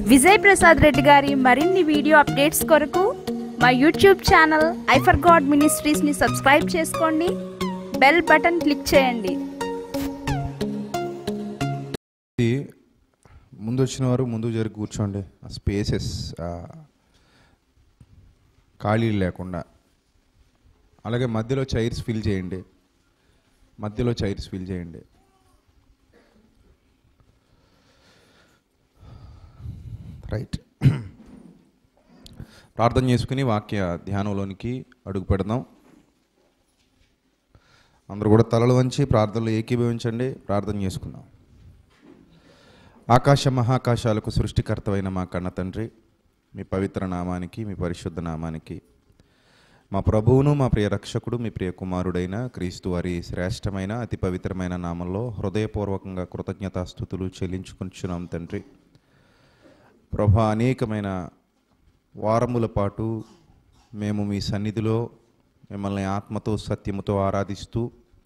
విజయ్ ప్రసాద్ రెడ్డి గారి మరిన్ని video updates కొరకు మా యూట్యూబ్ ఛానల్ ఐఫర్ గాడ్ మినిస్ట్రీస్ని సబ్స్క్రైబ్ చేసుకోండి బెల్ బటన్ క్లిక్ చేయండి ఇది ముందు వచ్చిన వారు ముందు జరిగి కూర్చోండి ఆ స్పేసెస్ ఖాళీ లేకుండా అలాగే మధ్యలో చైర్స్ ఫిల్ చేయండి మధ్యలో చైర్స్ ఫిల్ చేయండి రైట్ ప్రార్థన చేసుకుని వాక్య ధ్యానంలోనికి అడుగు పెడదాం అందరూ కూడా తలలు వంచి ప్రార్థనలు ఏకీభవించండి ప్రార్థన చేసుకుందాం ఆకాశ మహాకాశాలకు సృష్టికర్తవైన మా కన్న తండ్రి మీ పవిత్ర నామానికి మీ పరిశుద్ధ నామానికి మా ప్రభువును మా ప్రియ రక్షకుడు మీ ప్రియ కుమారుడైన క్రీస్తు వారి శ్రేష్టమైన అతి పవిత్రమైన నామంలో హృదయపూర్వకంగా కృతజ్ఞతాస్థుతులు చెల్లించుకుంటున్నాం తండ్రి ప్రభా అనేకమైన వారముల పాటు మేము మీ సన్నిధిలో మిమ్మల్ని ఆత్మతో సత్యముతో ఆరాధిస్తూ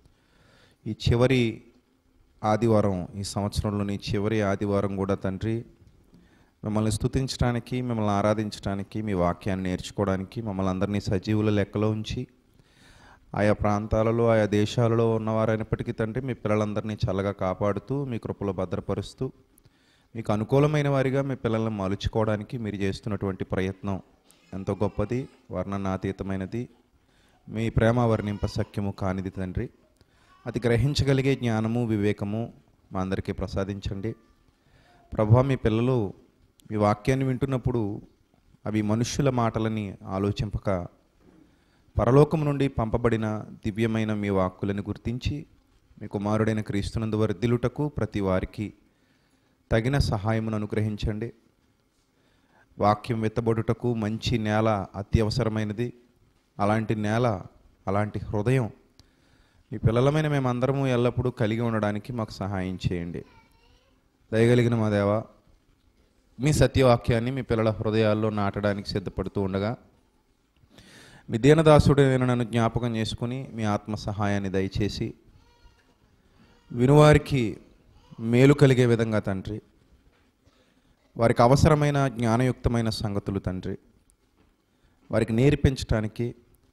ఈ చివరి ఆదివారం ఈ సంవత్సరంలోని చివరి ఆదివారం కూడా తండ్రి మిమ్మల్ని స్తుతించడానికి మిమ్మల్ని ఆరాధించడానికి మీ వాక్యాన్ని నేర్చుకోవడానికి మమ్మల్ని అందరినీ సజీవుల లెక్కలో ఉంచి ఆయా ప్రాంతాలలో ఆయా దేశాలలో ఉన్నవారైనప్పటికీ తండ్రి మీ పిల్లలందరినీ చల్లగా కాపాడుతూ మీ కృపలో భద్రపరుస్తూ మీకు అనుకూలమైన వారిగా మీ పిల్లల్ని మలుచుకోవడానికి మీరు చేస్తున్నటువంటి ప్రయత్నం ఎంతో గొప్పది వర్ణనాతీతమైనది మీ ప్రేమ వర్ణింప సఖ్యము కానిది తండ్రి అది గ్రహించగలిగే జ్ఞానము వివేకము మా అందరికీ ప్రసాదించండి ప్రభా మీ పిల్లలు మీ వాక్యాన్ని వింటున్నప్పుడు అవి మనుష్యుల మాటలని ఆలోచింపక పరలోకము నుండి పంపబడిన దివ్యమైన మీ వాక్కులను గుర్తించి మీ కుమారుడైన క్రీస్తునందు వర్ధిల్లుటకు ప్రతి వారికి తగిన సహాయమును అనుగ్రహించండి వాక్యం వెత్తబడుటకు మంచి నేల అత్యవసరమైనది అలాంటి నేల అలాంటి హృదయం మీ పిల్లలమైన మేమందరము ఎల్లప్పుడూ కలిగి ఉండడానికి మాకు సహాయం చేయండి దయగలిగిన మా దేవ మీ సత్యవాక్యాన్ని మీ పిల్లల హృదయాల్లో నాటడానికి సిద్ధపడుతూ ఉండగా మీ దీనదాసుడైన నన్ను జ్ఞాపకం చేసుకుని మీ ఆత్మ సహాయాన్ని దయచేసి వినువారికి మేలు కలిగే విధంగా తండ్రి వారికి అవసరమైన జ్ఞానయుక్తమైన సంగతులు తండ్రి వారికి నేర్పించటానికి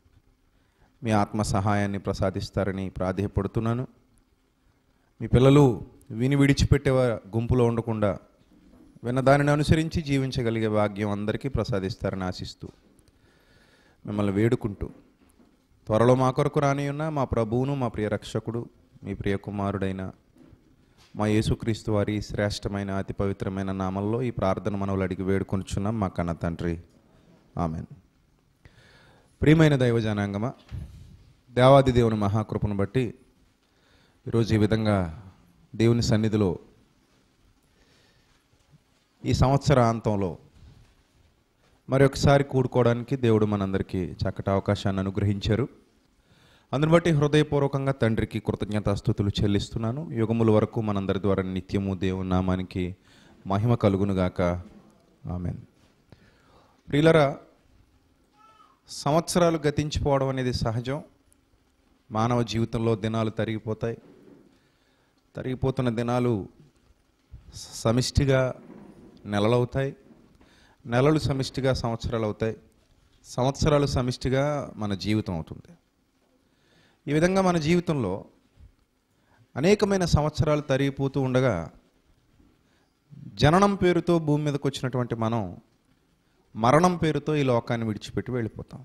మీ ఆత్మ సహాయాన్ని ప్రసాదిస్తారని ప్రాధేయపడుతున్నాను మీ పిల్లలు విని విడిచిపెట్టే వా- గుంపులో ఉండకుండా విన్న దానిని అనుసరించి జీవించగలిగే భాగ్యం అందరికీ ప్రసాదిస్తారని ఆశిస్తూ మిమ్మల్ని వేడుకుంటూ త్వరలో మా కొరకు రాని ఉన్న మా ప్రభువును మా ప్రియ రక్షకుడు మీ ప్రియ కుమారుడైన మా యేసుక్రీస్తు వారి శ్రేష్టమైన అతి పవిత్రమైన నామంలో ఈ ప్రార్థన మనవులు అడిగి వేడుకొనిచున్నాం మా కన్న తండ్రి ఆమెన్ ప్రియమైన దైవ జనాంగమా దేవాది దేవుని మహాకృపను బట్టి ఈరోజు ఈ విధంగా దేవుని సన్నిధిలో ఈ సంవత్సరాంతంలో మరొకసారి కూడుకోవడానికి దేవుడు మనందరికీ చక్కటి అవకాశాన్ని అనుగ్రహించారు అందుని బట్టి హృదయపూర్వకంగా తండ్రికి కృతజ్ఞతాస్థుతులు చెల్లిస్తున్నాను యుగముల వరకు మనందరి ద్వారా నిత్యము దేవుని నామానికి మహిమ కలుగునుగాక ఆమెన్ ప్రియులరా సంవత్సరాలు గతించిపోవడం అనేది సహజం మానవ జీవితంలో దినాలు తరిగిపోతాయి తరిగిపోతున్న దినాలు సమిష్టిగా నెలలవుతాయి నెలలు సమిష్టిగా సంవత్సరాలు అవుతాయి సంవత్సరాలు సమిష్టిగా మన జీవితం అవుతుంది ఈ విధంగా మన జీవితంలో అనేకమైన సంవత్సరాలు తరిగిపోతూ ఉండగా జననం పేరుతో భూమి మీదకి వచ్చినటువంటి మనం మరణం పేరుతో ఈ లోకాన్ని విడిచిపెట్టి వెళ్ళిపోతాం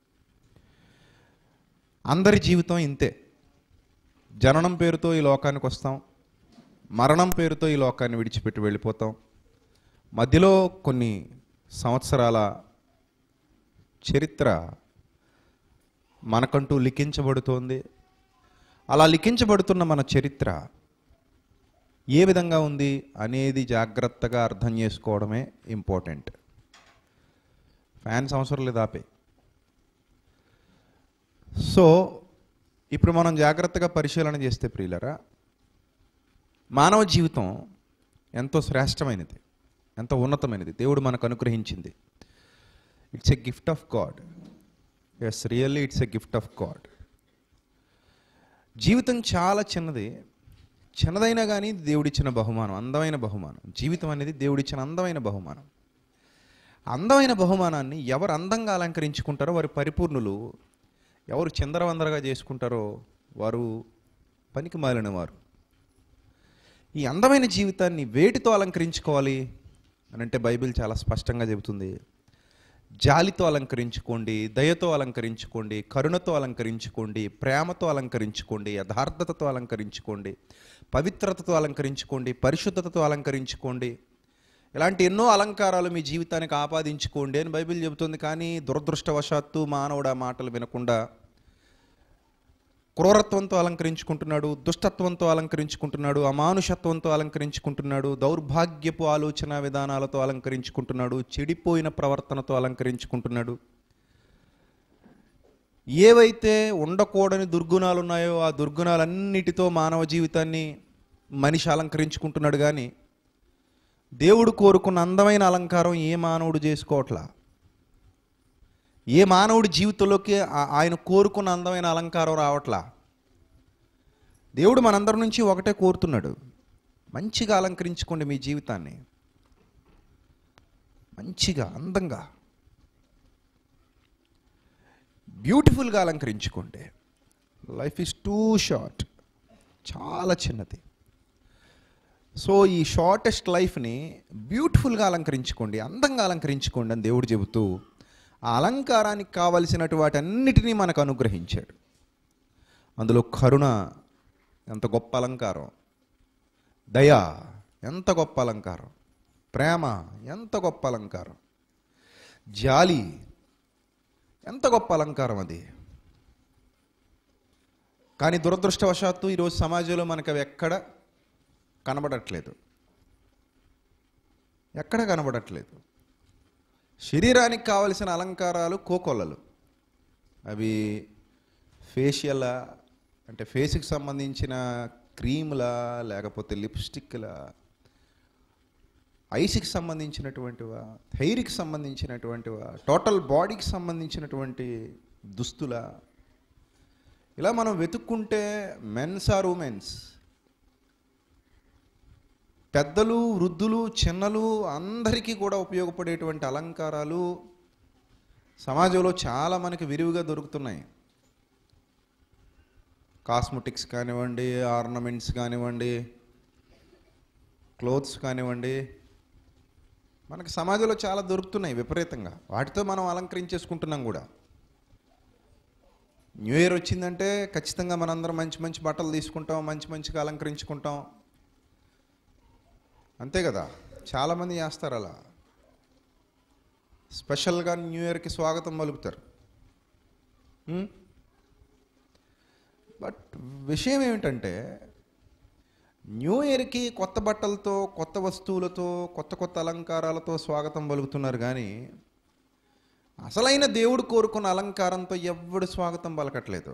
అందరి జీవితం ఇంతే జననం పేరుతో ఈ లోకానికి వస్తాం మరణం పేరుతో ఈ లోకాన్ని విడిచిపెట్టి వెళ్ళిపోతాం మధ్యలో కొన్ని సంవత్సరాల చరిత్ర మనకంటూ లిఖించబడుతోంది అలా లిఖించబడుతున్న మన చరిత్ర ఏ విధంగా ఉంది అనేది జాగ్రత్తగా అర్థం చేసుకోవడమే ఇంపార్టెంట్ ఫ్యాన్స్ అవసరం లేదు ఆపే సో ఇప్పుడు మనం జాగ్రత్తగా పరిశీలన చేస్తే ప్రియులరా మానవ జీవితం ఎంతో శ్రేష్టమైనది ఎంతో ఉన్నతమైనది దేవుడు మనకు అనుగ్రహించింది it's a gift of God yes really it's a gift of God జీవితం చాలా చిన్నది చిన్నదైనా కానీ దేవుడిచ్చిన బహుమానం అందమైన బహుమానం జీవితం అనేది దేవుడిచ్చిన అందమైన బహుమానం అందమైన బహుమానాన్ని ఎవరు అందంగా అలంకరించుకుంటారో వారి పరిపూర్ణులు ఎవరు చిందరవందరగా చేసుకుంటారో వారు పనికి మాలిన వారు ఈ అందమైన జీవితాన్ని వేటితో అలంకరించుకోవాలి అని అంటే బైబిల్ చాలా స్పష్టంగా చెబుతుంది జాలితో అలంకరించుకోండి దయతో అలంకరించుకోండి కరుణతో అలంకరించుకోండి ప్రేమతో అలంకరించుకోండి యథార్థతతో అలంకరించుకోండి పవిత్రతతో అలంకరించుకోండి పరిశుద్ధతతో అలంకరించుకోండి ఇలాంటి ఎన్నో అలంకారాలు మీ జీవితానికి ఆపాదించుకోండి అని బైబిల్ చెబుతుంది కానీ దురదృష్టవశాత్తు మానవుడు ఆ మాటలు వినకుండా క్రూరత్వంతో అలంకరించుకుంటున్నాడు దుష్టత్వంతో అలంకరించుకుంటున్నాడు అమానుషత్వంతో అలంకరించుకుంటున్నాడు దౌర్భాగ్యపు ఆలోచన విధానాలతో అలంకరించుకుంటున్నాడు చెడిపోయిన ప్రవర్తనతో అలంకరించుకుంటున్నాడు ఏవైతే ఉండకూడని దుర్గుణాలు ఉన్నాయో ఆ దుర్గుణాలన్నిటితో మానవ జీవితాన్ని మనిషి అలంకరించుకుంటున్నాడు కానీ దేవుడు కోరుకున్న అందమైన అలంకారం ఏ మానవుడు చేసుకోవట్లా ఏ మానవుడి జీవితంలోకి ఆ- ఆయన కోరుకున్న అందమైన అలంకారం రావట్లా దేవుడు మనందరి నుంచి ఒకటే కోరుతున్నాడు మంచిగా అలంకరించుకోండి మీ జీవితాన్ని మంచిగా అందంగా బ్యూటిఫుల్గా అలంకరించుకోండి లైఫ్ ఈజ్ టూ షార్ట్ చాలా చిన్నది సో ఈ షార్టెస్ట్ లైఫ్ని బ్యూటిఫుల్గా అలంకరించుకోండి అందంగా అలంకరించుకోండి అని దేవుడు చెబుతూ ఆ అలంకారానికి కావలసినటు వాటన్నిటినీ మనకు అనుగ్రహించాడు అందులో కరుణ ఎంత గొప్ప అలంకారం దయ ఎంత గొప్ప అలంకారం ప్రేమ ఎంత గొప్ప అలంకారం జాలి ఎంత గొప్ప అలంకారం అది కానీ దురదృష్టవశాత్తు ఈరోజు సమాజంలో మనకు అవి ఎక్కడ కనబడట్లేదు ఎక్కడ కనబడట్లేదు శరీరానికి కావలసిన అలంకారాలు కోకొల్లలు అవి ఫేషియల్ అంటే ఫేస్కి సంబంధించిన క్రీములా లేకపోతే లిప్స్టిక్లా ఐస్కి సంబంధించినటువంటివా హెయిర్కి సంబంధించినటువంటివా టోటల్ బాడీకి సంబంధించినటువంటి దుస్తులా ఇలా మనం వెతుక్కుంటే మెన్స్ ఆర్ ఉమెన్స్ పెద్దలు వృద్ధులు చిన్నలు అందరికీ కూడా ఉపయోగపడేటువంటి అలంకారాలు సమాజంలో చాలా మనకి విరివిగా దొరుకుతున్నాయి కాస్మెటిక్స్ కానివ్వండి ఆర్నమెంట్స్ కానివ్వండి క్లోత్స్ కానివ్వండి మనకి సమాజంలో చాలా దొరుకుతున్నాయి విపరీతంగా వాటితో మనం అలంకరించేసుకుంటున్నాం కూడా న్యూ ఇయర్ వచ్చిందంటే ఖచ్చితంగా మనందరం మంచి మంచి బట్టలు తీసుకుంటాం మంచి మంచిగా అలంకరించుకుంటాం అంతే కదా చాలామంది చేస్తారు అలా స్పెషల్గా న్యూ ఇయర్కి స్వాగతం పలుకుతారు ఉమ్? బట్ విషయం ఏమిటంటే న్యూ ఇయర్కి కొత్త బట్టలతో కొత్త వస్తువులతో కొత్త కొత్త అలంకారాలతో స్వాగతం పలుకుతున్నారు కానీ అసలైన దేవుడు కోరుకున్న అలంకారంతో ఎవ్వడు స్వాగతం పలకట్లేదు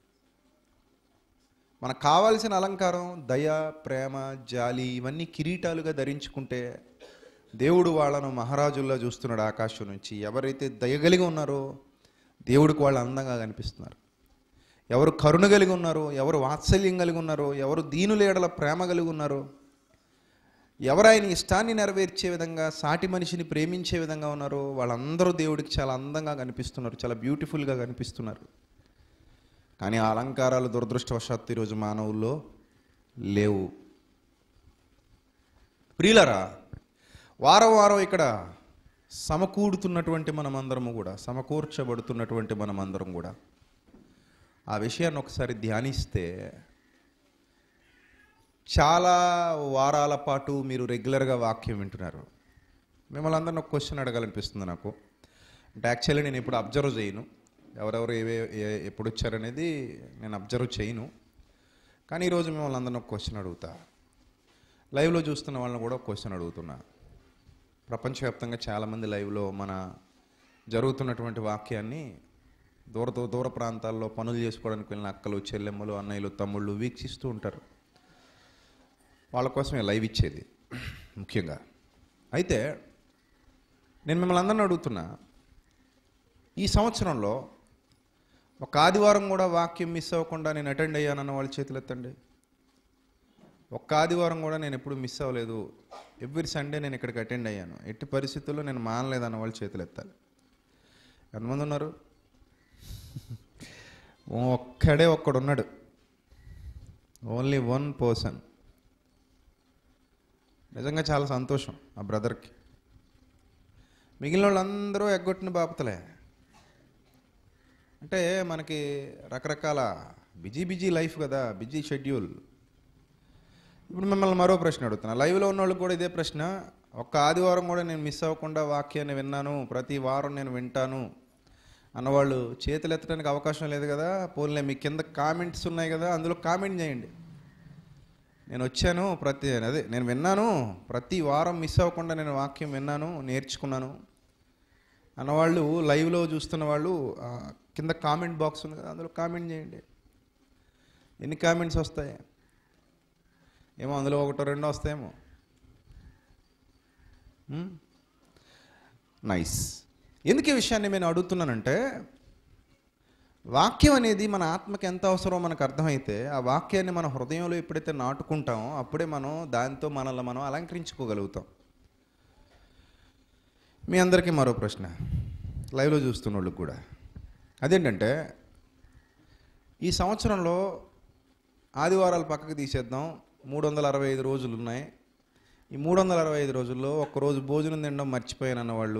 మనకు కావాల్సిన అలంకారం దయ ప్రేమ జాలి ఇవన్నీ కిరీటాలుగా ధరించుకుంటే దేవుడు వాళ్ళను మహారాజుల్లా చూస్తున్నాడు ఆకాశం నుంచి ఎవరైతే దయగలిగి ఉన్నారో దేవుడికి వాళ్ళు అందంగా కనిపిస్తున్నారు ఎవరు కరుణ కలిగి ఉన్నారో ఎవరు వాత్సల్యం కలిగి ఉన్నారో ఎవరు దీనులేడల ప్రేమ కలిగి ఉన్నారో ఎవరు ఆయన ఇష్టాన్ని నెరవేర్చే విధంగా సాటి మనిషిని ప్రేమించే విధంగా ఉన్నారో వాళ్ళందరూ దేవుడికి చాలా అందంగా కనిపిస్తున్నారు చాలా బ్యూటిఫుల్గా కనిపిస్తున్నారు కానీ ఆ అలంకారాలు దురదృష్టవశాత్తు ఈరోజు మానవుల్లో లేవు ప్రియులరా వారం వారం ఇక్కడ సమకూడుతున్నటువంటి మనమందరము కూడా సమకూర్చబడుతున్నటువంటి మనమందరం కూడా ఆ విషయాన్ని ఒకసారి ధ్యానిస్తే చాలా వారాల పాటు మీరు రెగ్యులర్గా వాక్యం వింటున్నారు మిమ్మల్ని అందరిని ఒక క్వశ్చన్ అడగాలనిపిస్తుంది నాకు అంటే యాక్చువల్లీ నేను ఇప్పుడు అబ్జర్వ్ చేయను ఎవరెవరు ఏవే ఏ- ఎప్పుడు వచ్చారనేది నేను అబ్జర్వ్ చేయను కానీ ఈరోజు మిమ్మల్ని అందరిని ఒక క్వశ్చన్ అడుగుతా లైవ్లో చూస్తున్న వాళ్ళని కూడా ఒక క్వశ్చన్ అడుగుతున్నా ప్రపంచవ్యాప్తంగా చాలామంది లైవ్లో మన జరుగుతున్నటువంటి వాక్యాన్ని దూర దూర దూర ప్రాంతాల్లో పనులు చేసుకోవడానికి వెళ్ళిన అక్కలు చెల్లెమ్మలు అన్నయ్యలు తమ్ముళ్ళు వీక్షిస్తూ ఉంటారు వాళ్ళ కోసమే లైవ్ ఇచ్చేది ముఖ్యంగా అయితే నేను మిమ్మల్ని అందరిని అడుగుతున్నా ఈ సంవత్సరంలో ఒక ఆదివారం కూడా వాక్యం మిస్ అవ్వకుండా నేను అటెండ్ అయ్యానన్న వాళ్ళ చేతులు ఎత్తండి ఒక్క ఆదివారం కూడా నేను ఎప్పుడు మిస్ అవ్వలేదు ఎవ్రీ సండే నేను ఇక్కడికి అటెండ్ అయ్యాను ఎట్టి పరిస్థితుల్లో నేను మానలేదు అన్న వాళ్ళు చేతులు ఎత్తాలి ఎంతమంది ఉన్నారు ఒక్కడే ఒక్కడు ఉన్నాడు ఓన్లీ వన్ పర్సన్ నిజంగా చాలా సంతోషం ఆ బ్రదర్కి మిగిలిన వాళ్ళందరూ ఎగ్గొట్టిన బాపతలే అంటే మనకి రకరకాల బిజీ బిజీ లైఫ్ కదా బిజీ షెడ్యూల్ ఇప్పుడు మిమ్మల్ని మరో ప్రశ్న అడుగుతున్నా లైవ్లో ఉన్న వాళ్ళకి కూడా ఇదే ప్రశ్న ఒక్క ఆదివారం కూడా నేను మిస్ అవ్వకుండా వాక్యాన్ని విన్నాను ప్రతి వారం నేను వింటాను అన్నవాళ్ళు చేతులు ఎత్తడానికి అవకాశం లేదు కదా పోన్లే మీ కింద కామెంట్స్ ఉన్నాయి కదా అందులో కామెంట్ చేయండి నేను వచ్చాను ప్రతి అదే నేను విన్నాను ప్రతి వారం మిస్ అవ్వకుండా నేను వాక్యం విన్నాను నేర్చుకున్నాను అన్నవాళ్ళు లైవ్లో చూస్తున్న వాళ్ళు ఆ, కింద కామెంట్ బాక్స్ ఉంది కదా అందులో కామెంట్ చేయండి ఎన్ని కామెంట్స్ వస్తాయి ఏమో అందులో ఒకటో రెండో వస్తాయేమో నైస్ ఎందుకు ఈ విషయాన్ని నేను అడుగుతున్నానంటే వాక్యం అనేది మన ఆత్మకి ఎంత అవసరమో మనకు అర్థమైతే ఆ వాక్యాన్ని మన హృదయంలో ఎప్పుడైతే నాటుకుంటామో అప్పుడే మనం దాంతో మనల్ని మనం అలంకరించుకోగలుగుతాం మీ అందరికీ మరో ప్రశ్న లైవ్లో చూస్తున్న వాళ్ళకి కూడా అదేంటంటే ఈ సంవత్సరంలో ఆదివారాలు పక్కకు తీసేద్దాం మూడు వందల అరవై ఐదు రోజులు ఉన్నాయి ఈ మూడు వందల అరవై ఐదు రోజుల్లో ఒక్కరోజు భోజనం తినడం మర్చిపోయాను అన్నవాళ్ళు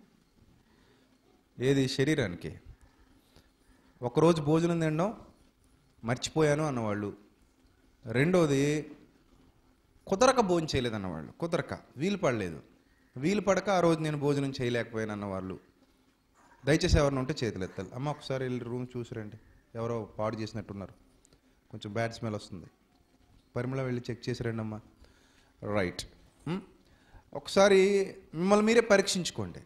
ఏది శరీరానికి ఒకరోజు భోజనం తినడం మర్చిపోయాను అన్నవాళ్ళు రెండోది కుదరక భోజనం చేయలేదు అన్నవాళ్ళు కుదరక వీలు పడలేదు వీలు పడక ఆ రోజు నేను భోజనం చేయలేకపోయాను అన్నవాళ్ళు దయచేసి ఎవరిని ఉంటే చేతులు ఎత్తాలి అమ్మ ఒకసారి వెళ్ళి రూమ్ చూసిరండి ఎవరో పాడు చేసినట్టున్నారు కొంచెం బ్యాడ్ స్మెల్ వస్తుంది పరిమళ వెళ్ళి చెక్ చేసి రండి అమ్మా రైట్ ఉమ్. ఒకసారి మిమ్మల్ని మీరే పరీక్షించుకోండి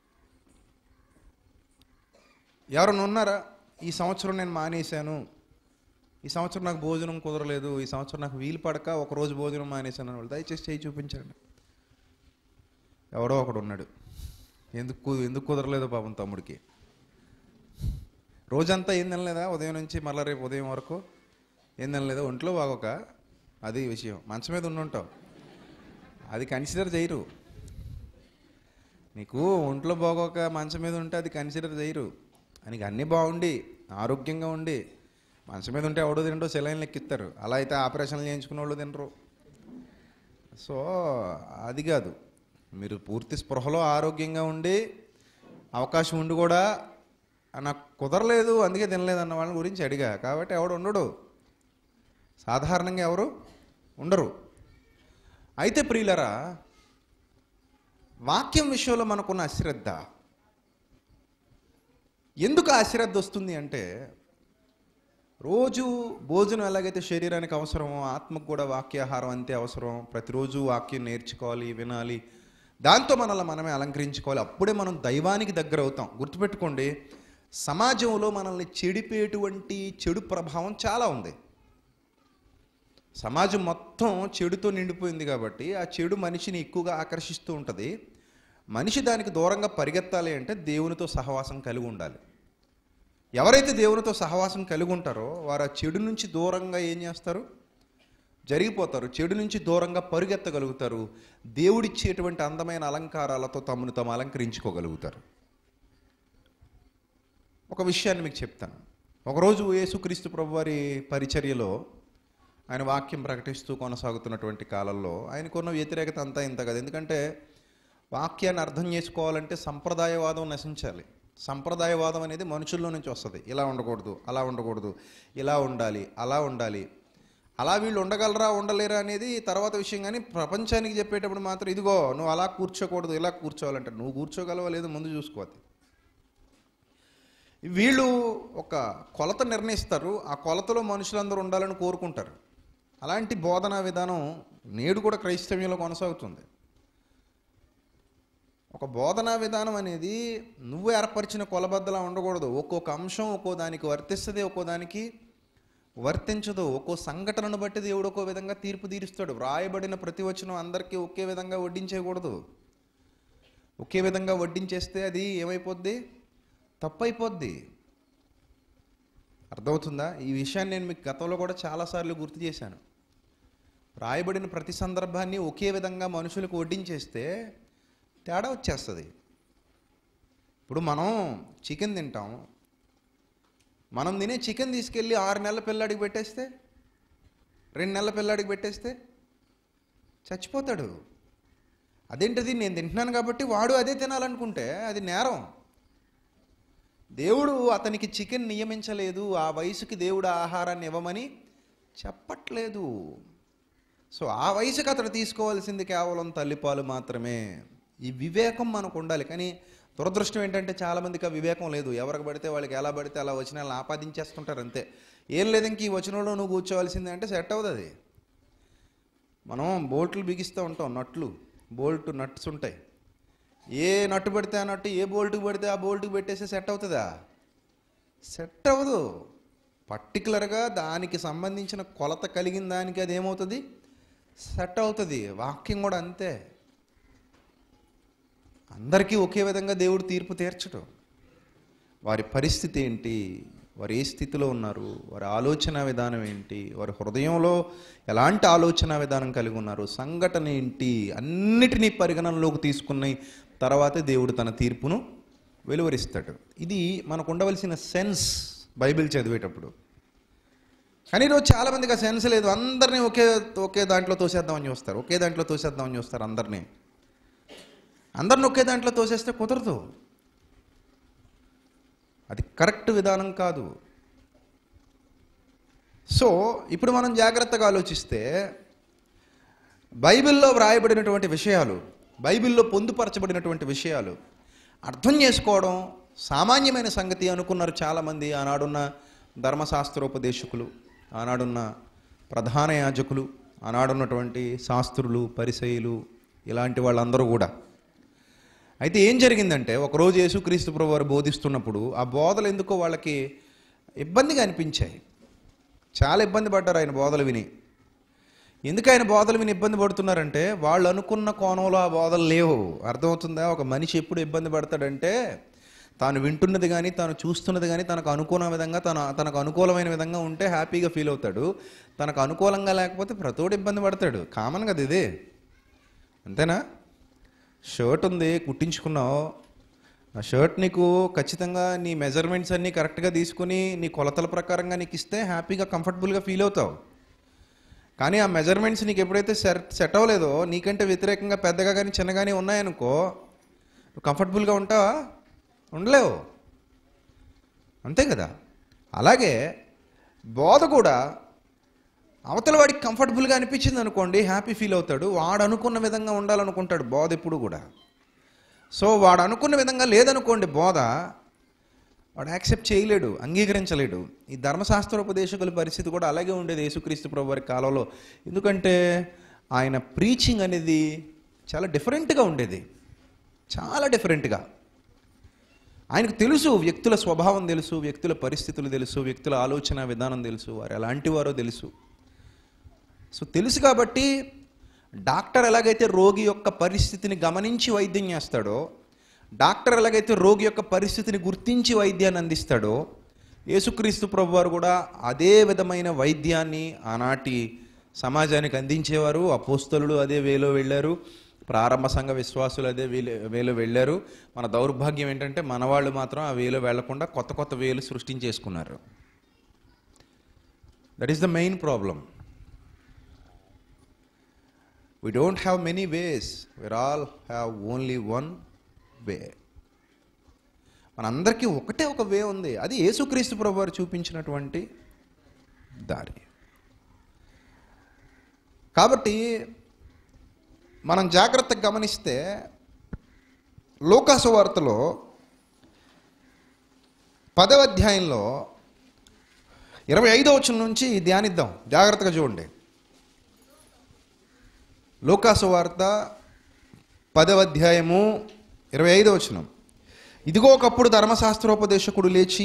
ఎవరైనా ఉన్నారా ఈ సంవత్సరం నేను మానేశాను ఈ సంవత్సరం నాకు భోజనం కుదరలేదు ఈ సంవత్సరం నాకు వీలు పడక ఒక రోజు భోజనం మానేశాను అని వాళ్ళు దయచేసి చేయి చూపించండి ఎవడో ఒకడు ఉన్నాడు ఎందుకు కు- ఎందుకు కుదరలేదో పాపం తమ్ముడికి రోజంతా ఏం తినలేదా ఉదయం నుంచి మళ్ళీ రేపు ఉదయం వరకు ఏం తినలేదా ఒంట్లో బాగోక అది విషయం మంచం మీద ఉండుంటావు అది కన్సిడర్ చేయరు నీకు ఒంట్లో బాగోక మంచం మీద ఉంటే అది కన్సిడర్ చేయరు నీకు అన్నీ బాగుండి ఆరోగ్యంగా ఉండి మంచం మీద ఉంటే ఎవడో తింటో సెలైన్లు ఎక్కిస్తారు అలా అయితే ఆపరేషన్లు చేయించుకున్న వాళ్ళు తినరు సో అది కాదు మీరు పూర్తి స్పృహలో ఆరోగ్యంగా ఉండి అవకాశం ఉండి కూడా "ఆ, నాకు కుదరలేదు అందుకే తినలేదు అన్న వాళ్ళ గురించి అడిగా కాబట్టి ఎవడు ఉండడు సాధారణంగా ఎవరు ఉండరు అయితే ప్రియులరా వాక్యం విషయంలో మనకున్న అశ్రద్ధ ఎందుకు ఆ అశ్రద్ధ వస్తుంది అంటే రోజు భోజనం ఎలాగైతే శరీరానికి అవసరమో ఆత్మకు కూడా వాక్యాహారం అంతే అవసరం ప్రతిరోజు వాక్యం నేర్చుకోవాలి వినాలి దాంతో మనల్ని మనమే అలంకరించుకోవాలి అప్పుడే మనం దైవానికి దగ్గర అవుతాం గుర్తుపెట్టుకోండి సమాజంలో మనల్ని చెడిపేటువంటి చెడు ప్రభావం చాలా ఉంది సమాజం మొత్తం చెడుతో నిండిపోయింది కాబట్టి ఆ చెడు మనిషిని ఎక్కువగా ఆకర్షిస్తూ ఉంటుంది మనిషి దానికి దూరంగా పరిగెత్తాలి అంటే దేవునితో సహవాసం కలిగి ఉండాలి ఎవరైతే దేవునితో సహవాసం కలిగి ఉంటారో వారు ఆ చెడు నుంచి దూరంగా ఏం చేస్తారు జరిగిపోతారు చెడు నుంచి దూరంగా పరుగెత్తగలుగుతారు దేవుడిచ్చేటువంటి అందమైన అలంకారాలతో తమను తాము అలంకరించుకోగలుగుతారు ఒక విషయాన్ని మీకు చెప్తాను ఒకరోజు యేసుక్రీస్తు ప్రభు వారి పరిచర్యలో ఆయన వాక్యం ప్రకటిస్తూ కొనసాగుతున్నటువంటి కాలంలో ఆయనకున్న వ్యతిరేకత అంతా ఇంత కదా ఎందుకంటే వాక్యాన్ని అర్థం చేసుకోవాలంటే సంప్రదాయవాదం నశించాలి సంప్రదాయవాదం అనేది మనుషుల్లో నుంచి వస్తుంది ఇలా ఉండకూడదు అలా ఉండకూడదు ఇలా ఉండాలి అలా ఉండాలి అలా వీళ్ళు ఉండగలరా ఉండలేరా అనేది తర్వాత విషయం కానీ ప్రపంచానికి చెప్పేటప్పుడు మాత్రం ఇదిగో నువ్వు అలా కూర్చోకూడదు ఇలా కూర్చోవాలంటే నువ్వు కూర్చోగలవా లేదు ముందు చూసుకోవాలి వీళ్ళు ఒక కొలత నిర్ణయిస్తారు ఆ కొలతలో మనుషులందరూ ఉండాలని కోరుకుంటారు అలాంటి బోధనా విధానం నేడు కూడా క్రైస్తవ్యంలో కొనసాగుతుంది ఒక బోధనా విధానం అనేది నువ్వు ఏర్పరిచిన కొలబద్దలా ఉండకూడదు ఒక్కొక్క అంశం ఒక్కో దానికి వర్తిస్తుంది ఒక్కో దానికి వర్తించదు ఒక్కో సంఘటనను బట్టి దేవుడు ఒక్కో విధంగా తీర్పు తీరుస్తాడు వ్రాయబడిన ప్రతి వచనం అందరికీ ఒకే విధంగా వడ్డించేయకూడదు ఒకే విధంగా వడ్డించేస్తే అది ఏమైపోద్ది తప్పైపోద్ది అర్థమవుతుందా ఈ విషయాన్ని నేను మీకు గతంలో కూడా చాలాసార్లు గుర్తు చేశాను రాయబడిన ప్రతి సందర్భాన్ని ఒకే విధంగా మనుషులకు వడ్డించేస్తే తేడా వచ్చేస్తుంది ఇప్పుడు మనం చికెన్ తింటాం మనం తినే చికెన్ తీసుకెళ్ళి ఆరు నెలల పిల్లాడికి పెట్టేస్తే రెండు నెలల పిల్లాడికి పెట్టేస్తే చచ్చిపోతాడు అదేంటిది నేను తింటున్నాను కాబట్టి వాడు అదే తినాలనుకుంటే అది నేరం దేవుడు అతనికి చికెన్ నియమించలేదు ఆ వయసుకి దేవుడు ఆహారాన్ని ఇవ్వమని చెప్పట్లేదు సో ఆ వయసుకి అతడు తీసుకోవాల్సింది కేవలం తల్లిపాలు మాత్రమే ఈ వివేకం మనకు ఉండాలి కానీ దురదృష్టం ఏంటంటే చాలామందికి ఆ వివేకం లేదు ఎవరికి పడితే వాళ్ళకి ఎలా పడితే అలా వచ్చిన వాళ్ళని ఆపాదించేస్తుంటారు అంతే ఏం లేదు ఇంక ఈ వచనంలో నువ్వు కూర్చోవాల్సిందే అంటే సెట్ అవ్వదు అది మనం బోల్ట్లు బిగిస్తూ ఉంటాం నట్లు బోల్ట్ నట్స్ ఉంటాయి ఏ నట్టు పడితే ఆ నట్టు ఏ బోల్ట్కి పడితే ఆ బోల్ట్కి పెట్టేస్తే సెట్ అవుతుందా సెట్ అవ్వదు పర్టికులర్గా దానికి సంబంధించిన కొలత కలిగిన దానికి అది ఏమవుతుంది సెట్ అవుతుంది వాక్యం కూడా అంతే అందరికీ ఒకే విధంగా దేవుడు తీర్పు తీర్చడం వారి పరిస్థితి ఏంటి వారు ఏ స్థితిలో ఉన్నారు వారి ఆలోచన విధానం ఏంటి వారి హృదయంలో ఎలాంటి ఆలోచన విధానం కలిగి ఉన్నారు సంఘటన ఏంటి అన్నిటినీ పరిగణనలోకి తీసుకున్న తర్వాతే దేవుడు తన తీర్పును వెలువరిస్తాడు ఇది మనకు ఉండవలసిన సెన్స్ బైబిల్ చదివేటప్పుడు కానీ ఈరోజు చాలామందికి ఆ సెన్స్ లేదు అందరినీ ఒకే ఒకే దాంట్లో తోసేద్దామని చూస్తారు ఒకే దాంట్లో తోసేద్దామని చూస్తారు అందరినీ అందరిని ఒకే దాంట్లో తోసేస్తే కుదరదు అది కరెక్ట్ విధానం కాదు సో ఇప్పుడు మనం జాగ్రత్తగా ఆలోచిస్తే బైబిల్లో వ్రాయబడినటువంటి విషయాలు బైబిల్లో పొందుపరచబడినటువంటి విషయాలు అర్థం చేసుకోవడం సామాన్యమైన సంగతి అనుకున్నారు చాలామంది ఆనాడున్న ధర్మశాస్త్రోపదేశకులు ఆనాడున్న ప్రధాన యాజకులు ఆనాడున్నటువంటి శాస్త్రులు పరిసయులు ఇలాంటి వాళ్ళందరూ కూడా అయితే ఏం జరిగిందంటే ఒకరోజు యేసుక్రీస్తు ప్రభు వారు బోధిస్తున్నప్పుడు ఆ బోధలు ఎందుకో వాళ్ళకి ఇబ్బందిగా అనిపించాయి చాలా ఇబ్బంది పడ్డారు ఆయన బోధలు విని ఎందుకు ఆయన బోధలు విని ఇబ్బంది పడుతున్నారంటే వాళ్ళు అనుకున్న కోణంలో ఆ బోధలు లేవు అర్థమవుతుందా ఒక మనిషి ఎప్పుడు ఇబ్బంది పడతాడంటే తాను వింటున్నది కానీ తాను చూస్తున్నది కానీ తనకు అనుకూల విధంగా తన తనకు అనుకూలమైన విధంగా ఉంటే హ్యాపీగా ఫీల్ అవుతాడు తనకు అనుకూలంగా లేకపోతే ప్రతోడు ఇబ్బంది పడతాడు కామన్ కదా ఇదే అంతేనా షర్ట్ ఉంది కుట్టించుకున్నావు ఆ షర్ట్ నీకు ఖచ్చితంగా నీ మెజర్మెంట్స్ అన్నీ కరెక్ట్గా తీసుకుని నీ కొలతల ప్రకారంగా నీకు ఇస్తే హ్యాపీగా కంఫర్టబుల్గా ఫీల్ అవుతావు కానీ ఆ మెజర్మెంట్స్ నీకు ఎప్పుడైతే సెట్ సెట్ అవ్వలేదో నీకంటే వ్యతిరేకంగా పెద్దగా కానీ చిన్నగానే ఉన్నాయనుకో నువ్వు కంఫర్టబుల్గా ఉంటావా ఉండలేవు అంతే కదా అలాగే బోధ కూడా అవతల వాడికి కంఫర్టబుల్గా అనిపించింది అనుకోండి హ్యాపీ ఫీల్ అవుతాడు వాడు అనుకున్న విధంగా ఉండాలనుకుంటాడు బోధ ఎప్పుడు కూడా సో వాడు అనుకున్న విధంగా లేదనుకోండి బోధ వాడు యాక్సెప్ట్ చేయలేడు అంగీకరించలేడు ఈ ధర్మశాస్త్రోపదేశకుల పరిస్థితి కూడా అలాగే ఉండేది యేసుక్రీస్తు ప్రభు వారి కాలంలో ఎందుకంటే ఆయన ప్రీచింగ్ అనేది చాలా డిఫరెంట్గా ఉండేది చాలా డిఫరెంట్గా ఆయనకు తెలుసు వ్యక్తుల స్వభావం తెలుసు వ్యక్తుల పరిస్థితులు తెలుసు వ్యక్తుల ఆలోచన విధానం తెలుసు వారు ఎలాంటి వారో తెలుసు సో తెలుసు కాబట్టి డాక్టర్ ఎలాగైతే రోగి యొక్క పరిస్థితిని గమనించి వైద్యం చేస్తాడో డాక్టర్ ఎలాగైతే రోగి యొక్క పరిస్థితిని గుర్తించి వైద్యాన్ని అందిస్తాడో యేసుక్రీస్తు ప్రభు వారు కూడా అదే విధమైన వైద్యాన్ని ఆనాటి సమాజానికి అందించేవారు అపోస్తలుడు అదే వేలో వెళ్ళారు ప్రారంభ సంఘ విశ్వాసులు అదే వేలు వేలో వెళ్ళారు మన దౌర్భాగ్యం ఏంటంటే మన వాళ్ళు మాత్రం ఆ వేలో వెళ్లకుండా కొత్త కొత్త వేలు సృష్టించేసుకున్నారు that is the main problem we don't have many ways we all have only one way మనందరికీ ఒకటే ఒక వే ఉంది అది యేసుక్రీస్తు ప్రభు వారు చూపించినటువంటి దారి కాబట్టి మనం జాగ్రత్తగా గమనిస్తే లోకాసు వార్తలో పదవ అధ్యాయంలో ఇరవై ఐదో వచనం నుంచి ధ్యానిద్దాం జాగ్రత్తగా చూడండి లోకాసు వార్త పదవ అధ్యాయము ఇరవై ఐదో వచనం ఇదిగో ఒకప్పుడు ధర్మశాస్త్రోపదేశకుడు లేచి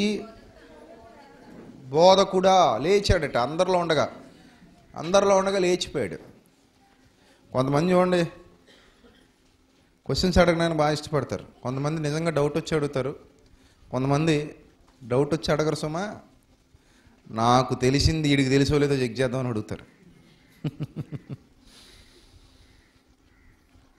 బోధకుడా లేచాడట అందరిలో ఉండగా అందరిలో ఉండగా లేచిపోయాడు కొంతమంది చూడండి క్వశ్చన్స్ అడగడానికి బాగా ఇష్టపడతారు కొంతమంది నిజంగా డౌట్ వచ్చి అడుగుతారు కొంతమంది డౌట్ వచ్చి అడగరు సుమా నాకు తెలిసింది వీడికి తెలుసో లేదో చెక్ చేద్దామని అడుగుతారు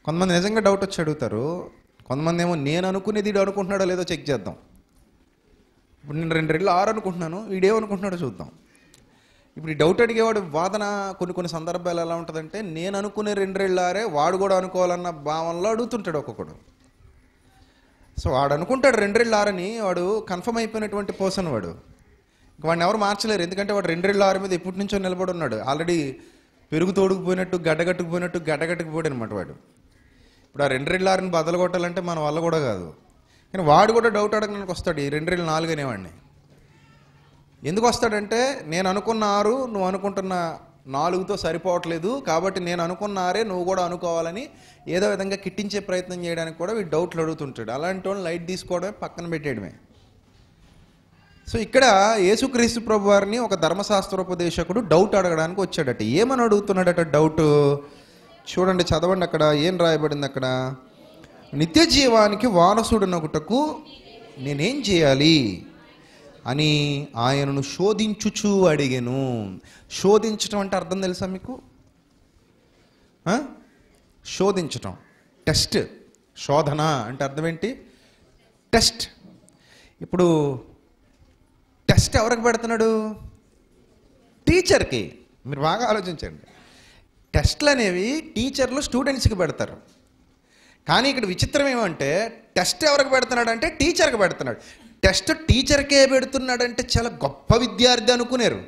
కొంతమంది నిజంగా డౌట్ వచ్చి అడుగుతారు కొంతమంది ఏమో నేను అనుకునేది వీడు అనుకుంటున్నాడో లేదో చెక్ చేద్దాం ఇప్పుడు నేను రెండు రెళ్ళు ఆరు అనుకుంటున్నాను వీడేమనుకుంటున్నాడో చూద్దాం ఇప్పుడు ఈ డౌట్ అడిగేవాడు వాదన కొన్ని కొన్ని సందర్భాలు ఎలా ఉంటుందంటే నేను అనుకునే రెండు రెళ్ళు ఆరే వాడు కూడా అనుకోవాలన్న భావనలో అడుగుతుంటాడు ఒక్కొక్కడు సో వాడు అనుకుంటాడు రెండు రెళ్ళు ఆరని వాడు కన్ఫర్మ్ అయిపోయినటువంటి పర్సన్ వాడు ఇంక వాడిని ఎవరు మార్చలేరు ఎందుకంటే వాడు రెండు రెళ్ళు ఆరు మీద ఎప్పటి నుంచో నిలబడి ఉన్నాడు ఆల్రెడీ పెరుగు తోడుకుపోయినట్టు గడ్డగట్టుకుపోయినట్టు గడ్డగట్టుకుపోయాడు అనమాట వాడు ఇప్పుడు ఆ రెండు రెళ్ళు ఆరుని బదలు కొట్టాలంటే మన వల్ల కూడా కాదు కానీ వాడు కూడా డౌట్ అడగడానికి వస్తాడు ఈ రెండు రెళ్ళు నాలుగు అనేవాడిని ఎందుకు వస్తాడంటే నేను అనుకున్న ఆరు నువ్వు అనుకుంటున్న నాలుగుతో సరిపోవట్లేదు కాబట్టి నేను అనుకున్న ఆరే నువ్వు కూడా అనుకోవాలని ఏదో విధంగా కిట్టించే ప్రయత్నం చేయడానికి కూడా వీడు డౌట్లు అడుగుతుంటాడు అలాంటి వాళ్ళు లైట్ తీసుకోవడమే పక్కన పెట్టేయడమే సో ఇక్కడ యేసుక్రీస్తు ప్రభు వారిని ఒక ధర్మశాస్త్రోపదేశకుడు డౌట్ అడగడానికి వచ్చాడట ఏమని అడుగుతున్నాడట డౌట్ చూడండి చదవండి అక్కడ ఏం రాయబడింది అక్కడ నిత్య జీవానికి వారసుడనొకటకు నేనేం చేయాలి అని ఆయనను శోధించుచు అడిగాను శోధించటం అంటే అర్థం తెలుసా మీకు ఆ? శోధించటం టెస్ట్ శోధన అంటే అర్థం ఏంటి టెస్ట్ ఇప్పుడు టెస్ట్ ఎవరికి పెడుతున్నాడు టీచర్కి మీరు బాగా ఆలోచించండి టెస్ట్లు అనేవి టీచర్లు స్టూడెంట్స్కి పెడతారు కానీ ఇక్కడ విచిత్రం ఏమంటే టెస్ట్ ఎవరికి పెడుతున్నాడు అంటే టీచర్కి పెడుతున్నాడు టెస్ట్ టీచర్కే పెడుతున్నాడంటే చాలా గొప్ప విద్యార్థి అనుకునేరు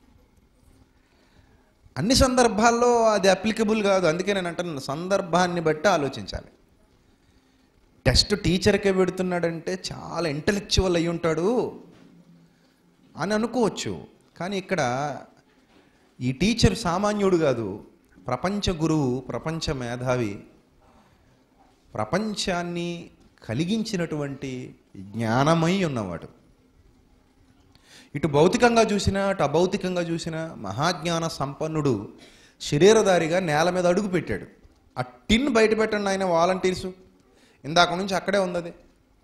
అన్ని సందర్భాల్లో అది అప్లికబుల్ కాదు అందుకే నేను అంటున్నాను సందర్భాన్ని బట్టి ఆలోచించాలి టెస్ట్ టీచర్కే పెడుతున్నాడంటే చాలా ఇంటలెక్చువల్ అయి ఉంటాడు అని అనుకోవచ్చు కానీ ఇక్కడ ఈ టీచర్ సామాన్యుడు కాదు ప్రపంచ గురువు ప్రపంచ మేధావి ప్రపంచాన్ని కలిగించినటువంటి జ్ఞానమై ఉన్నవాడు ఇటు భౌతికంగా చూసినా అటు అభౌతికంగా చూసినా మహాజ్ఞాన సంపన్నుడు శరీరధారిగా నేల మీద అడుగు పెట్టాడు ఆ టిన్ బయట పెట్టండి ఆయన వాలంటీర్సు ఇందాక నుంచి అక్కడే ఉంది అది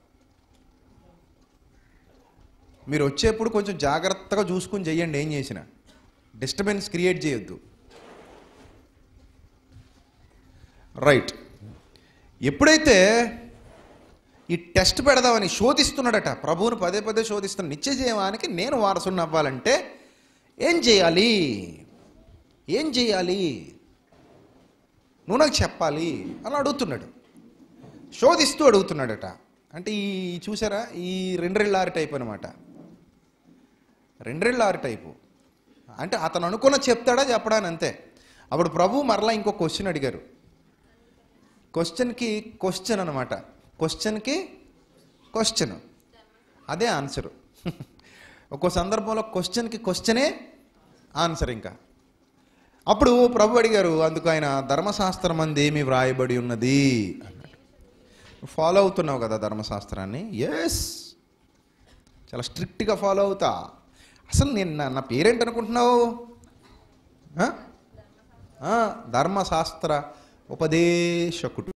మీరు వచ్చేప్పుడు కొంచెం జాగ్రత్తగా చూసుకుని చెయ్యండి ఏం చేసినా డిస్టర్బెన్స్ క్రియేట్ చేయొద్దు రైట్ ఎప్పుడైతే ఈ టెస్ట్ పెడదామని శోధిస్తున్నాడట ప్రభువును పదే పదే శోధిస్తున్న నిత్య జీవానికి నేను వారసుని అవ్వాలంటే ఏం చేయాలి ఏం చేయాలి నువ్వు నాకు చెప్పాలి అని అడుగుతున్నాడు శోధిస్తూ అడుగుతున్నాడట అంటే ఈ చూసారా ఈ రెండ్రెళ్ళ ఆరు టైప్ అనమాట రెండ్రెళ్ళ ఆరు టైపు అంటే అతను అనుకున్న చెప్తాడా చెప్పడాని అంతే అప్పుడు ప్రభు మరలా ఇంకో క్వశ్చన్ అడిగారు క్వశ్చన్కి క్వశ్చన్ అనమాట క్వశ్చన్కి క్వశ్చన్ అదే ఆన్సరు ఒక్కో సందర్భంలో క్వశ్చన్కి క్వశ్చనే ఆన్సర్ ఇంకా అప్పుడు ప్రభు అడిగారు అందుకు ఆయన ధర్మశాస్త్రం అంది ఏమి వ్రాయబడి ఉన్నది అన్నాడు ఫాలో అవుతున్నావు కదా ధర్మశాస్త్రాన్ని ఎస్ చాలా స్ట్రిక్ట్గా ఫాలో అవుతా అసలు నేను నా- నా పేరేంటి అనుకుంటున్నావు ఆ? ఆ, ధర్మశాస్త్ర ఉపదేశకుడు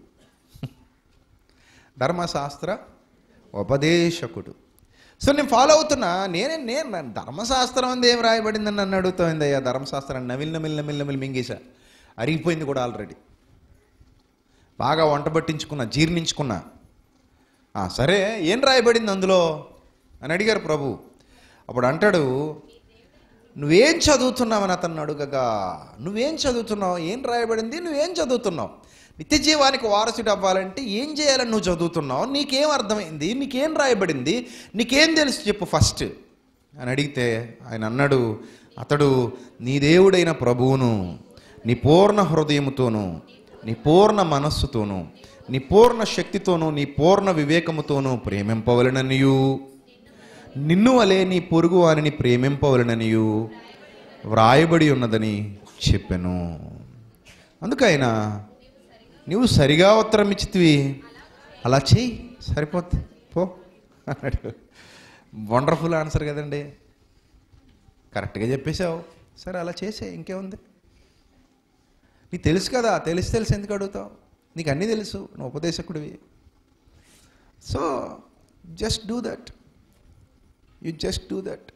ధర్మశాస్త్ర ఉపదేశకుడు సో నేను ఫాలో అవుతున్నా నేనే నేను నా ధర్మశాస్త్రం అంది ఏం రాయబడిందని నన్ను అడుగుతాయింది అయ్యా ధర్మశాస్త్రాన్ని నవిలిన మిల్ల మిల్ల మిల్ల మింగేశా అరిగిపోయింది కూడా ఆల్రెడీ బాగా వంట పట్టించుకున్నా జీర్ణించుకున్నా "ఆ, సరే ఏం రాయబడింది అందులో అని అడిగారు ప్రభు అప్పుడు అంటాడు నువ్వేం చదువుతున్నావని అతన్ని అడుగగా నువ్వేం చదువుతున్నావు ఏం రాయబడింది నువ్వేం చదువుతున్నావు నిత్య జీవానికి వారసుడు అవ్వాలంటే ఏం చేయాలని నువ్వు చదువుతున్నావు నీకేం అర్థమైంది నీకేం రాయబడింది నీకేం తెలుసు చెప్పు ఫస్ట్ అని అడిగితే ఆయన అన్నాడు అతడు నీ దేవుడైన ప్రభువును నీ పూర్ణ హృదయముతోనూ నీ పూర్ణ మనస్సుతోనూ నీ పూర్ణ శక్తితోనూ నీ పూర్ణ వివేకముతోనూ ప్రేమింపవలననియు నిన్ను వలె నీ పొరుగు వారిని ప్రేమింపవలననియు వ్రాయబడి ఉన్నదని చెప్పాను అందుకైనా నువ్వు సరిగా ఉత్తరం ఇచ్చితివి అలా చెయ్యి సరిపోద్ది పో అన్నాడు వండర్ఫుల్ ఆన్సర్ కదండి కరెక్ట్గా చెప్పేశావు సరే అలా చేసే ఇంకేముంది నీకు తెలుసు కదా తెలిసి తెలిసి ఎందుకు అడుగుతావు నీకు అన్నీ తెలుసు నువ్వు ఉపదేశకుడివి so just do that you just do that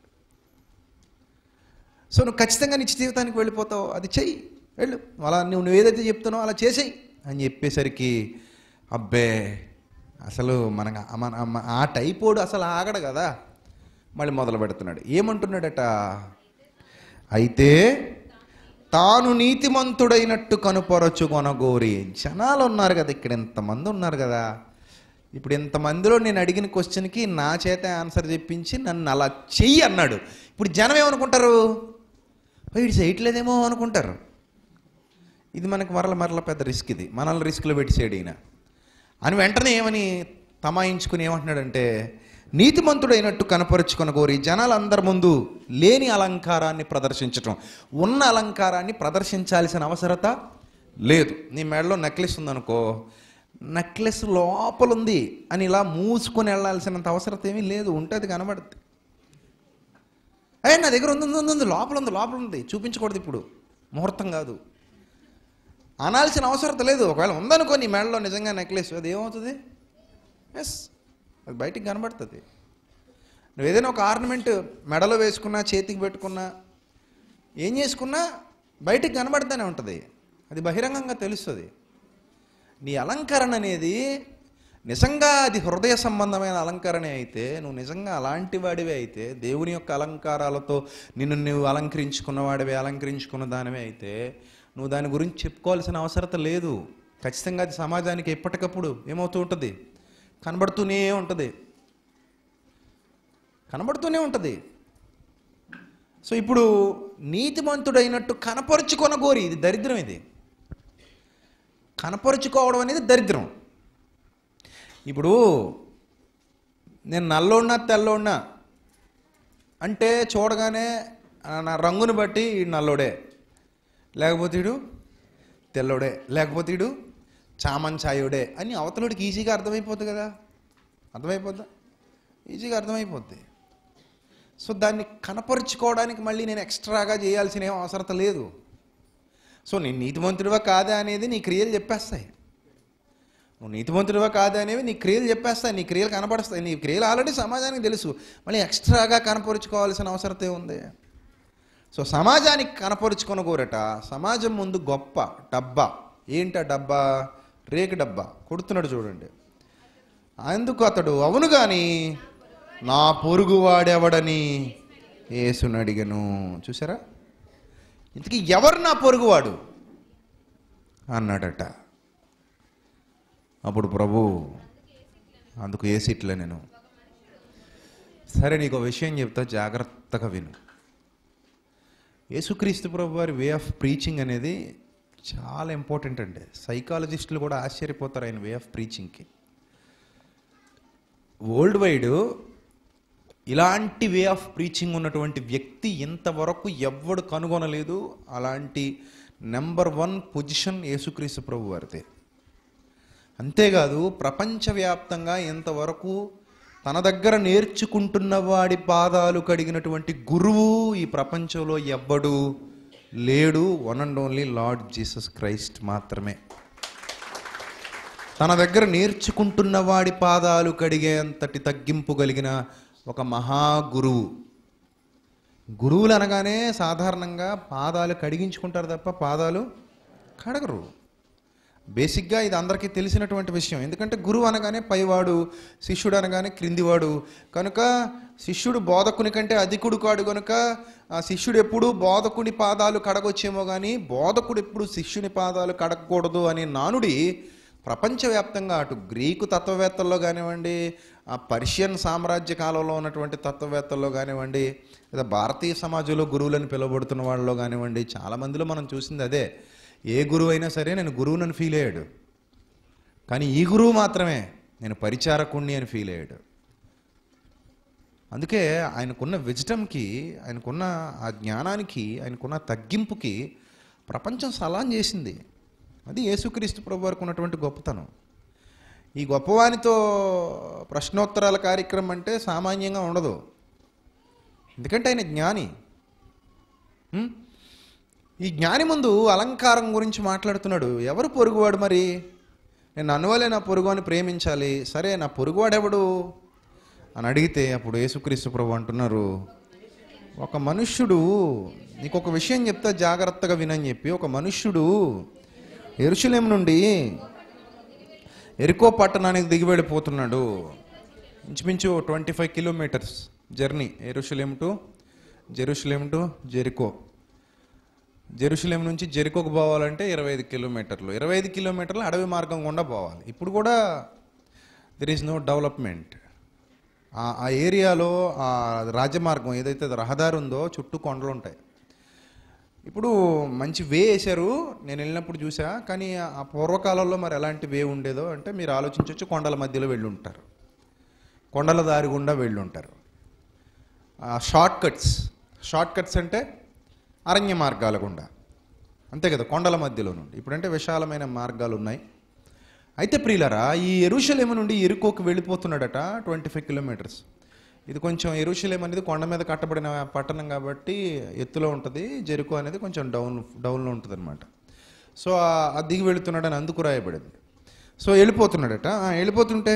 so నువ్వు ఖచ్చితంగా నిత్య జీవితానికి వెళ్ళిపోతావు అది చెయ్యి వెళ్ళు అలా నువ్వు నువ్వు ఏదైతే చెప్తున్నావో అలా చేసేయి అని చెప్పేసరికి అబ్బే అసలు మన మన మన- ఆ టైపోడు అసలు ఆగడు కదా మళ్ళీ మొదలు పెడుతున్నాడు ఏమంటున్నాడట అయితే తాను నీతిమంతుడైనట్టు కనుపరచు కొనగోరి జనాలు ఉన్నారు కదా ఇక్కడ ఇంతమంది ఉన్నారు కదా ఇప్పుడు ఇంతమందిలో నేను అడిగిన క్వశ్చన్కి నా చేత ఆన్సర్ చెప్పించి నన్ను అలా చెయ్యి అన్నాడు ఇప్పుడు జనం ఏమనుకుంటారు వీడు చేయట్లేదేమో అనుకుంటారు ఇది మనకు మరల మరల పెద్ద రిస్క్ ఇది మనల్ని రిస్క్లో పెట్టి చేయడు ఈయన అని వెంటనే ఏమని తమాయించుకుని ఏమంటున్నాడంటే నీతిమంతుడైనట్టు కనపరుచుకొని కోరి జనాలందరి ముందు లేని అలంకారాన్ని ప్రదర్శించటం ఉన్న అలంకారాన్ని ప్రదర్శించాల్సిన అవసరత లేదు నీ మెడలో నెక్లెస్ ఉందనుకో నెక్లెస్ లోపల ఉంది అని ఇలా మూసుకొని వెళ్ళాల్సినంత అవసరత ఏమీ లేదు ఉంటుంది కనబడుతుంది అయ్యే నా దగ్గర ఉంది ఉంది, ఉంది ఉంది లోపల ఉంది లోపల ఉంది చూపించకూడదు ఇప్పుడు ముహూర్తం కాదు అనాల్సిన అవసరం లేదు ఒకవేళ ఉందనుకో నీ మెడలో నిజంగా నెక్లెస్ అది ఏమవుతుంది ఎస్ అది బయటికి కనబడుతుంది నువ్వు ఏదైనా ఒక ఆర్నమెంట్ మెడలో వేసుకున్నా చేతికి పెట్టుకున్నా ఏం చేసుకున్నా బయటికి కనబడుతూనే ఉంటుంది అది బహిరంగంగా తెలుస్తుంది నీ అలంకరణ అనేది నిజంగా అది హృదయ సంబంధమైన అలంకరణ అయితే నువ్వు నిజంగా అలాంటి వాడివే అయితే దేవుని యొక్క అలంకారాలతో నిన్ను నువ్వు అలంకరించుకున్న వాడివే అలంకరించుకున్న దానివే అయితే నువ్వు దాని గురించి చెప్పుకోవాల్సిన అవసరత లేదు ఖచ్చితంగా అది సమాజానికి ఎప్పటికప్పుడు ఏమవుతూ ఉంటుంది కనబడుతూనే ఉంటుంది కనబడుతూనే ఉంటుంది సో ఇప్పుడు నీతిమంతుడైనట్టు కనపరుచుకొన గోరి ఇది దరిద్రం ఇది కనపరుచుకోవడం అనేది దరిద్రం ఇప్పుడు నేను నల్లోన్నా తెల్లోన్నా అంటే చూడగానే ఆ, నా రంగుని బట్టి ఈ నల్లోడే లేకపోతే ఇడు తెల్లోడే లేకపోతే ఇడు చామన్ ఛాయోడే అని అవతలోడికి ఈజీగా అర్థమైపోద్ది కదా అర్థమైపోద్దా ఈజీగా అర్థమైపోద్ది సో దాన్ని కనపరుచుకోవడానికి మళ్ళీ నేను ఎక్స్ట్రాగా చేయాల్సిన ఏం అవసరం లేదు సో నేను నీతిమంతుడివా కాదా అనేది నీ క్రియలు చెప్పేస్తాయి నువ్వు నీతిమంతుడివా కాదా అనేవి నీ క్రియలు చెప్పేస్తాయి నీ క్రియలు కనపడుస్తాయి నీ క్రియలు ఆల్రెడీ సమాజానికి తెలుసు మళ్ళీ ఎక్స్ట్రాగా కనపరుచుకోవాల్సిన అవసరత ఉంది సో సమాజానికి కనపరుచుకొని కోరట సమాజం ముందు గొప్ప డబ్బా ఏంట డబ్బా రేకు డబ్బా కొడుతున్నాడు చూడండి అందుకు అతడు అవును కానీ నా పొరుగువాడెవడని యేసుని అడిగను చూసారా ఇంతకీ ఎవరు నా పొరుగువాడు అన్నాడట అప్పుడు ప్రభు అందుకు ఏ సీట్లే నేను సరే నీకు ఒక విషయం చెప్తా జాగ్రత్తగా విను యేసుక్రీస్తు ప్రభు వారి వే ఆఫ్ ప్రీచింగ్ అనేది చాలా ఇంపార్టెంట్ అండి సైకాలజిస్టులు కూడా ఆశ్చర్యపోతారు ఆయన వే ఆఫ్ ప్రీచింగ్కి వరల్డ్ వైడ్ ఇలాంటి వే ఆఫ్ ప్రీచింగ్ ఉన్నటువంటి వ్యక్తి ఇంతవరకు ఎవ్వడు కనుగొనలేదు అలాంటి నెంబర్ వన్ పొజిషన్ యేసుక్రీస్తు ప్రభు వారిదే అంతేకాదు ప్రపంచవ్యాప్తంగా ఇంతవరకు తన దగ్గర నేర్చుకుంటున్న వాడి పాదాలు కడిగినటువంటి గురువు ఈ ప్రపంచంలో ఎవ్వడు లేడు one and only Lord Jesus Christ మాత్రమే తన దగ్గర నేర్చుకుంటున్న వాడి పాదాలు కడిగేంతటి తగ్గింపు కలిగిన ఒక మహా గురువు గురువులు అనగానే సాధారణంగా పాదాలు కడిగించుకుంటారు తప్ప పాదాలు కడగరు బేసిక్గా ఇది అందరికీ తెలిసినటువంటి విషయం ఎందుకంటే గురువు అనగానే పైవాడు శిష్యుడు అనగానే క్రిందివాడు కనుక శిష్యుడు బోధకుని కంటే అధికుడు కాడు కనుక ఆ శిష్యుడు ఎప్పుడు బోధకుని పాదాలు కడగొచ్చేమో కానీ బోధకుడు ఎప్పుడు శిష్యుని పాదాలు కడగకూడదు అనే నానుడి ప్రపంచవ్యాప్తంగా అటు గ్రీకు తత్వవేత్తల్లో కానివ్వండి ఆ పర్షియన్ సామ్రాజ్య కాలంలో ఉన్నటువంటి తత్వవేత్తల్లో కానివ్వండి లేదా భారతీయ సమాజంలో గురువులను పిలువబడుతున్న వాళ్ళలో కానివ్వండి చాలామందిలో మనం చూసింది అదే ఏ గురువు అయినా సరే నేను గురువునని ఫీల్ అయ్యాడు కానీ ఈ గురువు మాత్రమే నేను పరిచారకుణ్ణి అని ఫీల్ అయ్యాడు అందుకే ఆయనకున్న విజటంకి ఆయనకున్న ఆ జ్ఞానానికి ఆయనకున్న తగ్గింపుకి ప్రపంచం సలాం చేసింది అది యేసుక్రీస్తు ప్రభు వారికి ఉన్నటువంటి గొప్పతనం ఈ గొప్పవానితో ప్రశ్నోత్తరాల కార్యక్రమం అంటే సామాన్యంగా ఉండదు ఎందుకంటే ఆయన జ్ఞాని ఉం? ఈ జ్ఞాని ముందు అలంకారం గురించి మాట్లాడుతున్నాడు ఎవరు పొరుగువాడు మరి నేను నన్నువలే నా పొరుగువాని ప్రేమించాలి సరే నా పొరుగువాడెవడు అని అడిగితే అప్పుడు యేసుక్రీస్తు ప్రభు అంటున్నారు ఒక మనుష్యుడు నీకు ఒక విషయం చెప్తా జాగ్రత్తగా వినని చెప్పి ఒక మనుష్యుడు ఎరుషులేం నుండి ఎరుకో పట్టణానికి దిగి వెళ్ళిపోతున్నాడు ఇంచుమించు twenty five kilometres journey Jerusalem to Jerusalem to Jericho Jerusalem నుంచి జెరికోకు పోవాలంటే ఇరవై ఐదు కిలోమీటర్లు ఇరవై ఐదు కిలోమీటర్లు అడవి మార్గం గుండా పోవాలి ఇప్పుడు కూడా దెర్ ఈజ్ నో డెవలప్మెంట్ ఆ- ఆ ఏరియాలో ఆ రాజమార్గం ఏదైతే రహదారి ఉందో చుట్టూ కొండలు ఉంటాయి ఇప్పుడు మంచి వే వేశారు నేను వెళ్ళినప్పుడు చూసా కానీ ఆ పూర్వకాలంలో మరి ఎలాంటి వే ఉండేదో అంటే మీరు ఆలోచించవచ్చు కొండల మధ్యలో వెళ్ళి ఉంటారు కొండల దారి గుండా వెళ్ళి ఉంటారు షార్ట్ కట్స్ షార్ట్ కట్స్ అంటే అరణ్య మార్గాల గుండా అంతే కదా కొండల మధ్యలో నుండి ఇప్పుడంటే విశాలమైన మార్గాలు ఉన్నాయి అయితే ప్రియులరా ఈ ఎరుషలేము నుండి ఎరుకోకు వెళ్ళిపోతున్నాడట ట్వంటీ ఫైవ్ కిలోమీటర్స్ ఇది కొంచెం ఎరుషలేం అనేది కొండ మీద కట్టబడిన పట్టణం కాబట్టి ఎత్తులో ఉంటుంది జెరుకో అనేది కొంచెం డౌన్ డౌన్లో ఉంటుంది అనమాట సో ఆ- ఆ దిగి వెళుతున్నాడని అందుకు రాయబడింది సో వెళ్ళిపోతున్నాడట ఆ, వెళ్ళిపోతుంటే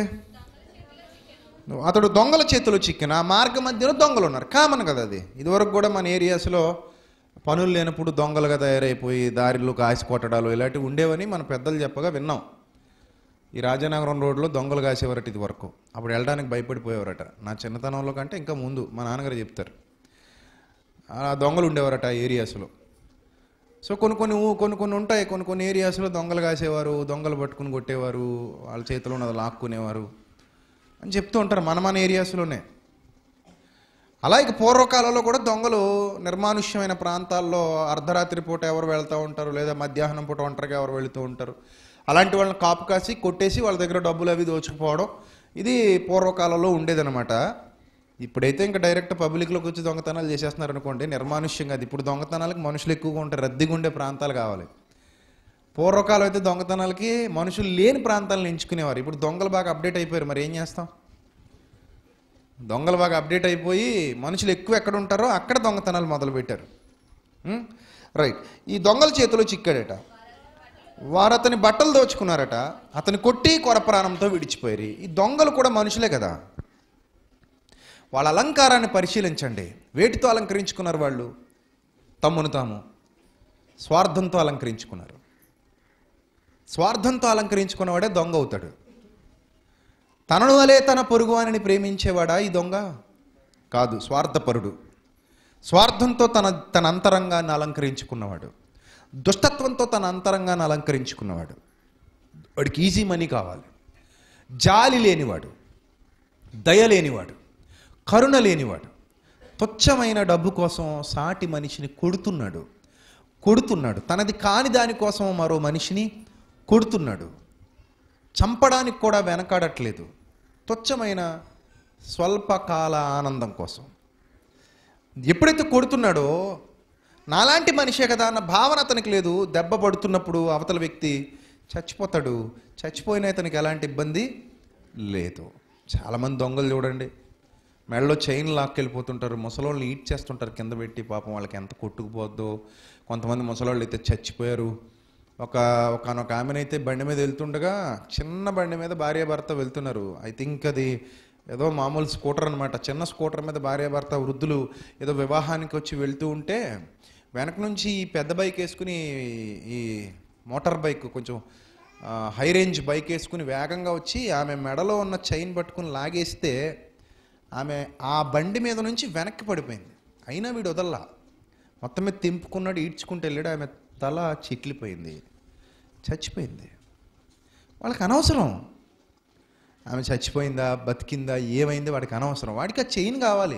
అతడు దొంగల చేతిలో చిక్కిన ఆ మార్గ మధ్యలో దొంగలు ఉన్నారు కామన్ కదా అది ఇదివరకు కూడా మన ఏరియాస్లో పనులు లేనప్పుడు దొంగలుగా తయారైపోయి దారిలో కాసి కొట్టడాలు ఇలాంటివి ఉండేవని మన పెద్దలు చెప్పగా విన్నాం ఈ రాజానగరం రోడ్లో దొంగలు కాసేవారట ఇది వరకు అప్పుడు వెళ్ళడానికి భయపడిపోయేవారట నా చిన్నతనంలో కంటే ఇంకా ముందు మా నాన్నగారు చెప్తారు ఆ దొంగలు ఉండేవారట ఆ ఏరియాస్లో సో కొన్ని కొన్ని ఊ- కొన్ని కొన్ని ఉంటాయి కొన్ని కొన్ని ఏరియాస్లో దొంగలు కాసేవారు దొంగలు పట్టుకుని కొట్టేవారు వాళ్ళ చేతిలో ఉన్నది లాక్కునేవారు అని చెప్తూ ఉంటారు మన మన ఏరియాస్లోనే అలాగే పూర్వకాలంలో కూడా దొంగలు నిర్మానుష్యమైన ప్రాంతాల్లో అర్ధరాత్రి పూట ఎవరు వెళ్తూ ఉంటారు లేదా మధ్యాహ్నం పూట ఒంటరిగా ఎవరు వెళుతూ ఉంటారు అలాంటి వాళ్ళని కాపు కాసి కొట్టేసి వాళ్ళ దగ్గర డబ్బులు అవి దోచుకుపోవడం ఇది పూర్వకాలంలో ఉండేదన్నమాట ఇప్పుడైతే ఇంకా డైరెక్ట్ పబ్లిక్లోకి వచ్చి దొంగతనాలు చేసేస్తున్నారు అనుకోండి నిర్మానుష్యంగా అది ఇప్పుడు దొంగతనాలకు మనుషులు ఎక్కువగా ఉంటారు రద్దీగా ఉండే ప్రాంతాలు కావాలి పూర్వకాలం అయితే దొంగతనాలకి మనుషులు లేని ప్రాంతాలను ఎంచుకునేవారు ఇప్పుడు దొంగలు బాగా అప్డేట్ అయిపోయారు మరి ఏం చేస్తాం దొంగలు బాగా అప్డేట్ అయిపోయి మనుషులు ఎక్కువ ఎక్కడ ఉంటారో అక్కడ దొంగతనాలు మొదలుపెట్టారు ఉం? రైట్ ఈ దొంగల చేతిలో చిక్కాడట వారు అతని బట్టలు దోచుకున్నారట అతని కొట్టి కొర ప్రాణంతో విడిచిపోయారు ఈ దొంగలు కూడా మనుషులే కదా వాళ్ళ అలంకారాన్ని పరిశీలించండి వేటితో అలంకరించుకున్నారు వాళ్ళు తమ్మును తాము స్వార్థంతో అలంకరించుకున్నారు స్వార్థంతో అలంకరించుకున్నవాడే దొంగ అవుతాడు తనను వలే తన పొరుగువానిని ప్రేమించేవాడా ఈ దొంగ కాదు స్వార్థపరుడు స్వార్థంతో తన తన అంతరంగాన్ని అలంకరించుకున్నవాడు దుష్టత్వంతో తన అంతరంగాన్ని అలంకరించుకున్నవాడు వాడికి ఈజీ మనీ కావాలి జాలి లేనివాడు దయ లేనివాడు కరుణ లేనివాడు తుచ్చమైన డబ్బు కోసం సాటి మనిషిని కొడుతున్నాడు కొడుతున్నాడు తనది కాని దానికోసం మరో మనిషిని కొడుతున్నాడు చంపడానికి కూడా వెనకాడట్లేదు తుచ్చమైన స్వల్పకాల ఆనందం కోసం ఎప్పుడైతే కొడుతున్నాడో నాలాంటి మనిషే కదా అన్న భావన అతనికి లేదు దెబ్బ పడుతున్నప్పుడు అవతల వ్యక్తి చచ్చిపోతాడు చచ్చిపోయిన అతనికి ఎలాంటి ఇబ్బంది లేదు చాలామంది దొంగలు చూడండి మెడలో చైన్ లాక్కెళ్ళిపోతుంటారు ముసలోళ్ళని ఈట్ చేస్తుంటారు కింద పెట్టి పాపం వాళ్ళకి ఎంత కొట్టుకుపోద్దో కొంతమంది ముసలోళ్ళు అయితే చచ్చిపోయారు ఒక ఒకనొక ఆమెనైతే బండి మీద వెళ్తుండగా చిన్న బండి మీద భార్య భర్త వెళ్తున్నారు ఐ థింక్ అది ఏదో మామూలు స్కూటర్ అనమాట చిన్న స్కూటర్ మీద భార్య భర్త వృద్ధులు ఏదో వివాహానికి వచ్చి వెళ్తూ ఉంటే వెనక నుంచి ఈ పెద్ద బైక్ వేసుకుని ఈ మోటార్ బైక్ కొంచెం ఆ, హై రేంజ్ బైక్ వేసుకుని వేగంగా వచ్చి ఆమె మెడలో ఉన్న చైన్ పట్టుకుని లాగేస్తే ఆమె ఆ బండి మీద నుంచి వెనక్కి పడిపోయింది అయినా వీడు వదల్లా మొత్తం మీద తెంపుకున్నాడు ఈడ్చుకుంటూ వెళ్ళాడు ఆమె తల చిట్లిపోయింది చచ్చిపోయింది వాళ్ళకి అనవసరం ఆమె చచ్చిపోయిందా బతికిందా ఏమైంది వాడికి అనవసరం వాడికి ఆ చైన్ కావాలి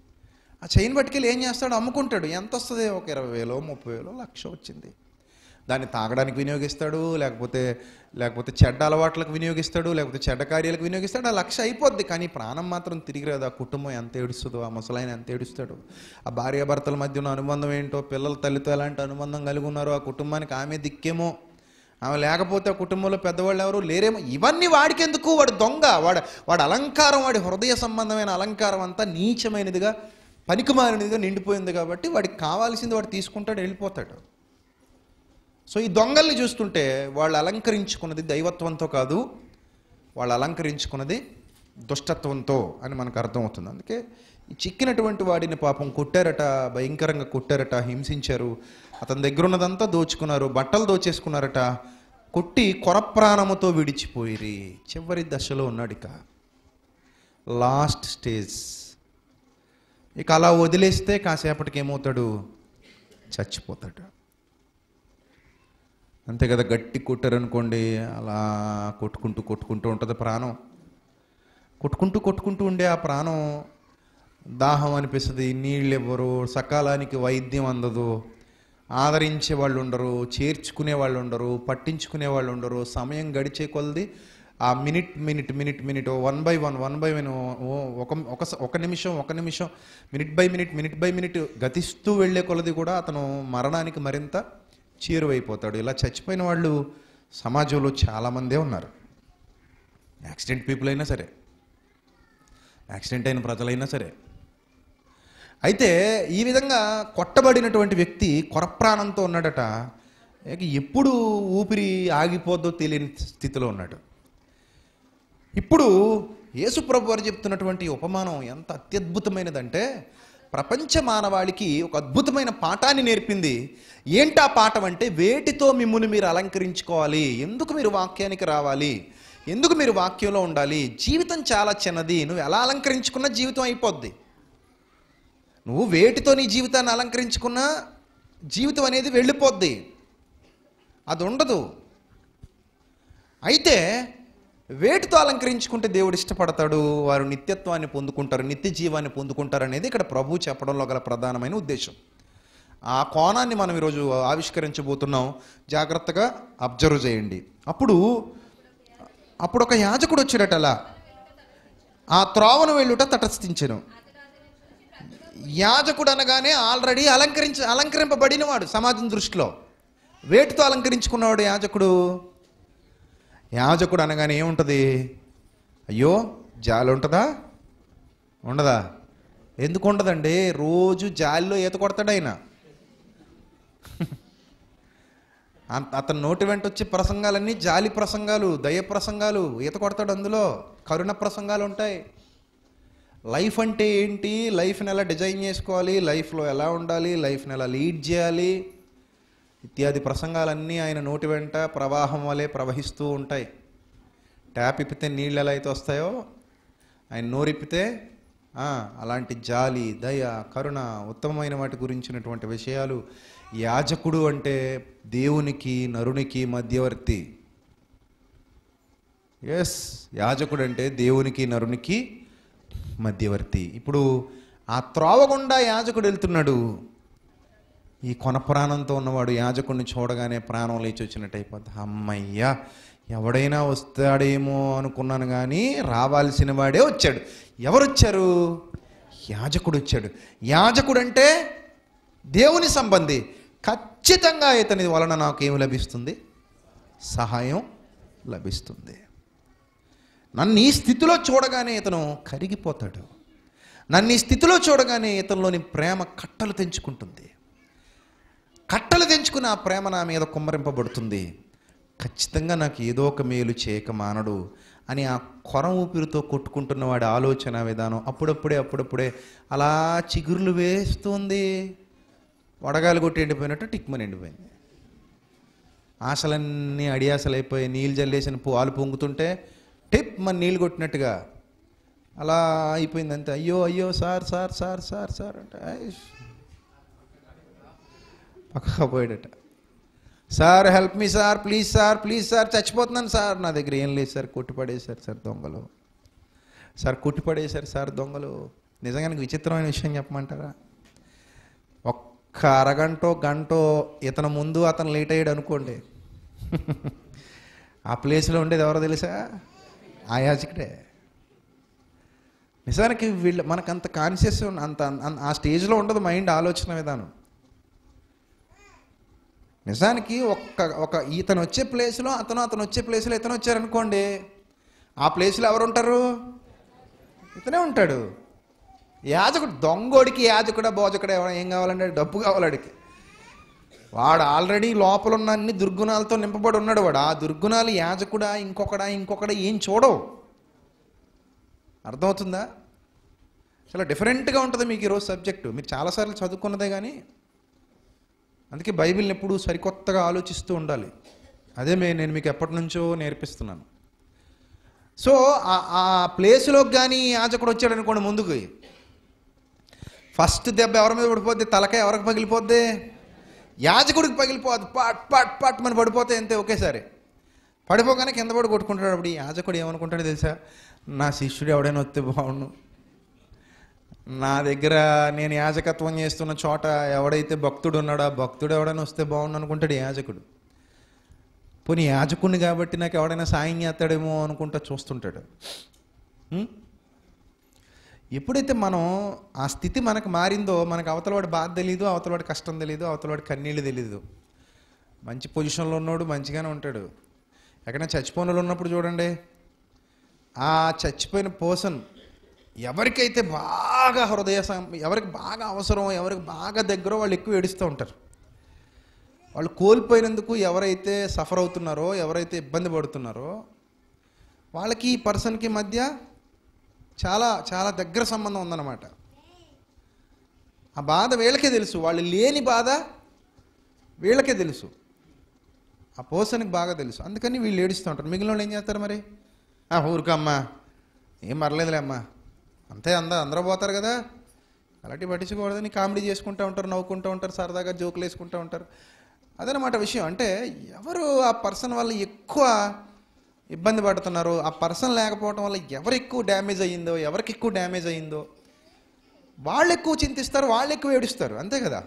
ఆ చైన్ పట్టుకెళ్ళి ఏం చేస్తాడు అమ్ముకుంటాడు ఎంత వస్తుంది ఒక ఇరవై వేలో ముప్పై వేలో లక్ష వచ్చింది దాన్ని తాగడానికి వినియోగిస్తాడు లేకపోతే లేకపోతే చెడ్డ అలవాట్లకు వినియోగిస్తాడు లేకపోతే చెడ్డ కార్యాలకు వినియోగిస్తాడు ఆ లక్ష అయిపోద్ది కానీ ప్రాణం మాత్రం తిరిగి రాదు ఆ కుటుంబం ఎంత ఏడుస్తుందో ఆ ముసలాయన ఎంత ఏడుస్తాడు ఆ భార్యాభర్తల మధ్య ఉన్న అనుబంధం ఏంటో పిల్లల తల్లితో ఎలాంటి అనుబంధం కలిగి ఉన్నారో ఆ కుటుంబానికి ఆమె దిక్కేమో ఆమె లేకపోతే ఆ కుటుంబంలో పెద్దవాళ్ళు ఎవరు లేరేమో ఇవన్నీ వాడికెందుకు వాడు దొంగ వాడు వాడు అలంకారం వాడి హృదయ సంబంధమైన అలంకారం అంతా నీచమైనదిగా పనికిమాలినదిగా నిండిపోయింది కాబట్టి వాడికి కావాల్సింది వాడు తీసుకుంటాడు వెళ్ళిపోతాడు సో ఈ దొంగల్ని చూస్తుంటే వాళ్ళు అలంకరించుకున్నది దైవత్వంతో కాదు వాళ్ళు అలంకరించుకున్నది దుష్టత్వంతో అని మనకు అర్థమవుతుంది అందుకే ఈ చిక్కినటువంటి వాడిని పాపం కొట్టారట భయంకరంగా కొట్టారట హింసించారు అతని దగ్గర ఉన్నదంతా దోచుకున్నారు బట్టలు దోచేసుకున్నారట కొట్టి కొరప్రాణముతో విడిచిపోయిరి చివరి దశలో ఉన్నాడు ఇక లాస్ట్ స్టేజ్ ఇక అలా వదిలేస్తే కాసేపటికి ఏమవుతాడు చచ్చిపోతాడు అంతే కదా గట్టి కొట్టారనుకోండి అలా కొట్టుకుంటూ కొట్టుకుంటూ ఉంటుంది ప్రాణం కొట్టుకుంటూ కొట్టుకుంటూ ఉండే ఆ ప్రాణం దాహం అనిపిస్తుంది నీళ్ళు ఇవ్వరు సకాలానికి వైద్యం అందదు ఆదరించే వాళ్ళు ఉండరు చేర్చుకునే వాళ్ళు ఉండరు పట్టించుకునే వాళ్ళు ఉండరు సమయం గడిచే కొలది ఆ minute minute minute minute one by one one by one ఒక ఒక స- ఒక నిమిషం ఒక నిమిషం minute by minute minute by minute గతిస్తూ వెళ్ళే కొలది కూడా అతను మరణానికి మరింత చేరువైపోతాడు ఇలా చచ్చిపోయిన వాళ్ళు సమాజంలో చాలామందే ఉన్నారు యాక్సిడెంట్ పీపుల్ అయినా సరే యాక్సిడెంట్ అయిన ప్రజలైనా సరే అయితే ఈ విధంగా కొట్టబడినటువంటి వ్యక్తి కొరప్రాణంతో ఉన్నాడట ఇక ఎప్పుడు ఊపిరి ఆగిపోద్దో తెలియని స్థితిలో ఉన్నాడు ఇప్పుడు యేసుప్రభు వారు చెప్తున్నటువంటి ఈ ఉపమానం ఎంత అత్యద్భుతమైనదంటే ప్రపంచ మానవాళికి ఒక అద్భుతమైన పాఠాన్ని నేర్పింది ఏంటా పాఠం అంటే వేటితో మిమ్ముని మీరు అలంకరించుకోవాలి ఎందుకు మీరు వాక్యానికి రావాలి ఎందుకు మీరు వాక్యంలో ఉండాలి జీవితం చాలా చిన్నది నువ్వు ఎలా అలంకరించుకున్నా జీవితం అయిపోద్ది నువ్వు వేటితో నీ జీవితాన్ని అలంకరించుకున్నా జీవితం అనేది వెళ్ళిపోద్ది అది ఉండదు అయితే వేటితో అలంకరించుకుంటే దేవుడు ఇష్టపడతాడు వారు నిత్యత్వాన్ని పొందుకుంటారు నిత్య జీవాన్ని పొందుకుంటారు అనేది ఇక్కడ ప్రభు చెప్పడంలో గల ప్రధానమైన ఉద్దేశం ఆ కోణాన్ని మనం ఈరోజు ఆవిష్కరించబోతున్నాం జాగ్రత్తగా అబ్జర్వ్ చేయండి అప్పుడు అప్పుడు ఒక యాజకుడు వచ్చాడట అలా ఆ త్రోవను వెళ్ళుట తటస్థించెను యాజకుడు అనగానే ఆల్రెడీ అలంకరించ అలంకరింపబడినవాడు సమాజం దృష్టిలో వేటితో అలంకరించుకున్నవాడు యాజకుడు యాజకుడు అనగానే ఏముంటుంది అయ్యో జాలి ఉంటుందా ఉండదా ఎందుకు ఉండదండి రోజు జాలిలో ఈత కొడతాడు ఆయన అంత- అతని నోటి వెంట వచ్చే ప్రసంగాలన్నీ జాలి ప్రసంగాలు దయ ప్రసంగాలు ఈత కొడతాడు అందులో కరుణ ప్రసంగాలు ఉంటాయి లైఫ్ అంటే ఏంటి లైఫ్ని ఎలా డిజైన్ చేసుకోవాలి లైఫ్లో ఎలా ఉండాలి లైఫ్ని ఎలా లీడ్ చేయాలి ఇత్యాది ప్రసంగాలన్నీ ఆయన నోటి వెంట ప్రవాహం వలె ప్రవహిస్తూ ఉంటాయి ట్యాప్ ఇప్పితే నీళ్ళు ఎలా అయితే వస్తాయో ఆయన నోరిప్పితే ఆ, అలాంటి జాలి దయ కరుణ ఉత్తమమైన వాటి గురించినటువంటి విషయాలు యాజకుడు అంటే దేవునికి నరునికి మధ్యవర్తి ఎస్ యాజకుడు అంటే దేవునికి నరునికి మధ్యవర్తి ఇప్పుడు ఆ త్రోవ గుండా యాజకుడు వెళ్తున్నాడు ఈ కొన ప్రాణంతో ఉన్నవాడు యాజకుడిని చూడగానే ప్రాణం లేచి వచ్చినట్టు అయిపోద్ది అమ్మయ్యా ఎవడైనా వస్తాడేమో అనుకున్నాను కానీ రావాల్సిన వాడే వచ్చాడు ఎవరు వచ్చారు యాజకుడు వచ్చాడు యాజకుడు అంటే దేవుని సంబంధి ఖచ్చితంగా ఇతని వలన నాకు ఏమి లభిస్తుంది సహాయం లభిస్తుంది నన్ను ఈ స్థితిలో చూడగానే ఇతను కరిగిపోతాడు నన్ను ఈ స్థితిలో చూడగానే ఇతనిలోని ప్రేమ కట్టలు తెంచుకుంటుంది కట్టలు తెంచుకుని ఆ ప్రేమ నా మీద కుమ్మరింపబడుతుంది ఖచ్చితంగా నాకు ఏదో ఒక మేలు చేయక మానడు అని ఆ కొర ఊపిరితో కొట్టుకుంటున్న వాడి ఆలోచన విధానం అప్పుడప్పుడే అప్పుడప్పుడే అలా చిగుర్లు వేస్తుంది వడగాలు కొట్టి ఎండిపోయినట్టు టిక్మని ఎండిపోయింది ఆశలన్నీ అడియాసలైపోయి నీళ్ళు జల్లేసిన పాలు పొంగుతుంటే టిప్ మన నీళ్ళు కొట్టినట్టుగా అలా అయిపోయింది అంతే అయ్యో అయ్యో sir sir sir sir sir అంటే ఐష్. పక్కగా పోయాడట sir help me sir please sir please sir చచ్చిపోతున్నాను సార్ నా దగ్గర ఏం లేదు సార్ కొట్టిపడేశారు సార్ దొంగలు సార్ కొట్టిపడేశారు సార్ దొంగలు నిజంగా నాకు విచిత్రమైన విషయం చెప్పమంటారా ఒక్క అరగంటో గంటో ఇతను ముందు అతను లేట్ అయ్యాడు అనుకోండి ఆ ప్లేస్లో ఉండేది ఎవరో తెలుసా ఆ యాజకుడే నిజానికి వీళ్ళ మనకు అంత కాన్షియస్ అంత అంత- ఆ స్టేజ్లో ఉండదు మైండ్ ఆలోచన విధానం నిజానికి ఒక్క ఒక ఇతను వచ్చే ప్లేస్లో అతను అతను వచ్చే ప్లేస్లో ఇతను వచ్చారనుకోండి ఆ ప్లేస్లో ఎవరు ఉంటారు ఇతనే ఉంటాడు యాజకుడు దొంగోడికి యాజకుడా బోజకుడా ఎవడ ఏం కావాలంటే డబ్బు కావాలి వాడికి వాడు ఆల్రెడీ లోపల ఉన్న అన్ని దుర్గుణాలతో నింపబడి ఉన్నాడు వాడు ఆ దుర్గుణాలు యాజకుడా ఇంకొకడా ఇంకొకడా ఏం చూడవు అర్థమవుతుందా చాలా డిఫరెంట్గా ఉంటుంది మీకు ఈరోజు సబ్జెక్టు మీరు చాలాసార్లు చదువుకున్నదే కానీ అందుకే బైబిల్ని ఎప్పుడూ సరికొత్తగా ఆలోచిస్తూ ఉండాలి అదే మే నేను మీకు ఎప్పటి నుంచో నేర్పిస్తున్నాను సో ఆ- ఆ ప్లేస్లోకి కానీ యాజకుడు వచ్చాడు అనుకోండి ముందుకు ఫస్ట్ దెబ్బ ఎవరి మీద పడిపోద్ది తలకాయ ఎవరికి పగిలిపోద్ది యాజకుడికి పగిలిపోద్ది పట్ పట్ పట్ మన పడిపోతే అంతే ఒకేసారి పడిపోగానే కింద పడి కొట్టుకుంటాడు అప్పుడు ఈ యాజకుడు ఏమనుకుంటాడో తెలుసా నా శిష్యుడు ఎవడైనా వస్తే బాగుండు నా దగ్గర నేను యాజకత్వం చేస్తున్న చోట ఎవడైతే భక్తుడు ఉన్నాడో ఆ భక్తుడు ఎవడైనా వస్తే బాగుండు అనుకుంటాడు ఈ యాజకుడు పోనీ యాజకుడిని కాబట్టి నాకు ఎవడైనా సాయం చేస్తాడేమో అనుకుంటా చూస్తుంటాడు ఉం? ఎప్పుడైతే మనం ఆ స్థితి మనకు మారిందో మనకు అవతలవాడి బాధ తెలియదు అవతలవాడి కష్టం తెలియదు అవతలవాడి కన్నీళ్ళు తెలియదు మంచి పొజిషన్లో ఉన్నోడు మంచిగానే ఉంటాడు ఎక్కడైనా చచ్చిపోయిన వాళ్ళు ఉన్నప్పుడు చూడండి ఆ చచ్చిపోయిన పర్సన్ ఎవరికైతే బాగా హృదయ సం- ఎవరికి బాగా అవసరం ఎవరికి బాగా దగ్గర వాళ్ళు ఎక్కువ ఏడుస్తూ ఉంటారు వాళ్ళు కోల్పోయినందుకు ఎవరైతే సఫర్ అవుతున్నారో ఎవరైతే ఇబ్బంది పడుతున్నారో వాళ్ళకి ఈ పర్సన్కి మధ్య చాలా చాలా దగ్గర సంబంధం ఉందన్నమాట ఆ బాధ వీళ్ళకే తెలుసు వాళ్ళు లేని బాధ వీళ్ళకే తెలుసు ఆ పర్సన్కి బాగా తెలుసు అందుకని వీళ్ళు ఏడుస్తూ ఉంటారు మిగిలిన వాళ్ళు ఏం చేస్తారు మరి ఆ ఊరికమ్మా ఏం మరలేదులే అమ్మా అంతే అందా అందరూ పోతారు కదా అలాంటి పట్టించుకోవద్దని కామెడీ చేసుకుంటూ ఉంటారు నవ్వుకుంటూ ఉంటారు సరదాగా జోకులు వేసుకుంటూ ఉంటారు అదనమాట విషయం అంటే ఎవరు ఆ పర్సన్ వల్ల ఎక్కువ ఇబ్బంది పడుతున్నారు ఆ పర్సన్ లేకపోవడం వల్ల ఎవరు ఎక్కువ డ్యామేజ్ అయ్యిందో ఎవరికి ఎక్కువ డ్యామేజ్ అయ్యిందో వాళ్ళు ఎక్కువ చింతిస్తారు వాళ్ళు ఎక్కువ ఏడుస్తారు అంతే కదా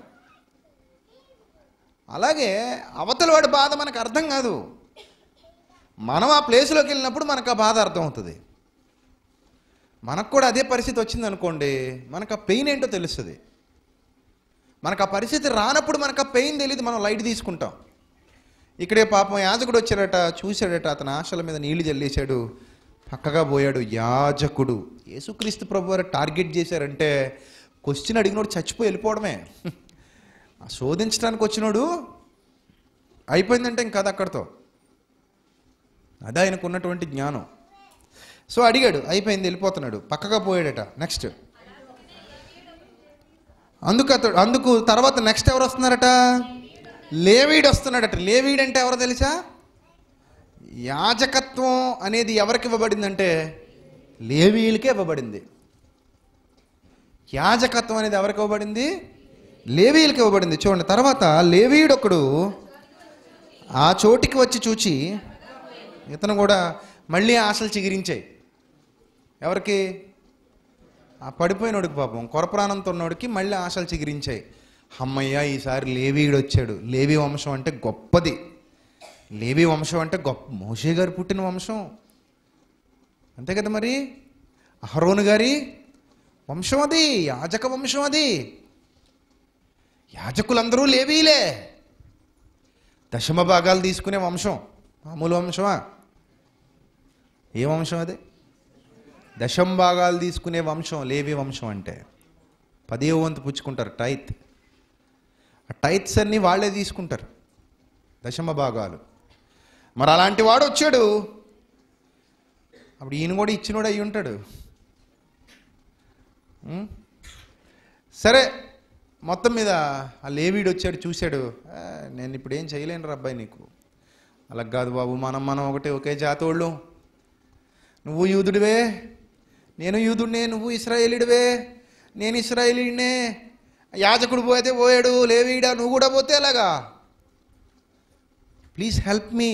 అలాగే అవతల వాడి బాధ మనకు అర్థం కాదు మనం ఆ ప్లేస్లోకి వెళ్ళినప్పుడు మనకు ఆ బాధ అర్థం అవుతుంది మనకు కూడా అదే పరిస్థితి వచ్చింది అనుకోండి మనకు ఆ పెయిన్ ఏంటో తెలుస్తుంది మనకు ఆ పరిస్థితి రానప్పుడు మనకు ఆ పెయిన్ తెలియదు మనం లైట్ తీసుకుంటాం ఇక్కడే పాపం యాజకుడు వచ్చాడట చూశాడట అతని ఆశల మీద నీళ్లు జల్లేశాడు పక్కగా పోయాడు యాజకుడు యేసుక్రీస్తు ప్రభు వారు టార్గెట్ చేశారంటే క్వశ్చన్ అడిగినోడు చచ్చిపోయి వెళ్ళిపోవడమే ఆ శోధించడానికి వచ్చినోడు అయిపోయిందంటే ఇంక అది అక్కడితో అదే ఆయనకు ఉన్నటువంటి జ్ఞానం సో అడిగాడు అయిపోయింది వెళ్ళిపోతున్నాడు పక్కగా పోయాడట నెక్స్ట్ అందుకు అతడు అందుకు తర్వాత నెక్స్ట్ ఎవరు వస్తున్నారట లేవీడు వస్తున్నాడట లేవీడు అంటే ఎవరో తెలుసా యాజకత్వం అనేది ఎవరికి ఇవ్వబడిందంటే లేవీలకే ఇవ్వబడింది యాజకత్వం అనేది ఎవరికి ఇవ్వబడింది లేవీలకి ఇవ్వబడింది చూడండి తర్వాత లేవీయుడు ఒకడు ఆ చోటికి వచ్చి చూచి ఇతను కూడా మళ్ళీ ఆశలు చిగిరించాయి ఎవరికి ఆ పడిపోయినోడికి పాపం కొరప్రాణంతో ఉన్నోడికి మళ్ళీ ఆశలు చిగిరించాయి అమ్మయ్య ఈసారి లేవీయుడు వచ్చాడు లేవి వంశం అంటే గొప్పది లేవి వంశం అంటే గొప్ప మోషే గారు పుట్టిన వంశం అంతే కదా మరి అహరోను గారి వంశం అది యాజక వంశం అది యాజకులందరూ లేవీలే దశమ భాగాలు తీసుకునే వంశం మామూలు వంశమా ఏ వంశం అది దశం భాగాలు తీసుకునే వంశం లేవి వంశం అంటే పదే వంతు పుచ్చుకుంటారు టైత్ ఆ టైత్స్ అన్నీ వాళ్ళే తీసుకుంటారు దశమ భాగాలు మరి అలాంటి వాడు వచ్చాడు అప్పుడు ఈయన కూడా ఇచ్చినోడు అయి ఉంటాడు ఉం? సరే మొత్తం మీద ఆ లేవీడు వచ్చాడు చూశాడు "ఆ, నేను ఇప్పుడు ఏం చేయలేను రా అబ్బాయి నీకు అలా కాదు బాబు మనం మనం ఒకటే ఒకే జాతోళ్ళు నువ్వు యూదుడివే నేను యూదుడినే నువ్వు ఇస్రాయేలీడివే నేను ఇస్రాయేలీడినే యాజకుడు పోతే పోయాడు లేవీడా నువ్వు కూడా పోతే ఎలాగా please help me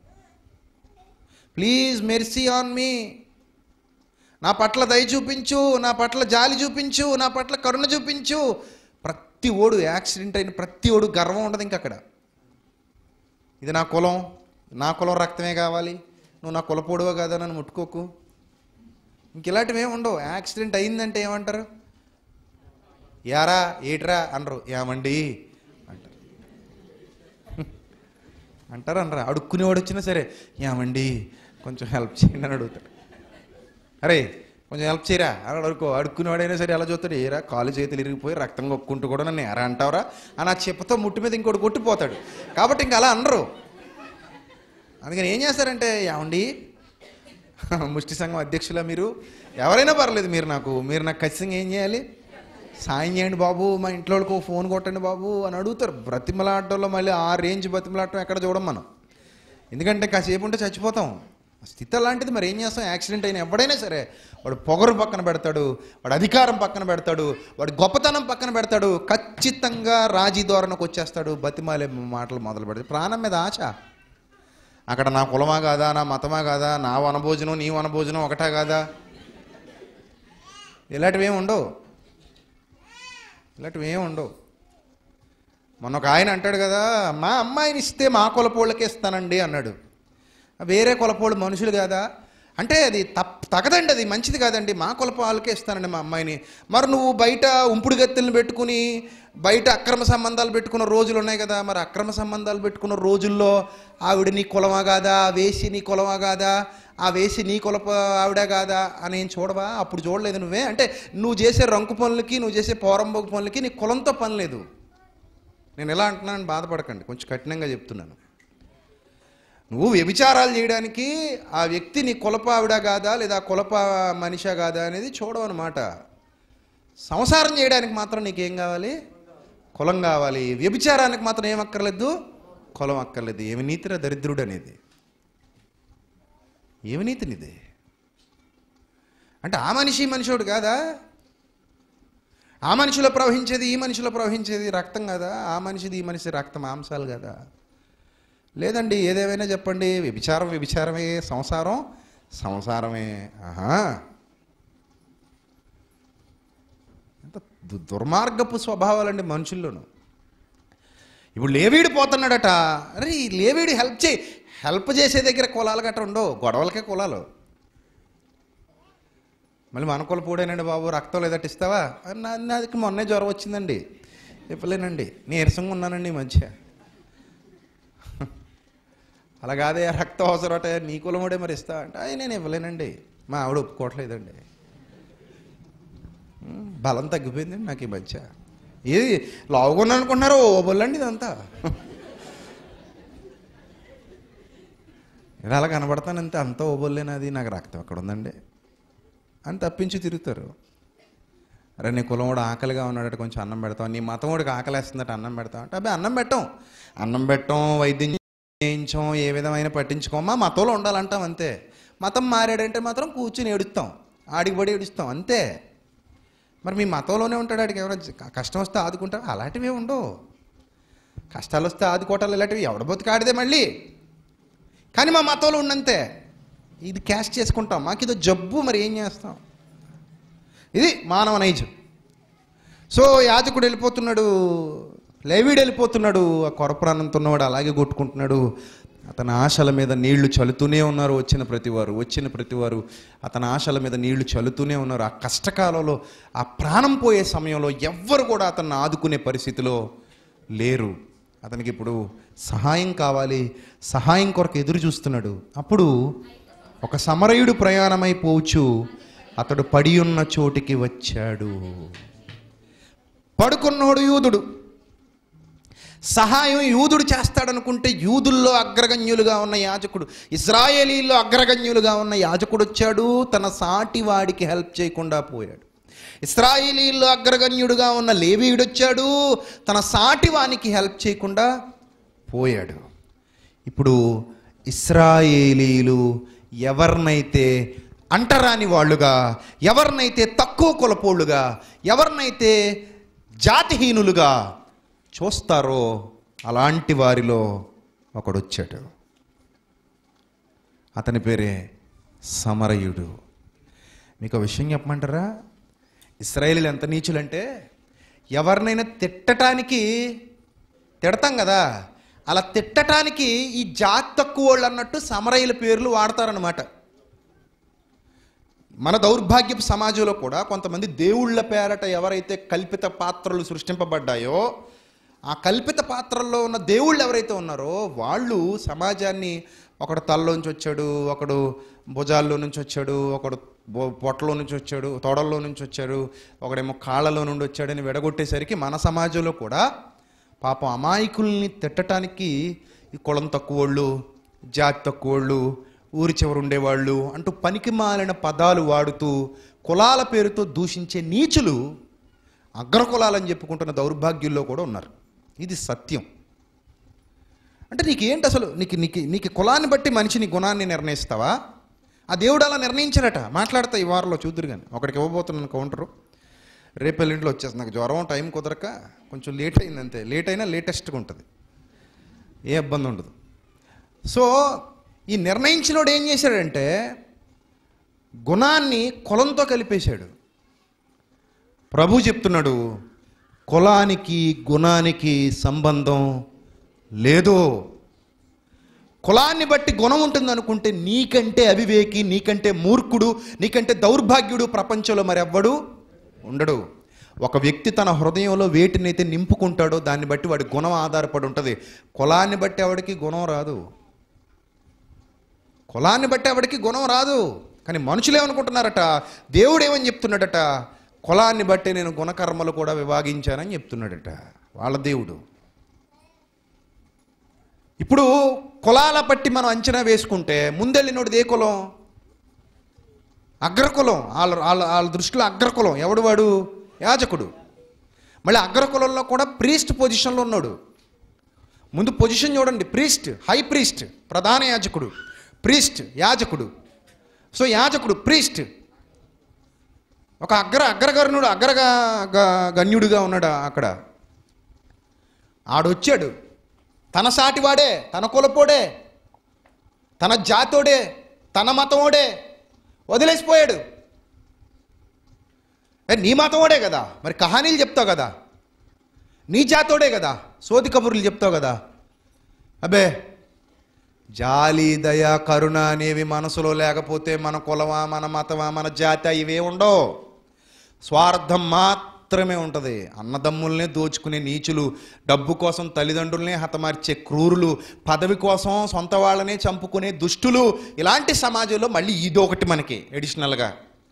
please mercy on me నా పట్ల దయ చూపించు నా పట్ల జాలి చూపించు నా పట్ల కరుణ చూపించు ప్రతి ఓడు యాక్సిడెంట్ అయిన ప్రతి ఓడు గర్వం ఉండదు ఇంక అక్కడ ఇది నా కులం నా కులం రక్తమే కావాలి నువ్వు నా కులపోడువో కాదా నన్ను ముట్టుకోకు ఇంక ఇలాంటివి ఏమి ఉండవు యాక్సిడెంట్ అయిందంటే ఏమంటారు యారా ఏట్రా అనరు ఏమండి అంటారు అంటారు అనరా అడుక్కునేవాడు వచ్చినా సరే ఏమండి కొంచెం హెల్ప్ చేయండి అని అడుగుతాడు అరే కొంచెం హెల్ప్ చేయరా అని అడుకో అడుక్కునేవాడైనా సరే ఎలా చూస్తాడు ఏరా కాలు చేతులు ఇరిగిపోయి రక్తం కొక్కుంటూ కూడా నన్ను ఎరా అంటావరా అని ఆ చెప్పతో ముట్టి మీద ఇంకోటి కొట్టిపోతాడు కాబట్టి ఇంక అలా అనరు అందుకని ఏం చేస్తారంటే ఏమండి ముష్టి సంఘం అధ్యక్షులా మీరు ఎవరైనా పర్లేదు మీరు నాకు మీరు నాకు ఖచ్చితంగా ఏం చేయాలి సాయం చేయండి బాబు మా ఇంట్లో వాళ్ళకి ఓ ఫోన్ కొట్టండి బాబు అని అడుగుతారు బ్రతిమలాటంలో మళ్ళీ ఆ రేంజ్ బ్రతిమలాటం ఎక్కడ చూడం మనం ఎందుకంటే కాసేపు ఉంటే చచ్చిపోతాం ఆ స్థితి అలాంటిది మరి ఏం చేస్తాం యాక్సిడెంట్ అయిన ఎవడైనా సరే వాడు పొగరు పక్కన పెడతాడు వాడు అధికారం పక్కన పెడతాడు వాడు గొప్పతనం పక్కన పెడతాడు ఖచ్చితంగా రాజీ ధోరణకు వచ్చేస్తాడు బతిమాలే మాటలు మొదలు పెడతాడు ప్రాణం మీద ఆశ అక్కడ నా కులమా కాదా నా మతమా కాదా నా వనభోజనం నీ వనభోజనం ఒకటా కాదా ఇలాంటివి ఏమి ఉండవు ఇలాంటివి ఏమి ఉండవు మొన్న ఒక ఆయన అంటాడు కదా మా అమ్మాయిని ఇస్తే మా కులపోళ్ళకే ఇస్తానండి అన్నాడు వేరే కులపోళ్ళు మనుషులు కాదా అంటే అది తప్ తగదండి అది మంచిది కాదండి మా కులప వాళ్ళకే ఇస్తానండి మా అమ్మాయిని మరి నువ్వు బయట ఉంపుడు గత్తెలను పెట్టుకుని బయట అక్రమ సంబంధాలు పెట్టుకున్న రోజులు ఉన్నాయి కదా మరి అక్రమ సంబంధాలు పెట్టుకున్న రోజుల్లో ఆవిడ నీ కులమా కాదా ఆ వేసి నీ కులమా కాదా ఆ వేసి నీ కులప ఆవిడ కాదా అని ఏం చూడవా అప్పుడు చూడలేదు నువ్వే అంటే నువ్వు చేసే రంకు పనులకి నువ్వు చేసే పోరంబోగు పనులకి నీ కులంతో పని లేదు నేను ఎలా అంటున్నానని బాధపడకండి కొంచెం కఠినంగా చెప్తున్నాను నువ్వు వ్యభిచారాలు చేయడానికి ఆ వ్యక్తి నీ కులప ఆవిడ కాదా లేదా కులప మనిషా కాదా అనేది చూడవన్నమాట సంసారం చేయడానికి మాత్రం నీకేం కావాలి కులం కావాలి వ్యభిచారానికి మాత్రం ఏం అక్కర్లేదు కులం అక్కర్లేదు ఏమి నీతిరా దరిద్రుడు అనేది ఏమి నీతి నీది అంటే ఆ మనిషి ఈ మనిషోడు కాదా ఆ మనిషిలో ప్రవహించేది ఈ మనిషిలో ప్రవహించేది రక్తం కదా ఆ మనిషిది ఈ మనిషి రక్త మాంసాలు కదా లేదండి ఏదేమైనా చెప్పండి వ్యభిచారం వ్యభిచారమే సంసారం సంసారమే ఆహా ఎంత దు- దుర్మార్గపు స్వభావాలండి మనుషుల్లోనూ ఇప్పుడు లేవీడు పోతున్నాడట అరే ఈ లేవీడు హెల్ప్ చేయి హెల్ప్ చేసే దగ్గర కులాలు గట్రా ఉండవు గొడవలకే కులాలు మళ్ళీ మన కుల పూడేనండి బాబు రక్తం లేదట ఇస్తావా అరే నా నాదికి మొన్నే జ్వరం వచ్చిందండి చెప్పలేనండి నీరసంగా ఉన్నానండి ఈ మంచిగా అలా కాదే రక్తం అవసరం అట నీ కులముడే మరి ఇస్తా అంటే అయ్యి నేను ఇవ్వలేనండి మా ఆవిడ ఒప్పుకోవట్లేదండి ఉమ్, బలం తగ్గిపోయిందండి నాకు ఈ మధ్య ఏది లావుకున్నాను అనుకుంటున్నారో ఓ బొల్లండి ఇదంతా ఇది అలా కనబడతానంతే అంత ఓబోలేనది నాకు రక్తం ఎక్కడ ఉందండి అని తప్పించి తిరుగుతారు అరే నీ కులం కూడా ఆకలిగా ఉన్నాడట కొంచెం అన్నం పెడతాం నీ మతం వాడికి ఆకలేస్తుందట అన్నం పెడతాం అంటే అబ్బాయి అన్నం పెట్టం అన్నం పెట్టం వైద్యం చేయించం ఏ విధమైన పట్టించుకోమా మతంలో ఉండాలంటాం అంతే మతం మారాడంటే మాత్రం కూర్చుని ఏడుస్తాం ఆడికి పడి ఏడుస్తాం అంతే మరి మీ మతంలోనే ఉంటాడు ఆడికి ఎవరైనా కష్టం వస్తే ఆదుకుంటారు అలాంటివి ఏమి ఉండవు కష్టాలు వస్తే ఆదుకోవటాలు ఇలాంటివి ఎవడ బతుకాడిదే మళ్ళీ కానీ మా మతంలో ఉన్నంతే ఇది క్యాష్ చేసుకుంటాం మాకు ఇదో జబ్బు మరి ఏం చేస్తాం ఇది మానవ నైజం సో యాజకుడు వెళ్ళిపోతున్నాడు లేవీడు వెళ్ళిపోతున్నాడు ఆ కొరప్రాణంతో ఉన్నవాడు అలాగే కొట్టుకుంటున్నాడు అతని ఆశల మీద నీళ్లు చల్లుతూనే ఉన్నారు వచ్చిన ప్రతివారు వచ్చిన ప్రతివారు అతని ఆశల మీద నీళ్లు చల్లుతూనే ఉన్నారు ఆ కష్టకాలంలో ఆ ప్రాణం పోయే సమయంలో ఎవ్వరు కూడా అతన్ని ఆదుకునే పరిస్థితిలో లేరు అతనికి ఇప్పుడు సహాయం కావాలి సహాయం కొరకు ఎదురు చూస్తున్నాడు అప్పుడు ఒక సమరయుడు ప్రయాణమై పోవచ్చు అతడు పడి ఉన్న చోటికి వచ్చాడు పడుకున్నోడు యూదుడు సహాయం యూదుడు చేస్తాడనుకుంటే యూదుల్లో అగ్రగణ్యులుగా ఉన్న యాజకుడు ఇజ్రాయేలీల్లో అగ్రగణ్యులుగా ఉన్న యాజకుడు వచ్చాడు తన సాటి వాడికి హెల్ప్ చేయకుండా పోయాడు ఇస్రాయేలీల్లో అగ్రగణ్యుడుగా ఉన్న లేవీయుడు వచ్చాడు తన సాటి వానికి హెల్ప్ చేయకుండా పోయాడు ఇప్పుడు ఇస్రాయేలీలు ఎవరినైతే అంటరాని వాళ్ళుగా ఎవరినైతే తక్కువ కులపోళ్ళుగా ఎవరినైతే జాతిహీనులుగా చూస్తారో అలాంటి వారిలో ఒకడొచ్చాడు అతని పేరే సమరయుడు మీకు ఒక విషయం చెప్పమంటారా ఇస్రాయేలీలు ఎంత నీచులంటే ఎవరినైనా తిట్టటానికి తిడతాం కదా అలా తిట్టటానికి ఈ జాతి తక్కువ వాళ్ళు అన్నట్టు సమరయుల పేర్లు వాడతారనమాట మన దౌర్భాగ్యపు సమాజంలో కూడా కొంతమంది దేవుళ్ళ పేరట ఎవరైతే కల్పిత పాత్రలు సృష్టింపబడ్డాయో ఆ కల్పిత పాత్రల్లో ఉన్న దేవుళ్ళు ఎవరైతే ఉన్నారో వాళ్ళు సమాజాన్ని ఒకడు తలలోంచి వచ్చాడు ఒకడు భుజాల్లో నుంచి వచ్చాడు ఒకడు బొ- పొట్టలో నుంచి వచ్చాడు తొడల్లో నుంచి వచ్చాడు ఒకడేమో కాళ్ళలో నుండి వచ్చాడని విడగొట్టేసరికి మన సమాజంలో కూడా పాపం అమాయకుల్ని తిట్టడానికి ఈ కులం తక్కువోళ్ళు జాతి తక్కువోళ్ళు ఊరి చివరు ఉండేవాళ్ళు అంటూ పనికి మాలిన పదాలు వాడుతూ కులాల పేరుతో దూషించే నీచులు అగ్రకులాలని చెప్పుకుంటున్న దౌర్భాగ్యుల్లో కూడా ఉన్నారు ఇది సత్యం అంటే నీకేంటి అసలు నీకు నీకు నీకు కులాన్ని బట్టి మనిషిని గుణాన్ని నిర్ణయిస్తావా ఆ దేవుడు అలా నిర్ణయించాడట మాట్లాడతా ఈ వారంలో చూద్దరు కానీ ఒకడికి ఇవ్వబోతున్నాను కౌంటరు రేపు ఎల్లుంట్లో వచ్చేస్తుంది నాకు జ్వరం టైం కుదరక కొంచెం లేట్ అయింది అంతే లేట్ అయినా లేటెస్ట్గా ఉంటుంది ఏ ఇబ్బంది ఉండదు సో ఈ నిర్ణయించినోడు ఏం చేశాడంటే గుణాన్ని కులంతో కలిపేశాడు ప్రభు చెప్తున్నాడు కులానికి గుణానికి సంబంధం లేదు కులాన్ని బట్టి గుణం ఉంటుంది అనుకుంటే నీకంటే అవివేకి నీకంటే మూర్ఖుడు నీకంటే దౌర్భాగ్యుడు ప్రపంచంలో మరెవ్వడు ఉండడు ఒక వ్యక్తి తన హృదయంలో వేటినైతే నింపుకుంటాడో దాన్ని బట్టి వాడి గుణం ఆధారపడి ఉంటుంది కులాన్ని బట్టి ఆవిడకి గుణం రాదు కులాన్ని బట్టి ఆవిడకి గుణం రాదు కానీ మనుషులు ఏమనుకుంటున్నారట దేవుడు ఏమని చెప్తున్నాడట కులాన్ని బట్టి నేను గుణకర్మలు కూడా విభాగించానని చెప్తున్నాడట వాళ్ళ దేవుడు ఇప్పుడు కులాల బట్టి మనం అంచనా వేసుకుంటే ముందెళ్ళినోడిది ఏ కులం అగ్రకులం వాళ్ళ వాళ్ళ వాళ్ళ దృష్టిలో అగ్రకులం ఎవడు వాడు యాజకుడు మళ్ళీ అగ్రకులంలో కూడా ప్రీస్ట్ పొజిషన్లో ఉన్నాడు ముందు పొజిషన్ చూడండి ప్రీస్ట్ హై ప్రీస్ట్ ప్రధాన యాజకుడు ప్రీస్ట్ యాజకుడు సో యాజకుడు ప్రీస్ట్ ఒక అగ్ర అగ్రగర్ణుడు అగ్రగా గ- గణ్యుడిగా ఉన్నాడు అక్కడ ఆడొచ్చాడు తన సాటివాడే తన కులపోడే తన జాతోడే తన మతమోడే వదిలేసిపోయాడు ఏ, నీ మతమోడే కదా మరి కహానీలు చెప్తావు కదా నీ జాతోడే కదా సోది కబుర్లు చెప్తావు కదా అబ్బే జాలి దయ కరుణ అనేవి మనసులో లేకపోతే మన కులమా మన మతమా మన జాతి ఇవే ఉండవు స్వార్థం మాత్రమే ఉంటుంది అన్నదమ్ముల్నే దోచుకునే నీచులు డబ్బు కోసం తల్లిదండ్రులనే హతమార్చే క్రూరులు పదవి కోసం సొంత వాళ్ళనే చంపుకునే దుష్టులు ఇలాంటి సమాజంలో మళ్ళీ ఇదొకటి మనకి ఎడిషనల్గా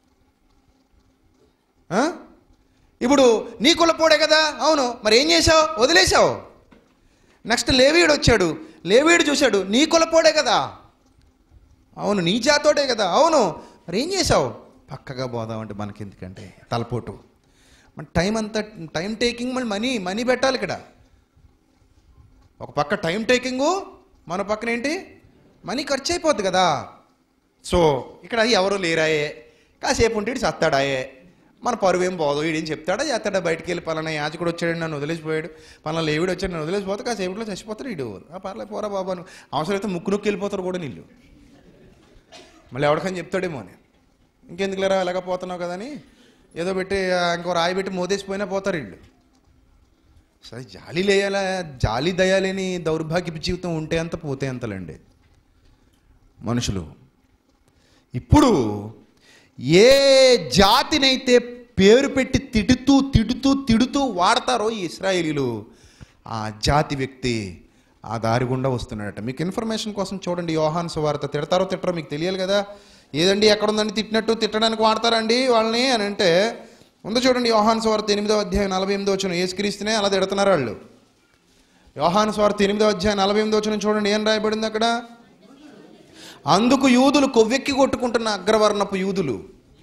ఆ? ఇప్పుడు నీ కులపోడే కదా అవును మరి ఏం చేసావు వదిలేసావు నెక్స్ట్ లేవీడు వచ్చాడు లేవీడు చూశాడు నీ కులపోడే కదా అవును నీ జాతోడే కదా అవును మరి ఏం చేసావు పక్కగా పోదామంటే మనకి ఎందుకంటే తలపోటు మన టైం అంతా టైం టేకింగ్ మళ్ళీ మనీ మనీ పెట్టాలి ఇక్కడ ఒక పక్క టైం టేకింగు మన పక్కన ఏంటి మనీ ఖర్చు అయిపోద్ది కదా సో ఇక్కడ ఎవరు లేరాయే కాసేపు ఉంటే ఈడు సత్తాడాయే మన పరువు ఏం పోదు వీడేం చెప్తాడా చేస్తాడా బయటికి వెళ్ళి పలానా యాచకుడు వచ్చాడు నన్ను వదిలేసిపోయాడు పలానా లేవిడు వచ్చాడు నన్ను వదిలేసిపోతే కాసేపులో చచ్చిపోతాడు వీడు ఆ పర్లే పోరా బాబా నువ్వు అవసరమైతే ముక్కు నొక్కి వెళ్ళిపోతారు కూడా నీళ్ళు మళ్ళీ ఎవరికని చెప్తాడేమో అని ఇంకెందుకు లేరా ఎలాగ పోతున్నావు కదని ఏదో పెట్టి ఆ, ఇంకో రాయి పెట్టి మోదేసిపోయినా పోతారు వీళ్ళు సరే జాలి లేయాల జాలి దయాలేని దౌర్భాగ్యపు జీవితం ఉంటే అంత పోతే అంతలండి మనుషులు ఇప్పుడు ఏ జాతినైతే పేరు పెట్టి తిడుతూ తిడుతూ తిడుతూ వాడతారో ఈ ఇస్రాయేలీలు ఆ జాతి వ్యక్తి ఆ దారి గుండా వస్తున్నాడట మీకు ఇన్ఫర్మేషన్ కోసం చూడండి యోహాన్ సువార్త తిడతారో తిట్టరో మీకు తెలియాలి కదా ఏదండి ఎక్కడ ఉందండి తిట్టినట్టు తిట్టడానికి వాడతారండి వాళ్ళని అని అంటే ముందు చూడండి యోహాన్ సువార్త ఎనిమిదో అధ్యాయం నలభై ఎనిమిదో వచ్చిన ఏసుక్రీస్తునే అలా తిడుతున్నారు వాళ్ళు యోహాన్ స్వార్త ఎనిమిదో అధ్యాయం నలభై ఎనిమిదో వచ్చిన చూడండి ఏం రాయబడింది అక్కడ అందుకు యూదులు కొవ్వెక్కి కొట్టుకుంటున్న అగ్రవర్ణపు యూదులు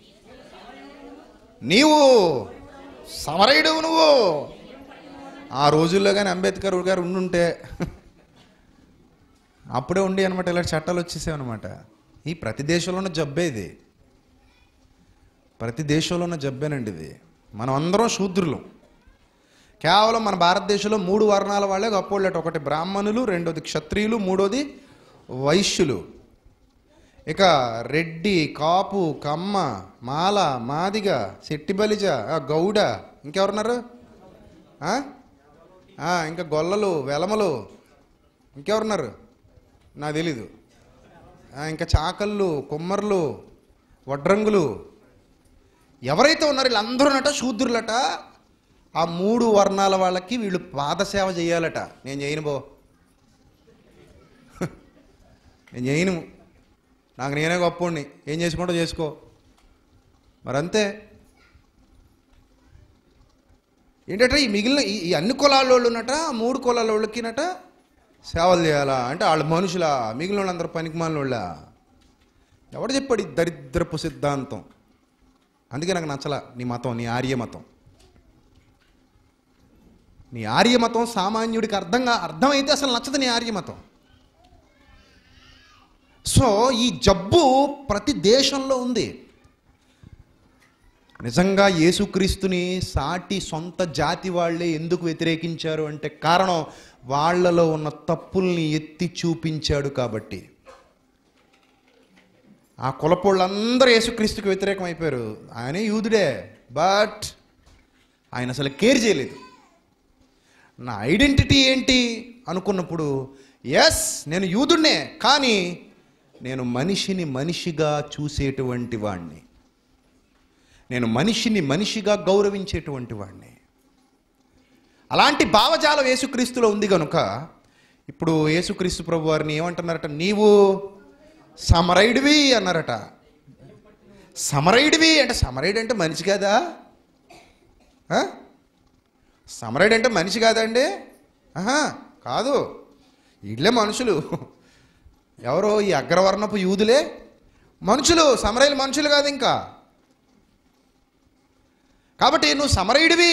నీవు సమరయుడు నువ్వు ఆ రోజుల్లో కానీ అంబేద్కర్ గారు ఉండుంటే అప్పుడే ఉండి అనమాట ఇలాంటి చట్టాలు వచ్చేసావన్నమాట ఈ ప్రతి దేశంలో ఉన్న జబ్బే ఇది ప్రతి దేశంలో ఉన్న జబ్బేనండి ఇది మనం అందరం శూద్రులం కేవలం మన భారతదేశంలో మూడు వర్ణాల వాళ్ళే గొప్పోళ్ళట ఒకటి బ్రాహ్మణులు రెండోది క్షత్రియులు మూడోది వైశ్యులు ఇక రెడ్డి కాపు కమ్మ మాల మాదిగ శెట్టిబలిజ ఆ, గౌడ ఇంకెవరున్నారు ఆ? ఆ, ఇంకా గొల్లలు వెలమలు ఇంకెవరున్నారు నాకు తెలీదు ఆ, ఇంకా చాకళ్ళు కుమ్మర్లు వడ్రంగులు ఎవరైతే ఉన్నారో వీళ్ళందరూనట శూద్రులట ఆ మూడు వర్ణాల వాళ్ళకి వీళ్ళు పాదసేవ చేయాలట నేను చేయను బో నేను చేయను నాకు నేనే గొప్పోడిని ఏం చేసుకుంటో చేసుకో మరి అంతే ఏంటంటే ఈ మిగిలిన ఈ- ఈ అన్ని కులాల వాళ్ళు ఉన్నట మూడు కులాల వాళ్ళకినట సేవలు చేయాలా అంటే వాళ్ళు మనుషులా మిగిలిన వాళ్ళందరూ పనికి వాళ్ళ ఎవడు చెప్పాడు ఈ దరిద్రపు సిద్ధాంతం అందుకే నాకు నచ్చల నీ మతం నీ ఆర్య మతం నీ ఆర్య మతం సామాన్యుడికి అర్థంగా అర్థమైతే అసలు నచ్చదు నీ ఆర్య మతం సో ఈ జబ్బు ప్రతి దేశంలో ఉంది నిజంగా యేసుక్రీస్తుని సాటి సొంత జాతి వాళ్ళే ఎందుకు వ్యతిరేకించారు అంటే కారణం వాళ్ళలో ఉన్న తప్పుల్ని ఎత్తి చూపించాడు కాబట్టి ఆ కులపోళ్ళందరూ యేసుక్రీస్తుకి వ్యతిరేకం అయిపోయారు ఆయనే యూదుడే బట్ ఆయన అసలు కేర్ చేయలేదు నా ఐడెంటిటీ ఏంటి అనుకున్నప్పుడు ఎస్ నేను యూదుడినే కానీ నేను మనిషిని మనిషిగా చూసేటువంటి వాణ్ణి నేను మనిషిని మనిషిగా గౌరవించేటువంటి వాడిని అలాంటి భావజాలం యేసుక్రీస్తులో ఉంది కనుక ఇప్పుడు యేసుక్రీస్తు ప్రభు వారిని ఏమంటున్నారట నీవు సమరైడివి అన్నారట సమరైడివి అంటే సమరైడ్ అంటే మనిషి కాదా ఆ? సమరైడ్ అంటే మనిషి కాదండి ఆహా కాదు వీళ్ళే మనుషులు ఎవరో ఈ అగ్రవర్ణపు యూదులే మనుషులు సమరైలు మనుషులు కాదు ఇంకా కాబట్టి నువ్వు సమరయుడివి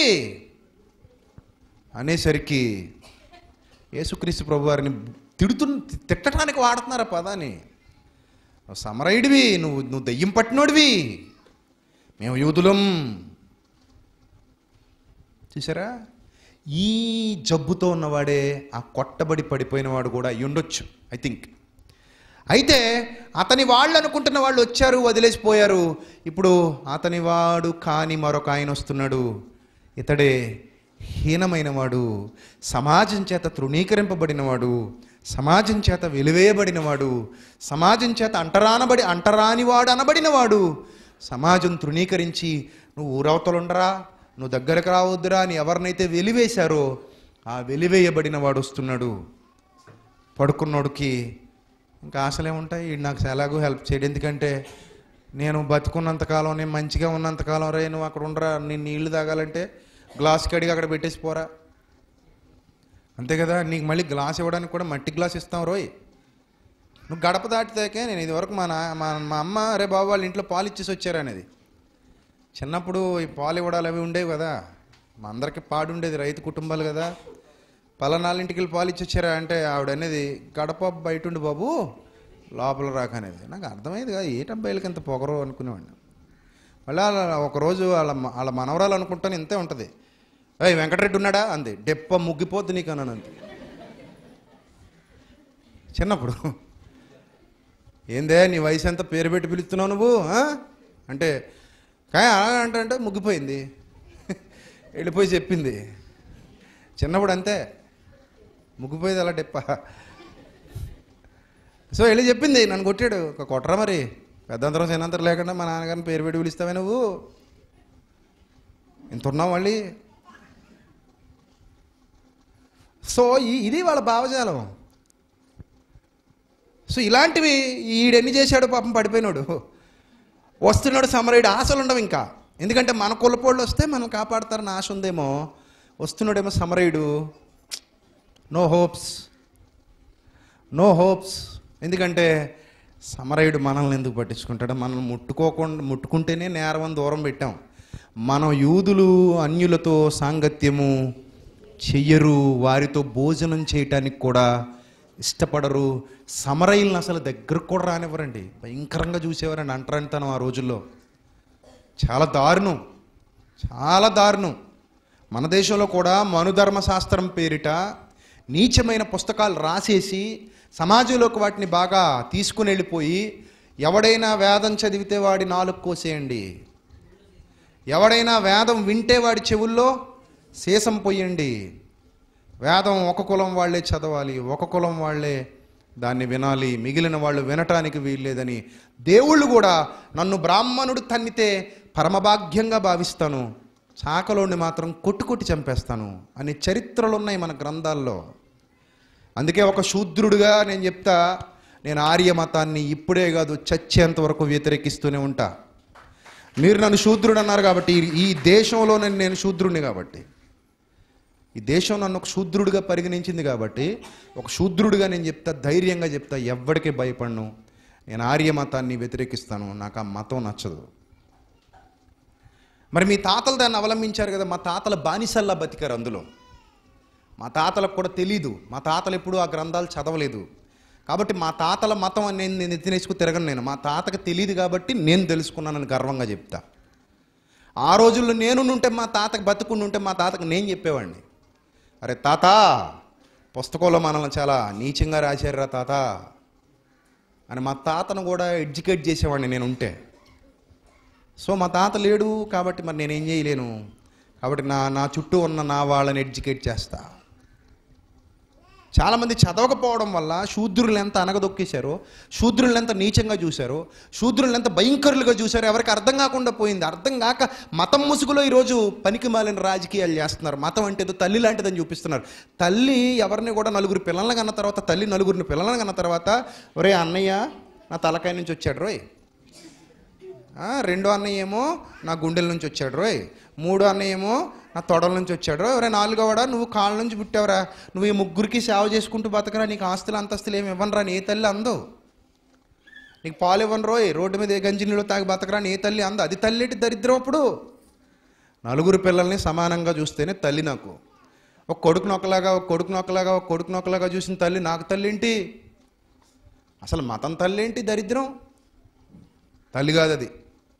అనేసరికి యేసుక్రీస్తు ప్రభు వారిని తిడుతు తిట్టడానికి వాడుతున్నారు ఆ పదాన్ని నువ్వు సమరయుడివి నువ్వు నువ్వు దెయ్యం పట్టినోడివి మేము యూదులం చూసారా ఈ జబ్బుతో ఉన్నవాడే ఆ కొట్టబడి పడిపోయిన వాడు కూడా అయి ఉండొచ్చు ఐ థింక్ అయితే అతని వాళ్ళు అనుకుంటున్న వాళ్ళు వచ్చారు వదిలేసిపోయారు ఇప్పుడు అతని వాడు కాని మరొక ఆయన వస్తున్నాడు ఇతడే హీనమైనవాడు సమాజం చేత తృణీకరింపబడినవాడు సమాజం చేత వెలివేయబడినవాడు సమాజం చేత అంటరానబడి అంటరానివాడు అనబడినవాడు సమాజం తృణీకరించి నువ్వు ఊరవతలుండరా నువ్వు దగ్గరకు రావద్దురా అని ఎవరినైతే వెలివేశారో ఆ వెలివేయబడిన వాడు వస్తున్నాడు పడుకున్నోడికి ఇంకా ఆశలే ఉంటాయి వీడు నాకు ఎలాగో హెల్ప్ చేయడు ఎందుకంటే నేను బతుకున్నంతకాలం నేను మంచిగా ఉన్నంతకాలం రే నువ్వు అక్కడ ఉండరా నేను నీళ్లు తాగాలంటే గ్లాస్ కడిగి అక్కడ పెట్టేసి పోరా అంతే కదా నీకు మళ్ళీ గ్లాస్ ఇవ్వడానికి కూడా మట్టి గ్లాస్ ఇస్తాం రోయ్ నువ్వు గడప దాటితాకే నేను ఇదివరకు మా నా మా మా అమ్మ అరే బాబు వాళ్ళ ఇంట్లో పాలు ఇచ్చేసి వచ్చారు అనేది చిన్నప్పుడు ఈ పాలు ఇవ్వడాలు అవి ఉండేవి కదా మా అందరికి పాడు ఉండేది రైతు కుటుంబాలు కదా పలానాళ్ళింటికి వెళ్ళి పాలు ఇచ్చి వచ్చారా అంటే ఆవిడ అనేది గడప బయట ఉండి బాబు లోపల రాక అనేది నాకు అర్థమైంది కదా ఏ అబ్బాయిలకి ఇంత పొగరు అనుకునేవాడిని మళ్ళీ వాళ్ళ ఒకరోజు వాళ్ళ మ- వాళ్ళ మనవరాలు అనుకుంటాను ఇంతే ఉంటుంది ఏయ్ వెంకటరెడ్డి ఉన్నాడా అంది డెప్ప ముగ్గిపోద్ది నీకు అన్నాను అంతే చిన్నప్పుడు ఏందే నీ వయసు ఎంత పేరు పెట్టి పిలుస్తున్నావు నువ్వు ఆ? అంటే కానీ అలా అంటే అంటే ముగ్గిపోయింది వెళ్ళిపోయి చెప్పింది చిన్నప్పుడు అంతే ముగ్గిపోయేది అలా డెప్ప సో వెళ్ళి చెప్పింది నన్ను కొట్టాడు ఒక కొట్టరా మరి పెద్దంతరం చిన్నంతరం లేకుండా మా నాన్నగారిని పేరు పెట్టి పిలుస్తావే నువ్వు ఇంత ఉన్నావు మళ్ళీ సో ఈ- ఇది వాళ్ళ భావజాలం సో ఇలాంటివి ఈడెన్ని చేశాడు పాపం పడిపోయినాడు వస్తున్నాడు సమరయుడు ఆశలు ఉండవు ఇంకా ఎందుకంటే మన కులపోళ్ళు వస్తే మనం కాపాడతారని ఆశ ఉందేమో వస్తున్నాడేమో సమరయుడు నో హోప్స్ నో హోప్స్ ఎందుకంటే సమరయుడు మనల్ని ఎందుకు పట్టించుకుంటాడు మనల్ని ముట్టుకోకుండా ముట్టుకుంటేనే నేరం దూరం పెట్టాం మనం యూదులు అన్యులతో సాంగత్యము చెయ్యరు వారితో భోజనం చేయటానికి కూడా ఇష్టపడరు సమరయులను అసలు దగ్గరకు కూడా రానివ్వరండి భయంకరంగా చూసేవారండి అంటరానితనం ఆ రోజుల్లో చాలా దారుణం చాలా దారుణం మన దేశంలో కూడా మనుధర్మశాస్త్రం పేరిట నీచమైన పుస్తకాలు రాసేసి సమాజంలోకి వాటిని బాగా తీసుకుని వెళ్ళిపోయి ఎవడైనా వేదం చదివితే వాడి నాలుగు కోసేయండి ఎవడైనా వేదం వింటే వాడి చెవుల్లో సీసం పొయ్యండి వేదం ఒక కులం వాళ్ళే చదవాలి ఒక కులం వాళ్ళే దాన్ని వినాలి మిగిలిన వాళ్ళు వినటానికి వీల్లేదని దేవుళ్ళు కూడా నన్ను బ్రాహ్మణుడు తన్నితే పరమభాగ్యంగా భావిస్తాను చాకలోని మాత్రం కొట్టు కొట్టి చంపేస్తాను అనే చరిత్రలు ఉన్నాయి మన గ్రంథాల్లో అందుకే ఒక శూద్రుడిగా నేను చెప్తా నేను ఆర్య మతాన్ని ఇప్పుడే కాదు చచ్చేంత వరకు వ్యతిరేకిస్తూనే ఉంటా మీరు నన్ను శూద్రుడు అన్నారు కాబట్టి ఈ- ఈ దేశంలో నేను నేను శూద్రుడిని కాబట్టి ఈ దేశం నన్ను ఒక శూద్రుడిగా పరిగణించింది కాబట్టి ఒక శూద్రుడిగా నేను చెప్తా ధైర్యంగా చెప్తా ఎవ్వడికి భయపడను నేను ఆర్య మతాన్ని వ్యతిరేకిస్తాను నాకు ఆ మతం నచ్చదు మరి మీ తాతలు దాన్ని అవలంబించారు కదా మా తాతల బానిసల్లా బతికారు అందులో మా తాతలకు కూడా తెలీదు మా తాతలు ఎప్పుడూ ఆ గ్రంథాలు చదవలేదు కాబట్టి మా తాతల మతం అని నేను నేను ఎత్తినేసుకు తిరగను నేను మా తాతకు తెలియదు కాబట్టి నేను తెలుసుకున్నానని గర్వంగా చెప్తా ఆ రోజుల్లో నేను ఉంటే మా తాతకు బతుకుండి ఉంటే మా తాతకు నేను చెప్పేవాడిని అరే తాత పుస్తకంలో మనల్ని చాలా నీచంగా రాశారురా తాత అని మా తాతను కూడా ఎడ్యుకేట్ చేసేవాడిని నేను ఉంటే సో మా తాత లేడు కాబట్టి మరి నేనేం చేయలేను కాబట్టి నా నా చుట్టూ ఉన్న నా వాళ్ళని ఎడ్యుకేట్ చేస్తా చాలామంది చదవకపోవడం వల్ల శూద్రులు ఎంత అనగదొక్కేశారో శూద్రులను ఎంత నీచంగా చూశారో శూద్రులను ఎంత భయంకరులుగా చూశారో ఎవరికి అర్థం కాకుండా పోయింది అర్థం కాక మతం ముసుగులో ఈరోజు పనికి మాలిన రాజకీయాలు చేస్తున్నారు మతం అంటే ఏదో తల్లి లాంటిదని చూపిస్తున్నారు తల్లి ఎవరిని కూడా నలుగురు పిల్లల్ని కన్న తర్వాత తల్లి నలుగురిని పిల్లల్ని కన్న తర్వాత ఒరే అన్నయ్య నా తలకాయ నుంచి వచ్చాడు రోయ్ ఆ, రెండో అన్నయ్య ఏమో నా గుండెల నుంచి వచ్చాడు రోయ్ మూడో అన్నయ్య ఏమో నా తొడల నుంచి వచ్చాడు రోయ్ ఒరే నాలుగోవాడా నువ్వు కాళ్ళ నుంచి పుట్టావురా నువ్వు ఈ ముగ్గురికి సేవ చేసుకుంటూ బతకరా నీకు ఆస్తులు అంతస్తులు ఏమి ఇవ్వనరా నీ తల్లి అందో నీకు పాలు ఇవ్వను రోయ్ రోడ్డు మీద ఏ గంజి నీళ్ళు తాగి బతకరా నీ తల్లి అందో అది తల్లి ఏంటి దరిద్రం అప్పుడు నలుగురు పిల్లల్ని సమానంగా చూస్తేనే తల్లి నాకు ఒక కొడుకు నొక్కలాగా ఒక కొడుకు నొక్కలాగా ఒక కొడుకు నొక్కలాగా చూసిన తల్లి నాకు తల్లి ఏంటి అసలు మతం తల్లి ఏంటి దరిద్రం తల్లి కాదు అది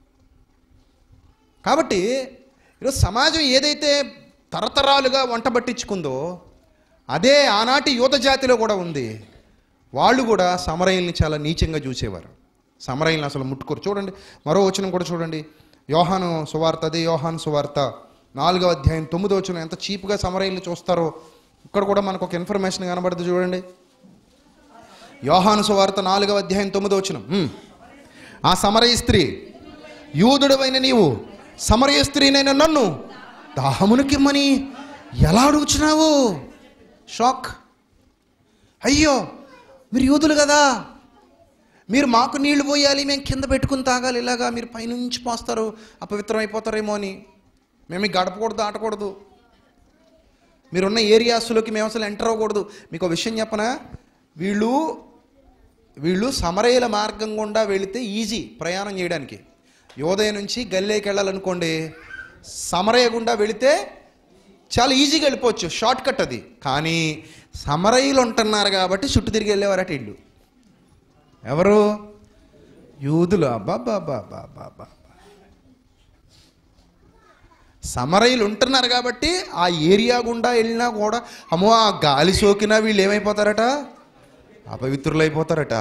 కాబట్టి ఈరోజు సమాజం ఏదైతే తరతరాలుగా వంట పట్టించుకుందో అదే ఆనాటి యువత జాతిలో కూడా ఉంది వాళ్ళు కూడా సమరయుల్ని చాలా నీచంగా చూసేవారు సమరయుల్ని అసలు ముట్టుకోరు చూడండి మరో వచనం కూడా చూడండి యోహాను సువార్త అదే యోహాను సువార్త నాలుగో అధ్యాయం తొమ్మిదో వచనం ఎంత చీప్గా సమరయుల్ని చూస్తారో ఇక్కడ కూడా మనకు ఒక ఇన్ఫర్మేషన్ కనబడుతుంది చూడండి యోహాను సువార్త నాలుగవ అధ్యాయం తొమ్మిదో వచనం హ్మ్. ఆ సమరయ స్త్రీ యూదుడవైన నీవు సమరయ స్త్రీనైన నన్ను దాహమునికిమ్మని ఎలా అడుగుచున్నావు షాక్ అయ్యో మీరు యూదులు కదా మీరు మాకు నీళ్లు పోయాలి మేము కింద పెట్టుకుని తాగాలి ఇలాగా మీరు పైనుంచి పోస్తారు అపవిత్రం అయిపోతారేమో అని మేము ఈ గడపకూడదు ఆటకూడదు మీరున్న ఏరియాస్లోకి మేము అసలు ఎంటర్ అవ్వకూడదు మీకు ఒక విషయం చెప్పనా వీళ్ళు వీళ్ళు సమరయుల మార్గం గుండా వెళితే ఈజీ ప్రయాణం చేయడానికి యోదయ నుంచి గల్లేకి వెళ్ళాలనుకోండి సమరయ గుండా వెళితే చాలా ఈజీగా వెళ్ళిపోవచ్చు షార్ట్ కట్ అది కానీ సమరయులు ఉంటున్నారు కాబట్టి చుట్టూ తిరిగి వెళ్ళేవారట ఇల్లు ఎవరు యూదులు అబ్బాబ్బాబ్బాబ్బాబ్బా సమరయులు ఉంటున్నారు కాబట్టి ఆ ఏరియా గుండా వెళ్ళినా కూడా అమ్మో ఆ గాలి సోకినా వీళ్ళు ఏమైపోతారట అపవిత్రులైపోతారట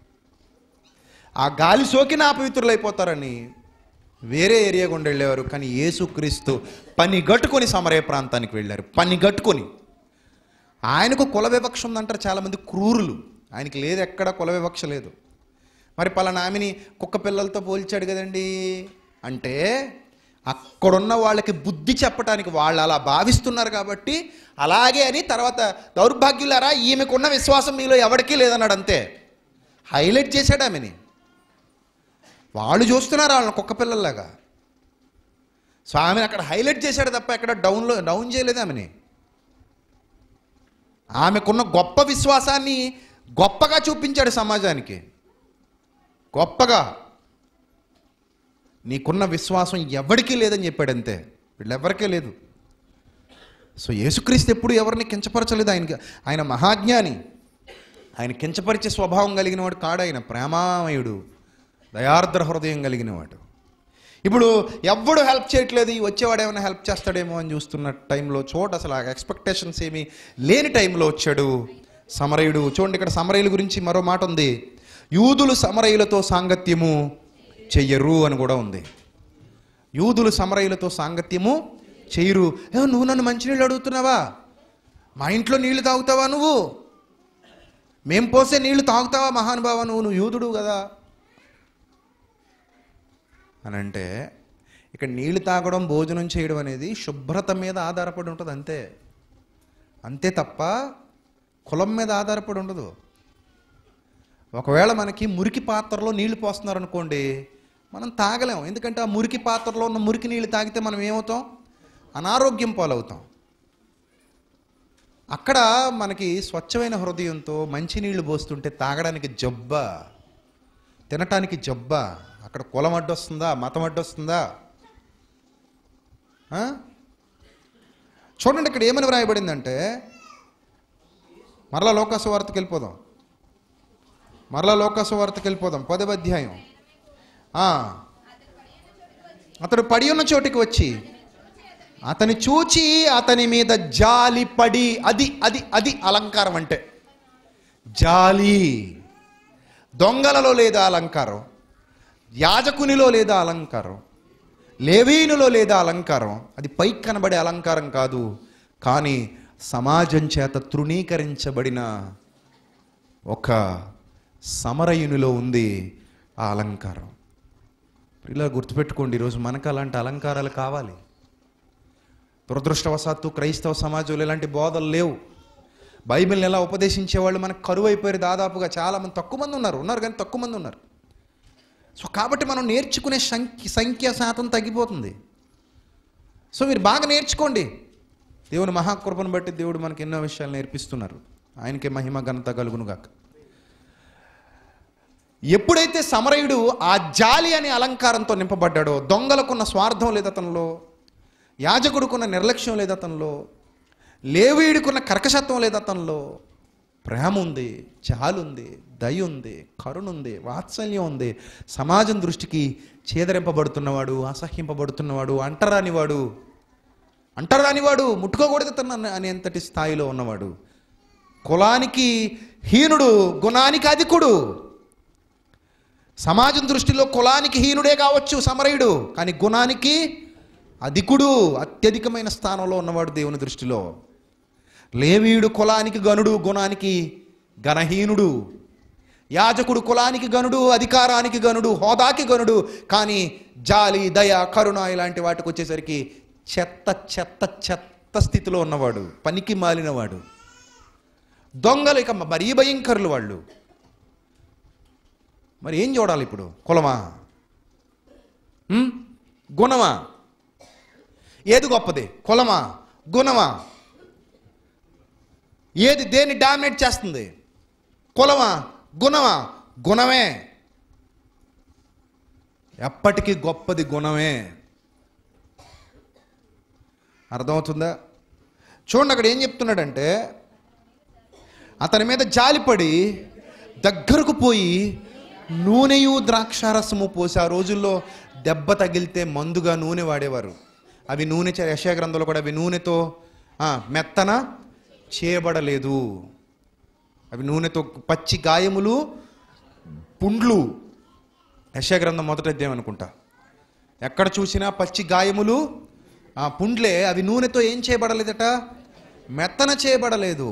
ఆ గాలి సోకిన అపవిత్రులైపోతారని వేరే ఏరియా గుండా వెళ్ళేవారు కానీ యేసుక్రీస్తు పని గట్టుకొని సమరయ ప్రాంతానికి వెళ్ళారు పని గట్టుకొని ఆయనకు కుల వివక్ష ఉందంటారు చాలామంది క్రూరులు ఆయనకి లేదు ఎక్కడ కుల వివక్ష లేదు మరి పలానా ఆమెని కుక్క పిల్లలతో పోల్చాడు కదండి అంటే అక్కడున్న వాళ్ళకి బుద్ధి చెప్పడానికి వాళ్ళు అలా భావిస్తున్నారు కాబట్టి అలాగే అని తర్వాత దౌర్భాగ్యులారా ఈమెకున్న విశ్వాసం మీలో ఎవరికీ లేదన్నాడు అంతే హైలైట్ చేశాడు ఆమెని వాళ్ళు చూస్తున్నారు వాళ్ళని కుక్క పిల్లల్లాగా సో ఆమెను అక్కడ హైలైట్ చేశాడు తప్ప ఎక్కడ డౌన్లో డౌన్ చేయలేదు ఆమెని ఆమెకున్న గొప్ప విశ్వాసాన్ని గొప్పగా చూపించాడు సమాజానికి గొప్పగా నీకున్న విశ్వాసం ఎవరికీ లేదని చెప్పాడు అంతే వీళ్ళెవరికీ లేదు సో యేసుక్రీస్తు ఎప్పుడు ఎవరిని కించపరచలేదు ఆయనకి ఆయన మహాజ్ఞాని ఆయన కించపరిచే స్వభావం కలిగిన వాడు కాడు ఆయన ప్రేమామయుడు దయార్ద్ర హృదయం కలిగిన వాడు ఇప్పుడు ఎవ్వడు హెల్ప్ చేయట్లేదు ఈ వచ్చేవాడు ఏమైనా హెల్ప్ చేస్తాడేమో అని చూస్తున్న టైంలో చోట అసలు ఆ ఎక్స్పెక్టేషన్స్ ఏమీ లేని టైంలో వచ్చాడు సమరయుడు చూడండి ఇక్కడ సమరయుల గురించి మరో మాట ఉంది యూదులు సమరయులతో సాంగత్యము చెయ్యరు అని కూడా ఉంది యూదులు సమరయులతో సాంగత్యము చెయ్యరు ఏ నువ్వు నన్ను మంచినీళ్ళు అడుగుతున్నావా మా ఇంట్లో నీళ్లు తాగుతావా నువ్వు మేం పోసే నీళ్లు తాగుతావా మహానుభావా నువ్వు నువ్వు యూదుడు కదా అని అంటే ఇక్కడ నీళ్లు తాగడం భోజనం చేయడం అనేది శుభ్రత మీద ఆధారపడి ఉంటుంది అంతే అంతే తప్ప కులం మీద ఆధారపడి ఉండదు ఒకవేళ మనకి మురికి పాత్రలో నీళ్లు పోస్తున్నారు అనుకోండి మనం తాగలేం ఎందుకంటే ఆ మురికి పాత్రలో ఉన్న మురికి నీళ్ళు తాగితే మనం ఏమవుతాం అనారోగ్యం పాలవుతాం అక్కడ మనకి స్వచ్ఛమైన హృదయంతో మంచి నీళ్లు పోస్తుంటే తాగడానికి జబ్బ తినటానికి జబ్బ అక్కడ కులం అడ్డొస్తుందా మతం అడ్డొస్తుందా ఆ? చూడండి ఇక్కడ ఏమని వ్రాయబడిందంటే మరలా లోకాసు వార్తకి వెళ్ళిపోదాం మరలా లోకాసు వార్తకి వెళ్ళిపోదాం పదవ అధ్యాయం ఆ. అతడు పడి ఉన్న చోటికి వచ్చి అతని చూచి అతని మీద జాలి పడి అది అది అది అలంకారం అంటే జాలి దొంగలలో లేదా అలంకారం యాజకునిలో లేదా అలంకారం లేవీనులో లేదా అలంకారం అది పైకి కనబడే అలంకారం కాదు కానీ సమాజం చేత తృణీకరించబడిన ఒక సమరయునిలో ఉంది ఆ అలంకారం ఇలా గుర్తుపెట్టుకోండి ఈరోజు మనకు అలాంటి అలంకారాలు కావాలి దురదృష్టవశాత్తు క్రైస్తవ సమాజంలో ఇలాంటి బోధలు లేవు బైబిల్ని ఎలా ఉపదేశించే వాళ్ళు మనకు కరువు అయిపోయారు దాదాపుగా చాలామంది తక్కువ మంది ఉన్నారు ఉన్నారు కానీ తక్కువ మంది ఉన్నారు సో కాబట్టి మనం నేర్చుకునే సంఖ్య సంఖ్య శాతం తగ్గిపోతుంది సో మీరు బాగా నేర్చుకోండి దేవుని మహాకృపను బట్టి దేవుడు మనకి ఎన్నో విషయాలు నేర్పిస్తున్నారు ఆయనకే మహిమ ఘనత కలుగునుగాక ఎప్పుడైతే సమరయుడు ఆ జాలి అనే అలంకారంతో నింపబడ్డాడో దొంగలకున్న స్వార్థం లేదు అతనిలో యాజకుడుకున్న నిర్లక్ష్యం లేదు అతనిలో లేవీయుడికున్న కర్కశత్వం లేదు అతనిలో ప్రేమ ఉంది చాలు ఉంది దయ ఉంది కరుణ ఉంది వాత్సల్యం ఉంది సమాజం దృష్టికి చేదరింపబడుతున్నవాడు అసహ్యింపబడుతున్నవాడు అంటరానివాడు అంటరానివాడు ముట్టుకోకూడదు తన అనేంతటి స్థాయిలో ఉన్నవాడు కులానికి హీనుడు గుణానికి అధికుడు సమాజం దృష్టిలో కులానికి హీనుడే కావచ్చు సమరయుడు కానీ గుణానికి అధికుడు అత్యధికమైన స్థానంలో ఉన్నవాడు దేవుని దృష్టిలో లేవీయుడు కులానికి గనుడు గుణానికి గణహీనుడు యాజకుడు కులానికి గనుడు అధికారానికి గనుడు హోదాకి గనుడు కానీ జాలి దయ కరుణ ఇలాంటి వాటికి వచ్చేసరికి చెత్త చెత్త చెత్త స్థితిలో ఉన్నవాడు పనికి మాలినవాడు దొంగలు ఇక మరీ భయంకరులు వాళ్ళు మరి ఏం చూడాలి ఇప్పుడు కులమా ఉం? గుణమా ఏది గొప్పది కులమా గుణమా ఏది దేన్ని డామినేట్ చేస్తుంది కులమా గుణమా గుణమే ఎప్పటికీ గొప్పది గుణమే అర్థమవుతుందా చూడండి అక్కడ ఏం చెప్తున్నాడంటే అతని మీద జాలిపడి దగ్గరకు పోయి నూనెయు ద్రాక్షారసము పోసి ఆ రోజుల్లో దెబ్బ తగిలితే మందుగా నూనె వాడేవారు అవి నూనె చే- యెషయా గ్రంథంలో కూడా అవి నూనెతో ఆ, మెత్తన చేయబడలేదు అవి నూనెతో పచ్చి గాయములు పుండ్లు యెషయా గ్రంథం మొదట అధ్యాయం అనుకుంటా ఎక్కడ చూసినా పచ్చి గాయములు ఆ పుండ్లే అవి నూనెతో ఏం చేయబడలేదట మెత్తన చేయబడలేదు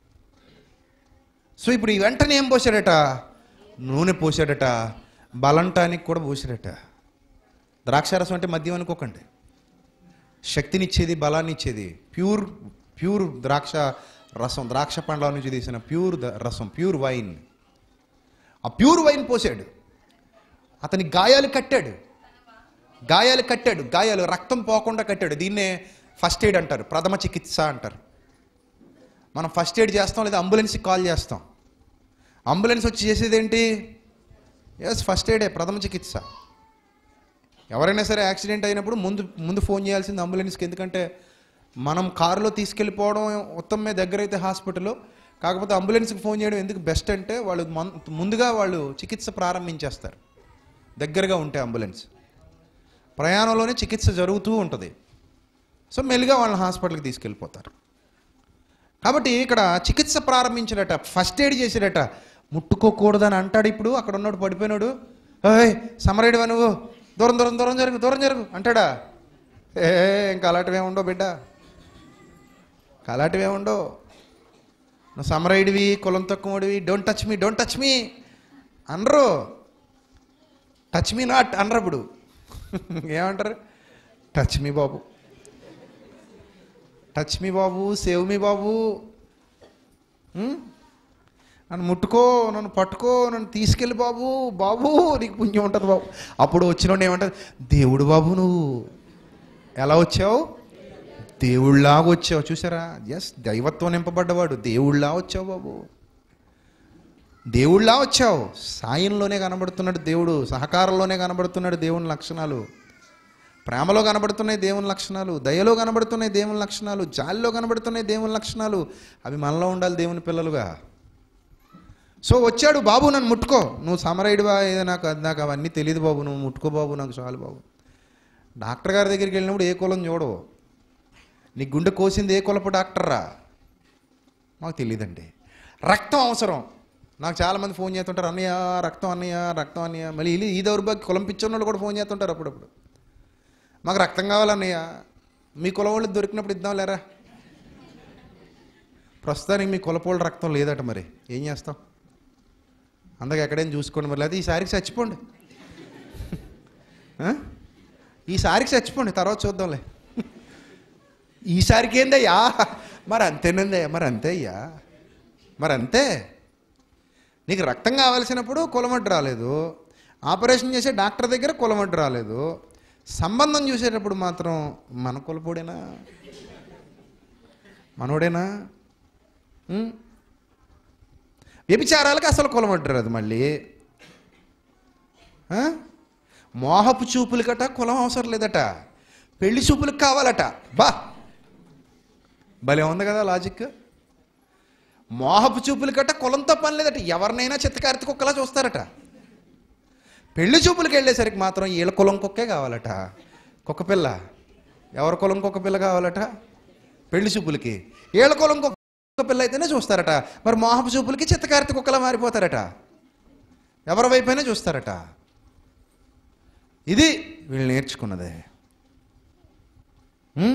సో ఇప్పుడు ఈ వెంటనే ఏం పోసాడట నూనె పోసాడట బలంటానికి కూడా పోసాడట ద్రాక్షారసం అంటే మద్యం అనుకోకండి శక్తినిచ్చేది బలాన్ని ఇచ్చేది ప్యూర్ ప్యూర్ ద్రాక్ష రసం ద్రాక్ష పండ్ల నుంచి తీసిన ప్యూర్ ద- రసం ప్యూర్ వైన్ ఆ ప్యూర్ వైన్ పోసాడు అతని గాయాలు కట్టాడు గాయాలు కట్టాడు గాయాలు రక్తం పోకుండా కట్టాడు దీన్నే ఫస్ట్ ఎయిడ్ అంటారు ప్రథమ చికిత్స అంటారు మనం ఫస్ట్ ఎయిడ్ చేస్తాం లేదా అంబులెన్స్కి కాల్ చేస్తాం అంబులెన్స్ వచ్చి చేసేది ఏంటి ఎస్ ఫస్ట్ ఎయిడే ప్రథమ చికిత్స ఎవరైనా సరే యాక్సిడెంట్ అయినప్పుడు ముందు ముందు ఫోన్ చేయాల్సింది అంబులెన్స్కి ఎందుకంటే మనం కారులో తీసుకెళ్ళిపోవడం ఉత్తమే దగ్గర అయితే హాస్పిటల్లో కాకపోతే అంబులెన్స్కి ఫోన్ చేయడం ఎందుకు బెస్ట్ అంటే వాళ్ళు మన్- ముందుగా వాళ్ళు చికిత్స ప్రారంభించేస్తారు దగ్గరగా ఉంటే అంబులెన్స్ ప్రయాణంలోనే చికిత్స జరుగుతూ ఉంటుంది సో మెల్లిగా వాళ్ళని హాస్పిటల్కి తీసుకెళ్ళిపోతారు కాబట్టి ఇక్కడ చికిత్స ప్రారంభించాడట ఫస్ట్ ఎయిడ్ చేసాడట ముట్టుకోకూడదని అంటాడు ఇప్పుడు అక్కడ ఉన్నాడు పడిపోయినాడు ఏయ్ సమరేడువా నువ్వు దూరం దూరం దూరం జరుగు దూరం జరుగు అంటాడా ఏ ఇంకా అలాంటివే ఉండవు బిడ్డ ఇంకా అలాంటివే ఉండవు నువ్వు సమరైడివి కులం తక్కువడివి don't touch me don't touch me అనరు టచ్ మీ నాట్ అనరు ఇప్పుడు ఏమంటారు టచ్ మీ బాబు టచ్ మీ బాబు సేవ్ మీ బాబు ఉం? నన్ను ముట్టుకో నన్ను పట్టుకో నన్ను తీసుకెళ్ళి బాబు బాబు నీకు పుణ్యం ఉంటుంది బాబు అప్పుడు వచ్చినోడు ఏమంటారు దేవుడు బాబు నువ్వు ఎలా వచ్చావు దేవుళ్ళలాగా వచ్చావు చూసారా ఎస్ దైవత్వం నింపబడ్డవాడు దేవుళ్ళలా వచ్చావు బాబు దేవుళ్ళలా వచ్చావు సాయంలోనే కనబడుతున్నాడు దేవుడు సహకారంలోనే కనబడుతున్నాడు దేవుని లక్షణాలు ప్రేమలో కనబడుతున్నాయి దేవుని లక్షణాలు దయలో కనబడుతున్నాయి దేవుని లక్షణాలు జాలిలో కనబడుతున్నాయి దేవుని లక్షణాలు అవి మనలో ఉండాలి దేవుని పిల్లలుగా సో వచ్చాడు బాబు నన్ను ముట్టుకో నువ్వు సమరైడువా ఏదో నాకు అది నాకు అవన్నీ తెలియదు బాబు నువ్వు ముట్టుకో బాబు నాకు చాలు బాబు డాక్టర్ గారి దగ్గరికి వెళ్ళినప్పుడు ఏ కులం చూడవు నీ గుండె కోసింది ఏ కులపు డాక్టర్రా మాకు తెలియదండి రక్తం అవసరం నాకు చాలామంది ఫోన్ చేస్తుంటారు అన్నయ్య రక్తం అన్నయ్య రక్తం అన్నయ్య మళ్ళీ ఈ- ఈ దౌర్భాగ్య కులం పిచ్చోన్న వాళ్ళు కూడా ఫోన్ చేస్తుంటారు అప్పుడప్పుడు మాకు రక్తం కావాలన్నయ్య మీ కులం వాళ్ళు దొరికినప్పుడు ఇద్దాం లేరా ప్రస్తుతానికి మీ కులపోళ్ళ రక్తం లేదట మరి ఏం చేస్తాం అందరికి ఎక్కడైనా చూసుకోండి మరి లేకపోతే ఈసారికి చచ్చిపోండి ఆ? ఈసారికి చచ్చిపోండి తర్వాత చూద్దాంలే ఈసారికి ఏందయ్యా మరి అంతేనందయ్యా మరి అంతే అయ్యా మరి అంతే నీకు రక్తం కావాల్సినప్పుడు కులమడ్డు రాలేదు ఆపరేషన్ చేసే డాక్టర్ దగ్గర కులమడ్డు రాలేదు సంబంధం చూసేటప్పుడు మాత్రం మన కులపోడేనా మనోడేనా ఉం? వ్యభిచారాలకు అసలు కులమడ్డు రాదు మళ్ళీ ఆ? మోహపు చూపులకట కులం అవసరం లేదట పెళ్లి చూపులకు కావాలట బా భలే ఉంది కదా లాజిక్ మోహపు చూపులకట కులంతో పని లేదట ఎవరినైనా చిత్తకార్తి కుక్కలా చూస్తారట పెళ్లి చూపులకు వెళ్ళేసరికి మాత్రం వీళ్ళ కులం కుక్కే కావాలట కుక్క పిల్ల ఎవరి కులం కుక్క పిల్ల కావాలట పెళ్లి చూపులకి వీళ్ళ కులం కుక్క పిల్ల అయితేనే చూస్తారట మరి మోహపు చూపులకి చిత్తకార్తి కుక్కలా మారిపోతారట ఎవరి వైపైనా చూస్తారట ఇది వీళ్ళు నేర్చుకున్నదే ఉం?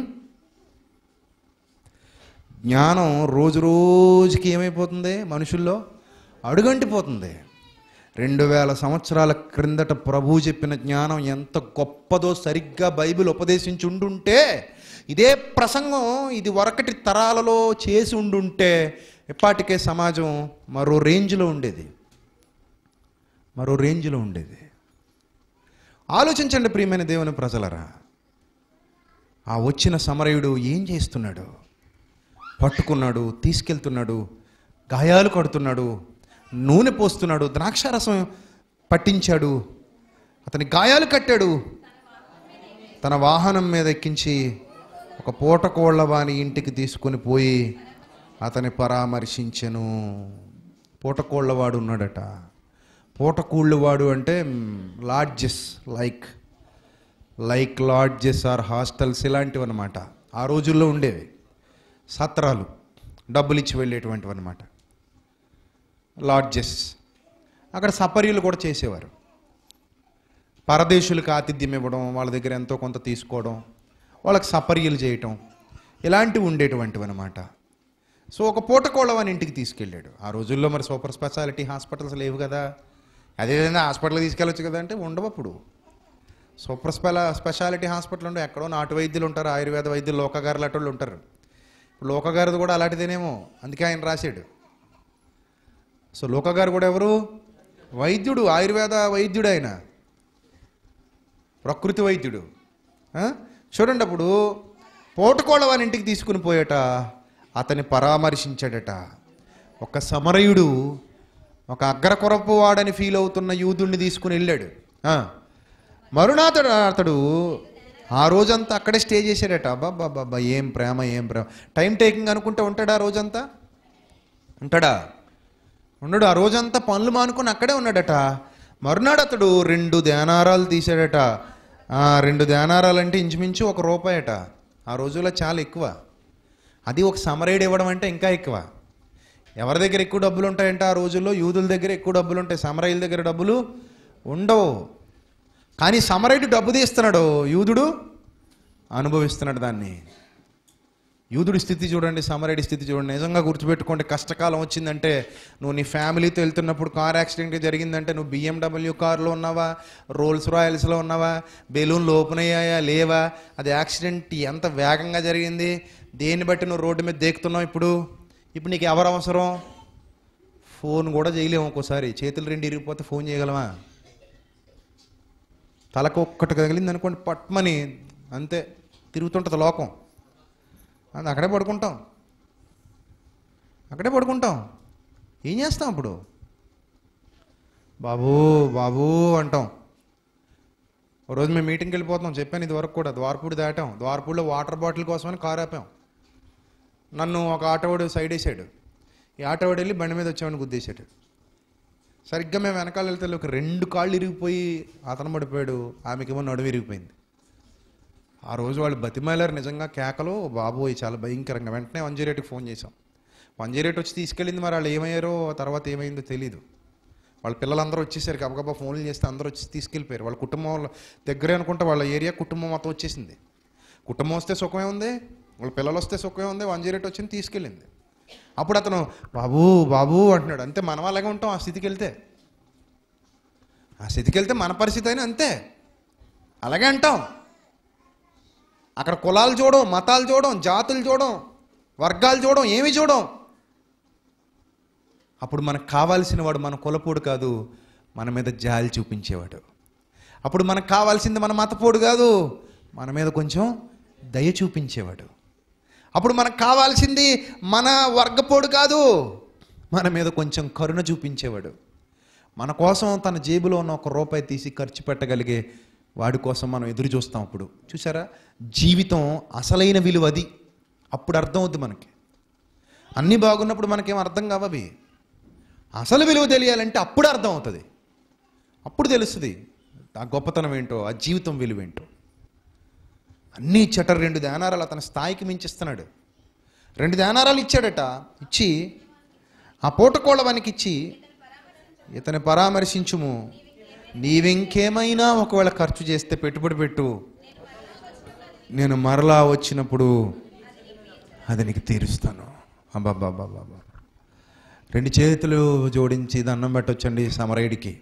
జ్ఞానం రోజు రోజుకి ఏమైపోతుంది మనుషుల్లో అడుగంటిపోతుంది రెండు వేల సంవత్సరాల క్రిందట ప్రభువు చెప్పిన జ్ఞానం ఎంత గొప్పదో సరిగ్గా బైబిల్ ఉపదేశించి ఉండుంటే ఇదే ప్రసంగం ఇది వరకటి తరాలలో చేసి ఉండుంటే ఇప్పటికే సమాజం మరో రేంజ్లో ఉండేది మరో రేంజ్లో ఉండేది ఆలోచించండి ప్రియమైన దేవుని ప్రజలరా ఆ వచ్చిన సమరయుడు ఏం చేస్తున్నాడు పట్టుకున్నాడు తీసుకెళ్తున్నాడు గాయాలు కడుతున్నాడు నూనె పోస్తున్నాడు ద్రాక్షారసం పట్టించాడు అతని గాయాలు కట్టాడు తన వాహనం మీద ఎక్కించి ఒక పూట కోళ్ళ వాని ఇంటికి తీసుకొని పోయి అతని పరామర్శించెను పూటకోళ్ళవాడు ఉన్నాడట పూటకూళ్ళవాడు అంటే lodges like like lodges or hostels ఇలాంటివి అనమాట ఆ రోజుల్లో ఉండేవి సత్రాలు డబ్బులు ఇచ్చి వెళ్ళేటువంటివి అనమాట లాడ్జెస్ అక్కడ సపర్యులు కూడా చేసేవారు పరదేశులకు ఆతిథ్యం ఇవ్వడం వాళ్ళ దగ్గర ఎంతో కొంత తీసుకోవడం వాళ్ళకి సపర్యలు చేయటం ఇలాంటివి ఉండేటువంటివి అనమాట సో ఒక పూటకోళ్ళవని ఇంటికి తీసుకెళ్ళాడు ఆ రోజుల్లో మరి సూపర్ స్పెషాలిటీ హాస్పిటల్స్ లేవు కదా అదేవిధంగా హాస్పిటల్కి తీసుకెళ్ళొచ్చు కదా అంటే ఉండవు అప్పుడు సూపర్ స్పెల స్పెషాలిటీ హాస్పిటల్ ఉండే ఎక్కడో నాటు వైద్యులు ఉంటారు ఆయుర్వేద వైద్యులు లోకగారు లాంటి వాళ్ళు ఉంటారు ఇప్పుడు లోకగారిది కూడా అలాంటిదేనేమో అందుకే ఆయన రాశాడు సో లోకగారు కూడా ఎవరు వైద్యుడు ఆయుర్వేద వైద్యుడు ఆయన ప్రకృతి వైద్యుడు ఆ? చూడండి అప్పుడు పోటుకోళ్ళ వాని ఇంటికి తీసుకుని పోయట అతన్ని పరామర్శించాడట ఒక సమరయుడు ఒక అగ్రకొరపు వాడని ఫీల్ అవుతున్న యూదుణ్ణి తీసుకుని వెళ్ళాడు ఆ. మరునాథుడు అతడు ఆ రోజంతా అక్కడే స్టే చేశాడట అబ్బా బాబా ఏం ప్రేమ ఏం ప్రేమ టైం టేకింగ్ అనుకుంటే ఉంటాడా ఆ రోజంతా ఉంటాడా ఉండడు ఆ రోజంతా పనులు మానుకొని అక్కడే ఉన్నాడట మరునాడు అతడు రెండు ధ్యానారాలు తీశాడట ఆ, రెండు ధ్యానారాలు అంటే ఇంచుమించు ఒక రూపాయట ఆ రోజుల్లో చాలా ఎక్కువ అది ఒక సమరేడు ఇవ్వడం అంటే ఇంకా ఎక్కువ ఎవరి దగ్గర ఎక్కువ డబ్బులు ఉంటాయంటే ఆ రోజుల్లో యూదుల దగ్గర ఎక్కువ డబ్బులు ఉంటాయి సమరయుల దగ్గర డబ్బులు ఉండవు కానీ సమరయుడు డబ్బు తీస్తున్నాడు యూదుడు అనుభవిస్తున్నాడు దాన్ని యూదుడి స్థితి చూడండి సమరేడి స్థితి చూడండి నిజంగా గుర్తుపెట్టుకోండి కష్టకాలం వచ్చిందంటే నువ్వు నీ ఫ్యామిలీతో వెళ్తున్నప్పుడు కార్ యాక్సిడెంట్ జరిగిందంటే నువ్వు బిఎండబ్ల్యూ కార్లో ఉన్నావా రోల్స్ రాయల్స్లో ఉన్నావా బెలూన్లు ఓపెన్ అయ్యాయా లేవా అది యాక్సిడెంట్ ఎంత వేగంగా జరిగింది దేన్ని బట్టి నువ్వు రోడ్డు మీద దేకుతున్నావు ఇప్పుడు ఇప్పుడు నీకు ఎవరు అవసరం ఫోన్ కూడా చేయలేము ఒక్కోసారి చేతులు రెండు ఇరిగిపోతే ఫోన్ చేయగలమా తలకు ఒక్కటి తగిలింది అనుకోండి పట్మని అంతే తిరుగుతుంటుంది లోకం అది అక్కడే పడుకుంటాం అక్కడే పడుకుంటాం ఏం చేస్తాం అప్పుడు బాబూ బాబూ అంటాం ఓ రోజు మేము మీటింగ్కి వెళ్ళిపోతాం చెప్పాను ఇది వరకు కూడా ద్వారపూడి దాటాం ద్వారపూడిలో వాటర్ బాటిల్ కోసమని కారు ఆపాం నన్ను ఒక ఆటోవాడు సైడ్ వేసాడు ఈ ఆటోవాడు వెళ్ళి బండి మీద వచ్చామని గుద్దేశాడు సరిగ్గా మేము వెనకాల వెళ్తే ఒక రెండు కాళ్ళు ఇరిగిపోయి అతను పడిపోయాడు ఆమెకేమో నడుము ఇరిగిపోయింది ఆ రోజు వాళ్ళు బతిమాలారు నిజంగా కేకలు బాబోయ్ చాలా భయంకరంగా వెంటనే వన్ జీరో ఎయిట్కి ఫోన్ చేసాం వన్ జీరో ఎయిట్ వచ్చి తీసుకెళ్ళింది మరి వాళ్ళు ఏమయ్యారో తర్వాత ఏమైందో తెలియదు వాళ్ళ పిల్లలందరూ వచ్చేసారు గబగబా ఫోన్లు చేస్తే అందరూ వచ్చి తీసుకెళ్ళిపోయారు వాళ్ళ కుటుంబం వాళ్ళ దగ్గరే అనుకుంటే వాళ్ళ ఏరియా కుటుంబం మొత్తం వచ్చేసింది కుటుంబం వస్తే సుఖమే ఉంది వాళ్ళ పిల్లలు వస్తే సుఖమే ఉంది వన్ జీరో ఎయిట్ వచ్చింది తీసుకెళ్ళింది అప్పుడు అతను బాబు బాబు అంటున్నాడు అంతే మనం అలాగే ఉంటాం ఆ స్థితికి వెళ్తే ఆ స్థితికి వెళ్తే మన పరిస్థితి అయినా అంతే అలాగే అంటాం అక్కడ కులాలు చూడం మతాలు చూడం జాతులు చూడం వర్గాలు చూడం ఏమి చూడం అప్పుడు మనకు కావాల్సిన వాడు మన కులపోడు కాదు మన మీద జాలి చూపించేవాడు అప్పుడు మనకు కావాల్సింది మన మతపోడు కాదు మన మీద కొంచెం దయ చూపించేవాడు అప్పుడు మనకు కావాల్సింది మన వర్గపోడు కాదు మన మీద కొంచెం కరుణ చూపించేవాడు మన కోసం తన జేబులో ఉన్న ఒక రూపాయి తీసి ఖర్చు పెట్టగలిగే వాడి కోసం మనం ఎదురు చూస్తాం అప్పుడు చూసారా జీవితం అసలైన విలువ అది అప్పుడు అర్థం అవుద్ది మనకి అన్నీ బాగున్నప్పుడు మనకేం అర్థం కావవి అసలు విలువ తెలియాలంటే అప్పుడు అర్థం అవుతుంది అప్పుడు తెలుస్తుంది ఆ గొప్పతనం ఏంటో ఆ జీవితం విలువ ఏంటో అన్నీ ఇచ్చట రెండు ధ్యానారాలు అతని స్థాయికి మించిస్తున్నాడు రెండు ధ్యానారాలు ఇచ్చాడట ఇచ్చి ఆ పూటకోళ్ళవానికి ఇచ్చి ఇతని పరామర్శించుము నీవింకేమైనా ఒకవేళ ఖర్చు చేస్తే పెట్టుబడి పెట్టు నేను మరలా వచ్చినప్పుడు అది నీకు తీరుస్తాను అబ్బాబ్బాబ్బాబ్బా రెండు చేతులు జోడించి దండం పెట్టొచ్చండి సమరయుడికి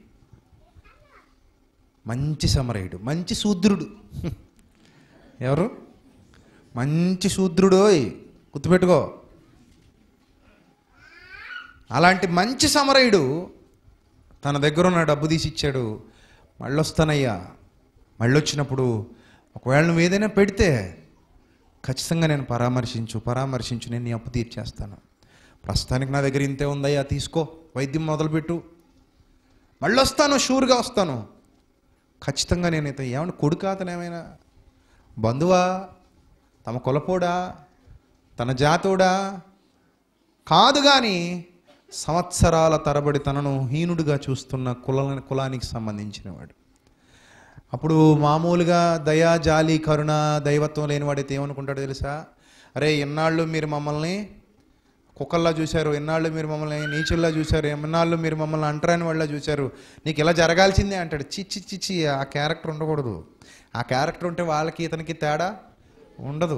మంచి సమరయుడు మంచి శూద్రుడు ఎవరు మంచి శూద్రుడోయ్ గుర్తుపెట్టుకో అలాంటి మంచి సమరయుడు తన దగ్గర ఉన్న డబ్బు తీసి ఇచ్చాడు మళ్ళీ వస్తానయ్యా మళ్ళీ వచ్చినప్పుడు ఒకవేళ నువ్వు ఏదైనా పెడితే ఖచ్చితంగా నేను పరామర్శించు పరామర్శించు నేను నీ అప్పు తీర్చేస్తాను ప్రస్తుతానికి నా దగ్గర ఇంతే ఉందయ్యా తీసుకో వైద్యం మొదలుపెట్టు మళ్ళీ వస్తాను షూర్గా వస్తాను ఖచ్చితంగా నేను ఇతను ఏమన్నా కొడుకా అతను ఏమైనా బంధువా తమ కులపోడా తన జాతోడా కాదు కానీ సంవత్సరాల తరబడి తనను హీనుడిగా చూస్తున్న కుల కులానికి సంబంధించినవాడు అప్పుడు మామూలుగా దయా జాలి కరుణ దైవత్వం లేనివాడైతే ఏమనుకుంటాడో తెలుసా అరే ఎన్నాళ్ళు మీరు మమ్మల్ని కుక్కల్లా చూశారు ఎన్నాళ్ళు మీరు మమ్మల్ని నీచుల్లా చూశారు ఎన్నాళ్ళు మీరు మమ్మల్ని అంటరాని వాళ్ళ చూశారు నీకు ఇలా జరగాల్సిందే అంటాడు చిచ్చి చిచ్చి ఆ క్యారెక్టర్ ఉండకూడదు ఆ క్యారెక్టర్ ఉంటే వాళ్ళకి ఇతనికి తేడా ఉండదు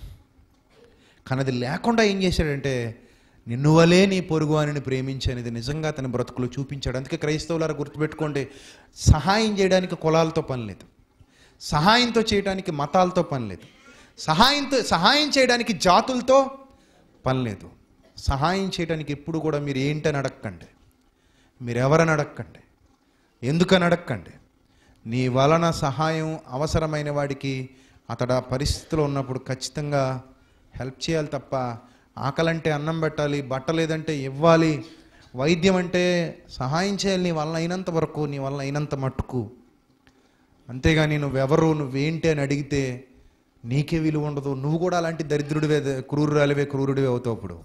కానీ అది లేకుండా ఏం చేశాడంటే నిన్ను వలే నీ పొరుగు అని ప్రేమించి అనేది నిజంగా తన బ్రతుకులు చూపించాడు అందుకే క్రైస్తవులారా గుర్తుపెట్టుకోండి సహాయం చేయడానికి కులాలతో పని లేదు సహాయంతో చేయడానికి మతాలతో పని లేదు సహాయంతో సహాయం చేయడానికి జాతులతో పని లేదు సహాయం చేయడానికి ఎప్పుడు కూడా మీరు ఏంటని అడగకండి మీరు ఎవరని అడగకండి ఎందుకని అడగకండి నీ వలన సహాయం అవసరమైన వాడికి అతడు ఆ పరిస్థితిలో ఉన్నప్పుడు ఖచ్చితంగా హెల్ప్ చేయాలి తప్ప ఆకలంటే అన్నం పెట్టాలి బట్ట లేదంటే ఇవ్వాలి వైద్యం అంటే సహాయం చేయాలి నీ వల్ల అయినంత వరకు నీ వల్ల అయినంత మట్టుకు అంతేగాని నువ్వెవరు నువ్వేంటి అని అడిగితే నీకే విలువ ఉండదు నువ్వు కూడా అలాంటి దరిద్రుడివే క్రూరురాలివే క్రూరుడివే అవుతావు అప్పుడు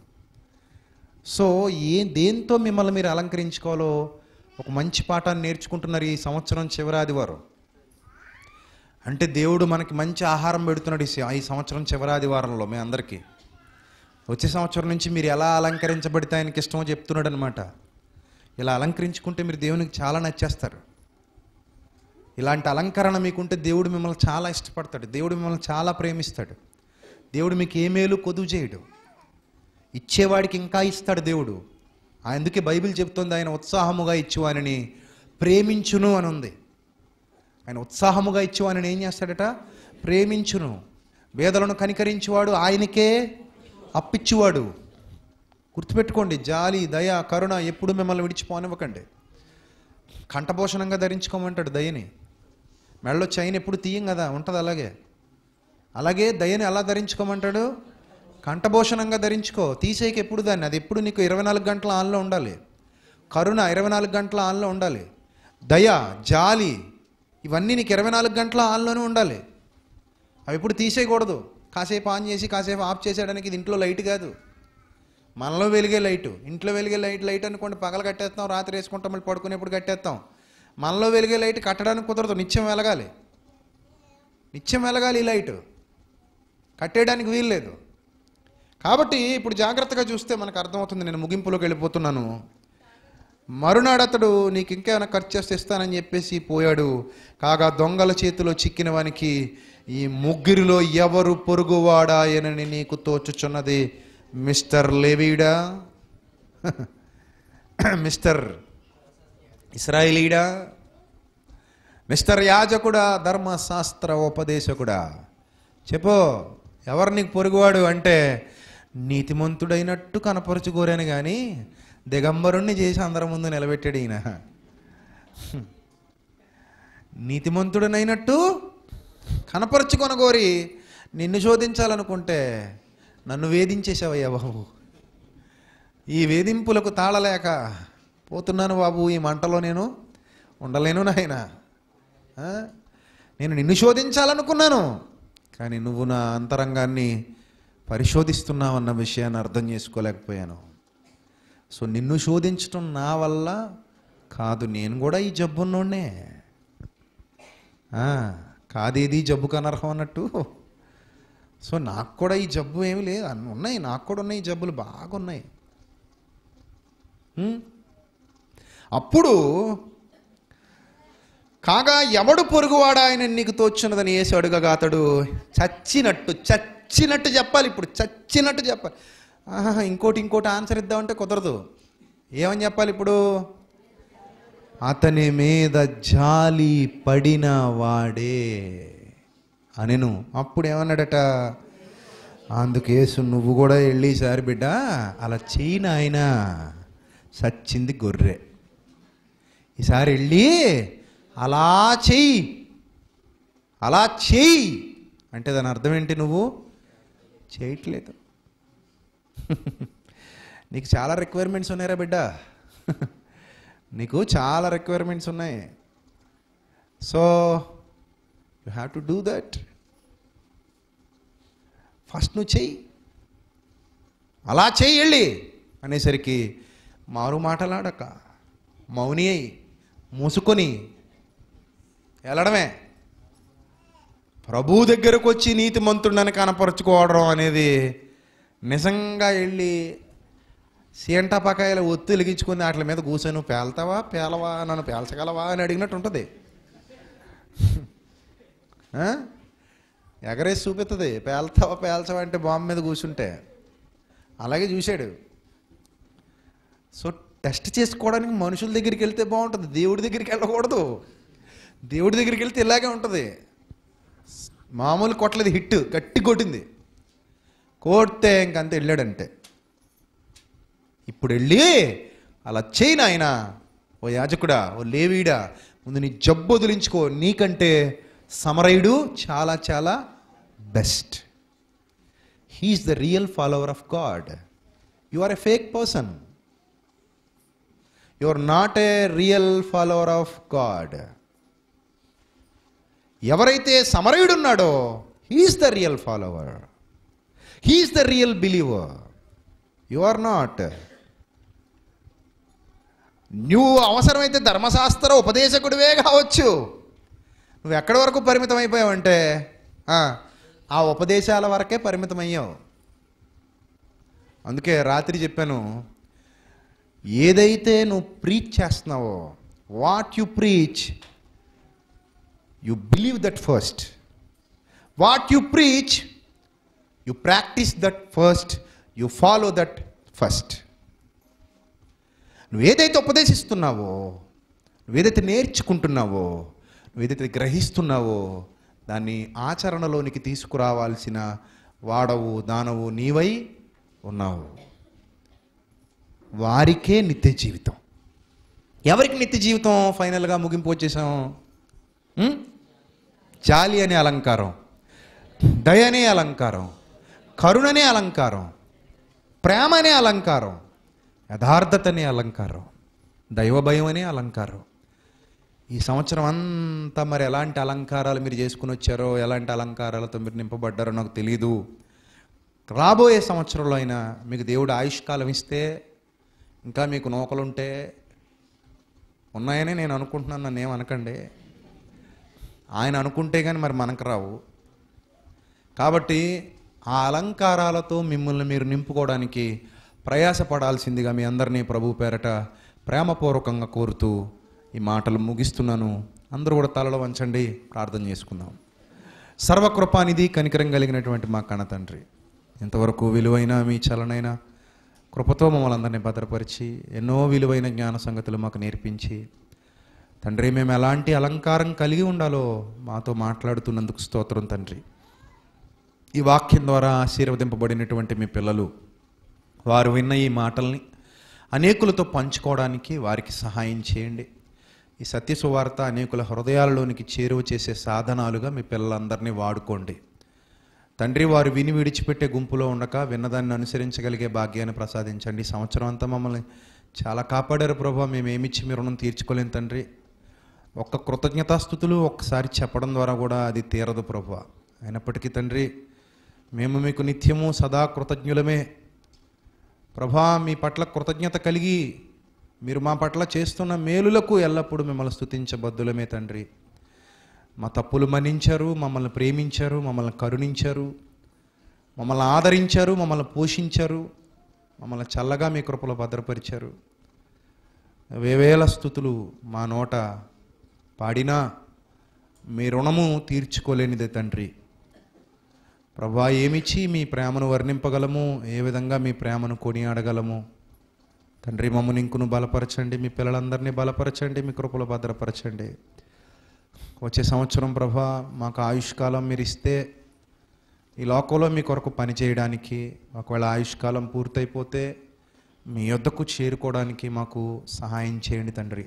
సో ఏ దేంతో మిమ్మల్ని మీరు అలంకరించుకోవాలో ఒక మంచి పాఠాన్ని నేర్చుకుంటున్నారు ఈ సంవత్సరం చివరి ఆదివారం అంటే దేవుడు మనకి మంచి ఆహారం పెడుతున్నాడు ఈ స- ఈ సంవత్సరం చివరి ఆదివారంలో మీ అందరికీ వచ్చే సంవత్సరం నుంచి మీరు ఎలా అలంకరించబడితే ఆయనకి ఇష్టమో చెప్తున్నాడు అనమాట ఇలా అలంకరించుకుంటే మీరు దేవునికి చాలా నచ్చేస్తారు ఇలాంటి అలంకరణ మీకుంటే దేవుడు మిమ్మల్ని చాలా ఇష్టపడతాడు దేవుడు మిమ్మల్ని చాలా ప్రేమిస్తాడు దేవుడు మీకు ఏ మేలు కొదువు చేయడు ఇచ్చేవాడికి ఇంకా ఇస్తాడు దేవుడు అందుకే బైబిల్ చెప్తుంది ఆయన ఉత్సాహముగా ఇచ్చేవానిని ప్రేమించును అని ఉంది ఆయన ఉత్సాహముగా ఇచ్చేవానిని ఏం చేస్తాడట ప్రేమించును వేదలను కనికరించేవాడు ఆయనకే అప్పిచ్చువాడు గుర్తుపెట్టుకోండి జాలి దయ కరుణ ఎప్పుడు మిమ్మల్ని విడిచిపోనివ్వకండి కంఠభూషణంగా ధరించుకోమంటాడు దయని మెళ్ళో చైన్ ఎప్పుడు తీయం కదా ఉంటుంది అలాగే అలాగే దయని ఎలా ధరించుకోమంటాడు కంఠభూషణంగా ధరించుకో తీసేయక ఎప్పుడు దాన్ని అది ఎప్పుడు నీకు ఇరవై నాలుగు గంటల ఆన్లో ఉండాలి కరుణ ఇరవై నాలుగు గంటల ఆన్లో ఉండాలి దయ జాలి ఇవన్నీ నీకు ఇరవై నాలుగు గంటల ఆన్లోనే ఉండాలి అవి ఎప్పుడు తీసేయకూడదు కాసేపు ఆన్ చేసి కాసేపు ఆఫ్ చేసేయడానికి ఇది ఇంట్లో లైట్ కాదు మనలో వెలిగే లైటు ఇంట్లో వెలిగే లైట్ లైట్ అనుకోండి పగలు కట్టేస్తాం రాత్రి వేసుకుంటాం మళ్ళీ పడుకునేప్పుడు కట్టేస్తాం మనలో వెలిగే లైట్ కట్టడానికి కుదరదు నిత్యం వెలగాలి నిత్యం వెలగాలి ఈ లైటు కట్టేయడానికి వీల్లేదు కాబట్టి ఇప్పుడు జాగ్రత్తగా చూస్తే మనకు అర్థమవుతుంది నేను ముగింపులోకి వెళ్ళిపోతున్నాను మరునాడు అతడు నీకు ఇంకేమైనా ఖర్చు చేస్తే ఇస్తానని చెప్పేసి పోయాడు కాగా దొంగల చేతిలో చిక్కిన వానికి ఈ ముగ్గురిలో ఎవరు పొరుగువాడాయనని నీకు తోచుచున్నది మిస్టర్ లేవీడా మిస్టర్ ఇస్రాయిలీడా మిస్టర్ యాజకుడా ధర్మశాస్త్ర ఉపదేశకుడా చెప్పు ఎవరు నీకు పొరుగువాడు అంటే నీతిమంతుడైనట్టు కనపరుచుకోరాను కానీ దిగంబరుణ్ణి చేసి అందరి ముందు నిలబెట్టాడు ఈయన నీతిమంతుడనైనట్టు కనపరుచుకొనగోరి నిన్ను శోధించాలనుకుంటే నన్ను వేధించేసావయ్యా బాబు ఈ వేధింపులకు తాళలేక పోతున్నాను బాబు ఈ మంటలో నేను ఉండలేను నాయన ఆ? నేను నిన్ను శోధించాలనుకున్నాను కానీ నువ్వు నా అంతరంగాన్ని పరిశోధిస్తున్నావన్న విషయాన్ని అర్థం చేసుకోలేకపోయాను సో నిన్ను శోధించటం నా వల్ల కాదు నేను కూడా ఈ జబ్బున్నోడ్నే ఆ, కాదేది జబ్బు కనర్హం అన్నట్టు సో నాకు కూడా ఈ జబ్బు ఏమి లేదు అన్ని ఉన్నాయి నాకు కూడా ఉన్నాయి ఈ జబ్బులు బాగున్నాయి ఉం? అప్పుడు కాగా ఎవడు పొరుగువాడా ఆయన నీకు తోచున్నదని వేసి అడుగగా అతడు చచ్చినట్టు చచ్చినట్టు చెప్పాలి ఇప్పుడు చచ్చినట్టు చెప్పాలి ఆహా ఇంకోటి ఇంకోటి ఆన్సర్ ఇద్దామంటే కుదరదు ఏమని చెప్పాలి ఇప్పుడు అతని మీద జాలి పడిన వాడే అనెను అప్పుడు ఏమన్నాడట అందుకేసు నువ్వు కూడా వెళ్ళి ఈసారి బిడ్డ అలా చెయ్యి నాయన సచ్చింది గొర్రె ఈసారి వెళ్ళి అలా చెయ్యి అలా చెయ్యి అంటే దాని అర్థం ఏంటి నువ్వు చేయట్లేదు నీకు చాలా రిక్వైర్మెంట్స్ ఉన్నాయిరా బిడ్డ నీకు చాలా రిక్వైర్మెంట్స్ ఉన్నాయి so you have to do that first నువ్వు చెయ్యి అలా చెయ్యి వెళ్ళి అనేసరికి మారు మాటలాడక మౌని అయి మూసుకొని వెళ్ళడమే ప్రభు దగ్గరకు వచ్చి నీతిమంతుడని కనపరుచుకోవడం అనేది నిజంగా వెళ్ళి సీంటపకాయల ఒత్తి వెలిగించుకుని వాటి మీద కూర్చొని "నువ్వు పేల్తావా పేలవా నన్ను పేల్చగలవా అని అడిగినట్టు ఉంటుంది ఆ? ఎగరేసి చూపిస్తుంది పేల్తావా పేల్చవా అంటే బాంబు మీద కూర్చుంటే అలాగే చూశాడు సో టెస్ట్ చేసుకోవడానికి మనుషుల దగ్గరికి వెళ్తే బాగుంటుంది దేవుడి దగ్గరికి వెళ్ళకూడదు దేవుడి దగ్గరికి వెళ్తే ఇలాగే ఉంటుంది మామూలు కొట్టలేదు హిట్ గట్టి కొట్టింది కొడితే ఇంకంత వెళ్ళాడంటే ఇప్పుడు వెళ్ళి అలా చేయి నాయన ఓ యాజకుడా ఓ లేవీడా ముందు నీ జబ్బు వదిలించుకో నీకంటే సమరయుడు చాలా చాలా best he is the real follower of God you are a fake person you are not a real follower of God ఎవరైతే సమరయుడు ఉన్నాడో he is the real follower he is the real believer you are not నువ్వు అవసరమైతే ధర్మశాస్త్ర ఉపదేశకుడివే కావచ్చు నువ్వు ఎక్కడి వరకు పరిమితం అయిపోయావంటే ఆ, ఆ ఉపదేశాల వరకే పరిమితం అయ్యావు అందుకే రాత్రి చెప్పాను ఏదైతే నువ్వు ప్రీచ్ చేస్తున్నావో what you preach you believe that first what you preach you practise that first you follow that first నువ్వు ఏదైతే ఉపదేశిస్తున్నావో నువ్వేదైతే నేర్చుకుంటున్నావో నువ్వేదైతే గ్రహిస్తున్నావో దాన్ని ఆచరణలోనికి తీసుకురావాల్సిన వాడవు దానవు నీవై ఉన్నావు వారికే నిత్య జీవితం ఎవరికి నిత్య జీవితం ఫైనల్గా ముగింపు వచ్చేసాం ఉం? జాలి అనే అలంకారం దయ అనే అలంకారం కరుణనే అలంకారం ప్రేమ అనే అలంకారం యథార్థత అనే అలంకారం దైవ భయం అనే అలంకారం ఈ సంవత్సరం అంతా మరి ఎలాంటి అలంకారాలు మీరు చేసుకుని వచ్చారో ఎలాంటి అలంకారాలతో మీరు నింపబడ్డారో నాకు తెలీదు రాబోయే సంవత్సరంలో అయినా మీకు దేవుడు ఆయుష్కాలం ఇస్తే ఇంకా మీకు నూకలుంటే ఉన్నాయని నేను అనుకుంటున్నాను నన్ను ఏమనకండి ఆయన అనుకుంటే కానీ మరి మనకు రావు కాబట్టి ఆ అలంకారాలతో మిమ్మల్ని మీరు నింపుకోవడానికి ప్రయాసపడాల్సిందిగా మీ అందరినీ ప్రభు పేరట ప్రేమపూర్వకంగా కోరుతూ ఈ మాటలు ముగిస్తున్నాను అందరూ కూడా తలలో వంచండి ప్రార్థన చేసుకుందాం సర్వకృపానిధి కనికరం కలిగినటువంటి మా కన్న తండ్రి ఇంతవరకు విలువైన మీ చలనైన కృపతో మమ్మల్ని అందరినీ భద్రపరిచి ఎన్నో విలువైన జ్ఞాన సంగతులు మాకు నేర్పించి తండ్రి మేము ఎలాంటి అలంకారం కలిగి ఉండాలో మాతో మాట్లాడుతున్నందుకు స్తోత్రం తండ్రి ఈ వాక్యం ద్వారా ఆశీర్వదింపబడినటువంటి మీ పిల్లలు వారు విన్న ఈ మాటల్ని అనేకులతో పంచుకోవడానికి వారికి సహాయం చేయండి ఈ సత్య సువార్త అనేకుల హృదయాలలోనికి చేరువ చేసే సాధనాలుగా మీ పిల్లలందరినీ వాడుకోండి తండ్రి వారు విని విడిచిపెట్టే గుంపులో ఉండక విన్నదాన్ని అనుసరించగలిగే భాగ్యాన్ని ప్రసాదించండి ఈ సంవత్సరం అంతా మమ్మల్ని చాలా కాపాడారు ప్రభావ మేము ఏమిచ్చి మీ రుణం తీర్చుకోలేం తండ్రి ఒక్క కృతజ్ఞతాస్థుతులు ఒక్కసారి చెప్పడం ద్వారా కూడా అది తీరదు ప్రభు అయినప్పటికీ తండ్రి మేము మీకు నిత్యము సదా కృతజ్ఞులమే ప్రభా మీ పట్ల కృతజ్ఞత కలిగి మీరు మా పట్ల చేస్తున్న మేలులకు ఎల్లప్పుడూ మిమ్మల్ని స్తుతించబద్దులమే తండ్రి మా తప్పులు మన్నించారు మమ్మల్ని ప్రేమించారు మమ్మల్ని కరుణించారు మమ్మల్ని ఆదరించారు మమ్మల్ని పోషించారు మమ్మల్ని చల్లగా మీ కృపలో భద్రపరిచారు వేవేల స్థుతులు మా నోట పాడినా మీ రుణము తీర్చుకోలేనిదే తండ్రి ప్రభా ఏమిచ్చి మీ ప్రేమను వర్ణింపగలము ఏ విధంగా మీ ప్రేమను కొనియాడగలము తండ్రి మమ్మల్ని ఇంకును బలపరచండి మీ పిల్లలందరినీ బలపరచండి మీ కృపలో భద్రపరచండి వచ్చే సంవత్సరం ప్రభా మాకు ఆయుష్కాలం మీరు ఇస్తే ఈ లోకంలో మీ కొరకు పని చేయడానికి ఒకవేళ ఆయుష్కాలం పూర్తయిపోతే మీ యొద్దకు చేరుకోవడానికి మాకు సహాయం చేయండి తండ్రి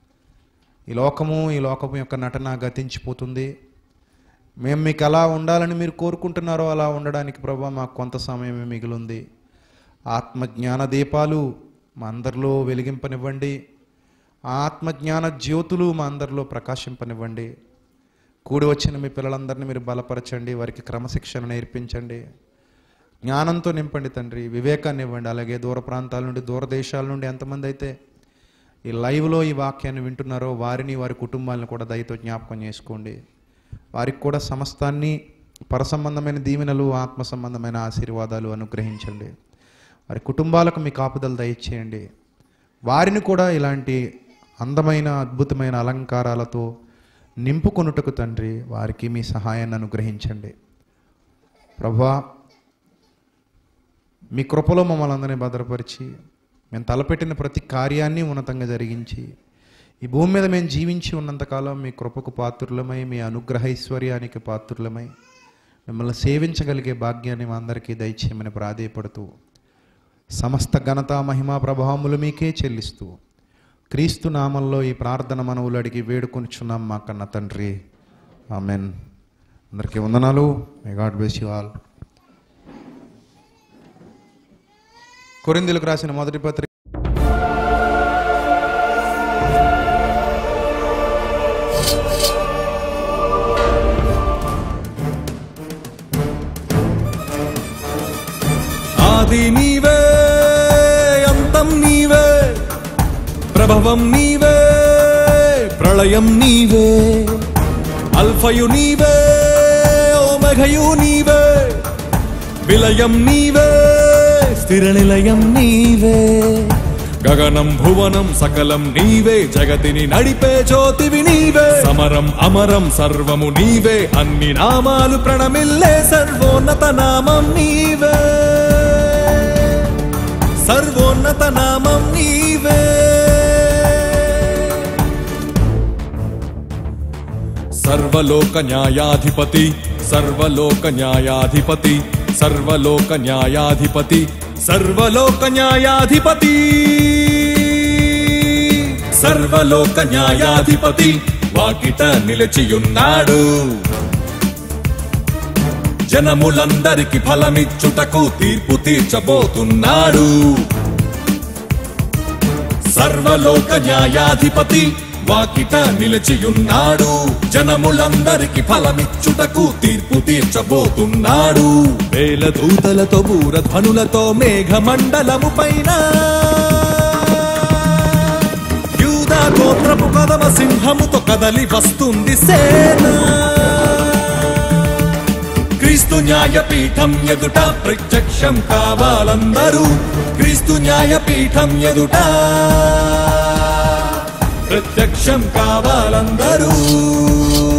ఈ లోకము ఈ లోకము యొక్క నటన గతించిపోతుంది మేము మీకు ఎలా ఉండాలని మీరు కోరుకుంటున్నారో అలా ఉండడానికి ప్రభా మాకు కొంత సమయమే మిగిలింది ఆత్మజ్ఞాన దీపాలు మా అందరిలో వెలిగింపనివ్వండి ఆ ఆత్మజ్ఞాన జ్యోతులు మా అందరిలో ప్రకాశింపనివ్వండి కూడి వచ్చిన మీ పిల్లలందరినీ మీరు బలపరచండి వారికి క్రమశిక్షణ నేర్పించండి జ్ఞానంతో నింపండి తండ్రి వివేకాన్ని ఇవ్వండి అలాగే దూర ప్రాంతాల నుండి దూర దేశాల నుండి ఎంతమంది అయితే ఈ లైవ్లో ఈ వాక్యాన్ని వింటున్నారో వారిని వారి కుటుంబాలను కూడా దయతో జ్ఞాపకం చేసుకోండి వారికి కూడా సమస్తాన్ని పరసంబంధమైన దీవెనలు ఆత్మ సంబంధమైన ఆశీర్వాదాలు అనుగ్రహించండి వారి కుటుంబాలకు మీ కాపుదలు దయచేయండి వారిని కూడా ఇలాంటి అందమైన అద్భుతమైన అలంకారాలతో నింపుకొనుటకు తండ్రి వారికి మీ సహాయాన్ని అనుగ్రహించండి ప్రభా మీ కృపలో మమ్మల్ని అందరినీ భద్రపరిచి మేము తలపెట్టిన ప్రతి కార్యాన్ని ఉన్నతంగా జరిగించి ఈ భూమి మీద మేము జీవించి ఉన్నంతకాలం మీ కృపకు పాత్రులమై మీ అనుగ్రహైశ్వర్యానికి పాత్రులమై మిమ్మల్ని సేవించగలిగే భాగ్యాన్ని మా అందరికీ దయచేయమని ప్రాధేయపడుతూ సమస్త ఘనత మహిమా ప్రభావములు మీకే చెల్లిస్తూ క్రీస్తు నామంలో ఈ ప్రార్థన మనవులు అడిగి వేడుకొనిచున్నాం మా కన్న తండ్రి ఆమెన్ అందరికీ వందనాలు may God bless you all కొరిందులకు రాసిన మొదటి పత్రిక ఆది నీవే అంతం నీవే ప్రభవం నీవే ప్రళయం నీవే అల్ఫయు నీవే ఓమఘయు నీవే విలయం నీవే స్థిర నిలయం నీవే గగనం భువనం సకలం నీవే జగతిని నడిపే జ్యోతివి నీవే సమరం అమరం సర్వము నీవే అన్ని నామాలు ప్రణమిల్లే సర్వోన్నత నామం నీవే సర్వోన్నత నామం నీవే సర్వలోక న్యాయాధిపతి సర్వలోక న్యాయాధిపతి సర్వలోక న్యాయాధిపతి సర్వలోక న్యాయాధిపతి సర్వలోక న్యాయాధిపతి వాకిట నిలిచియున్నాడు జనములందరికి ఫలమిచ్చుటకు తీర్పు తీర్చబోతున్నాడు సర్వలోక న్యాయాధిపతి వాకిట నిలిచియున్నాడు జనములందరికి ఫలమిచ్చుటకు తీర్పు తీర్చబోతున్నాడు వేల దూతలతో బూరధ్వనులతో మేఘమండలము పైన యూదా గోత్రపు కదమ సింహముతో కదలి వస్తుంది సేన క్రీస్తు న్యాయపీఠం ఎదుట ప్రత్యక్షం కావాలందరూ క్రీస్తు న్యాయపీఠం ఎదుట ప్రత్యక్షం కావాలందరూ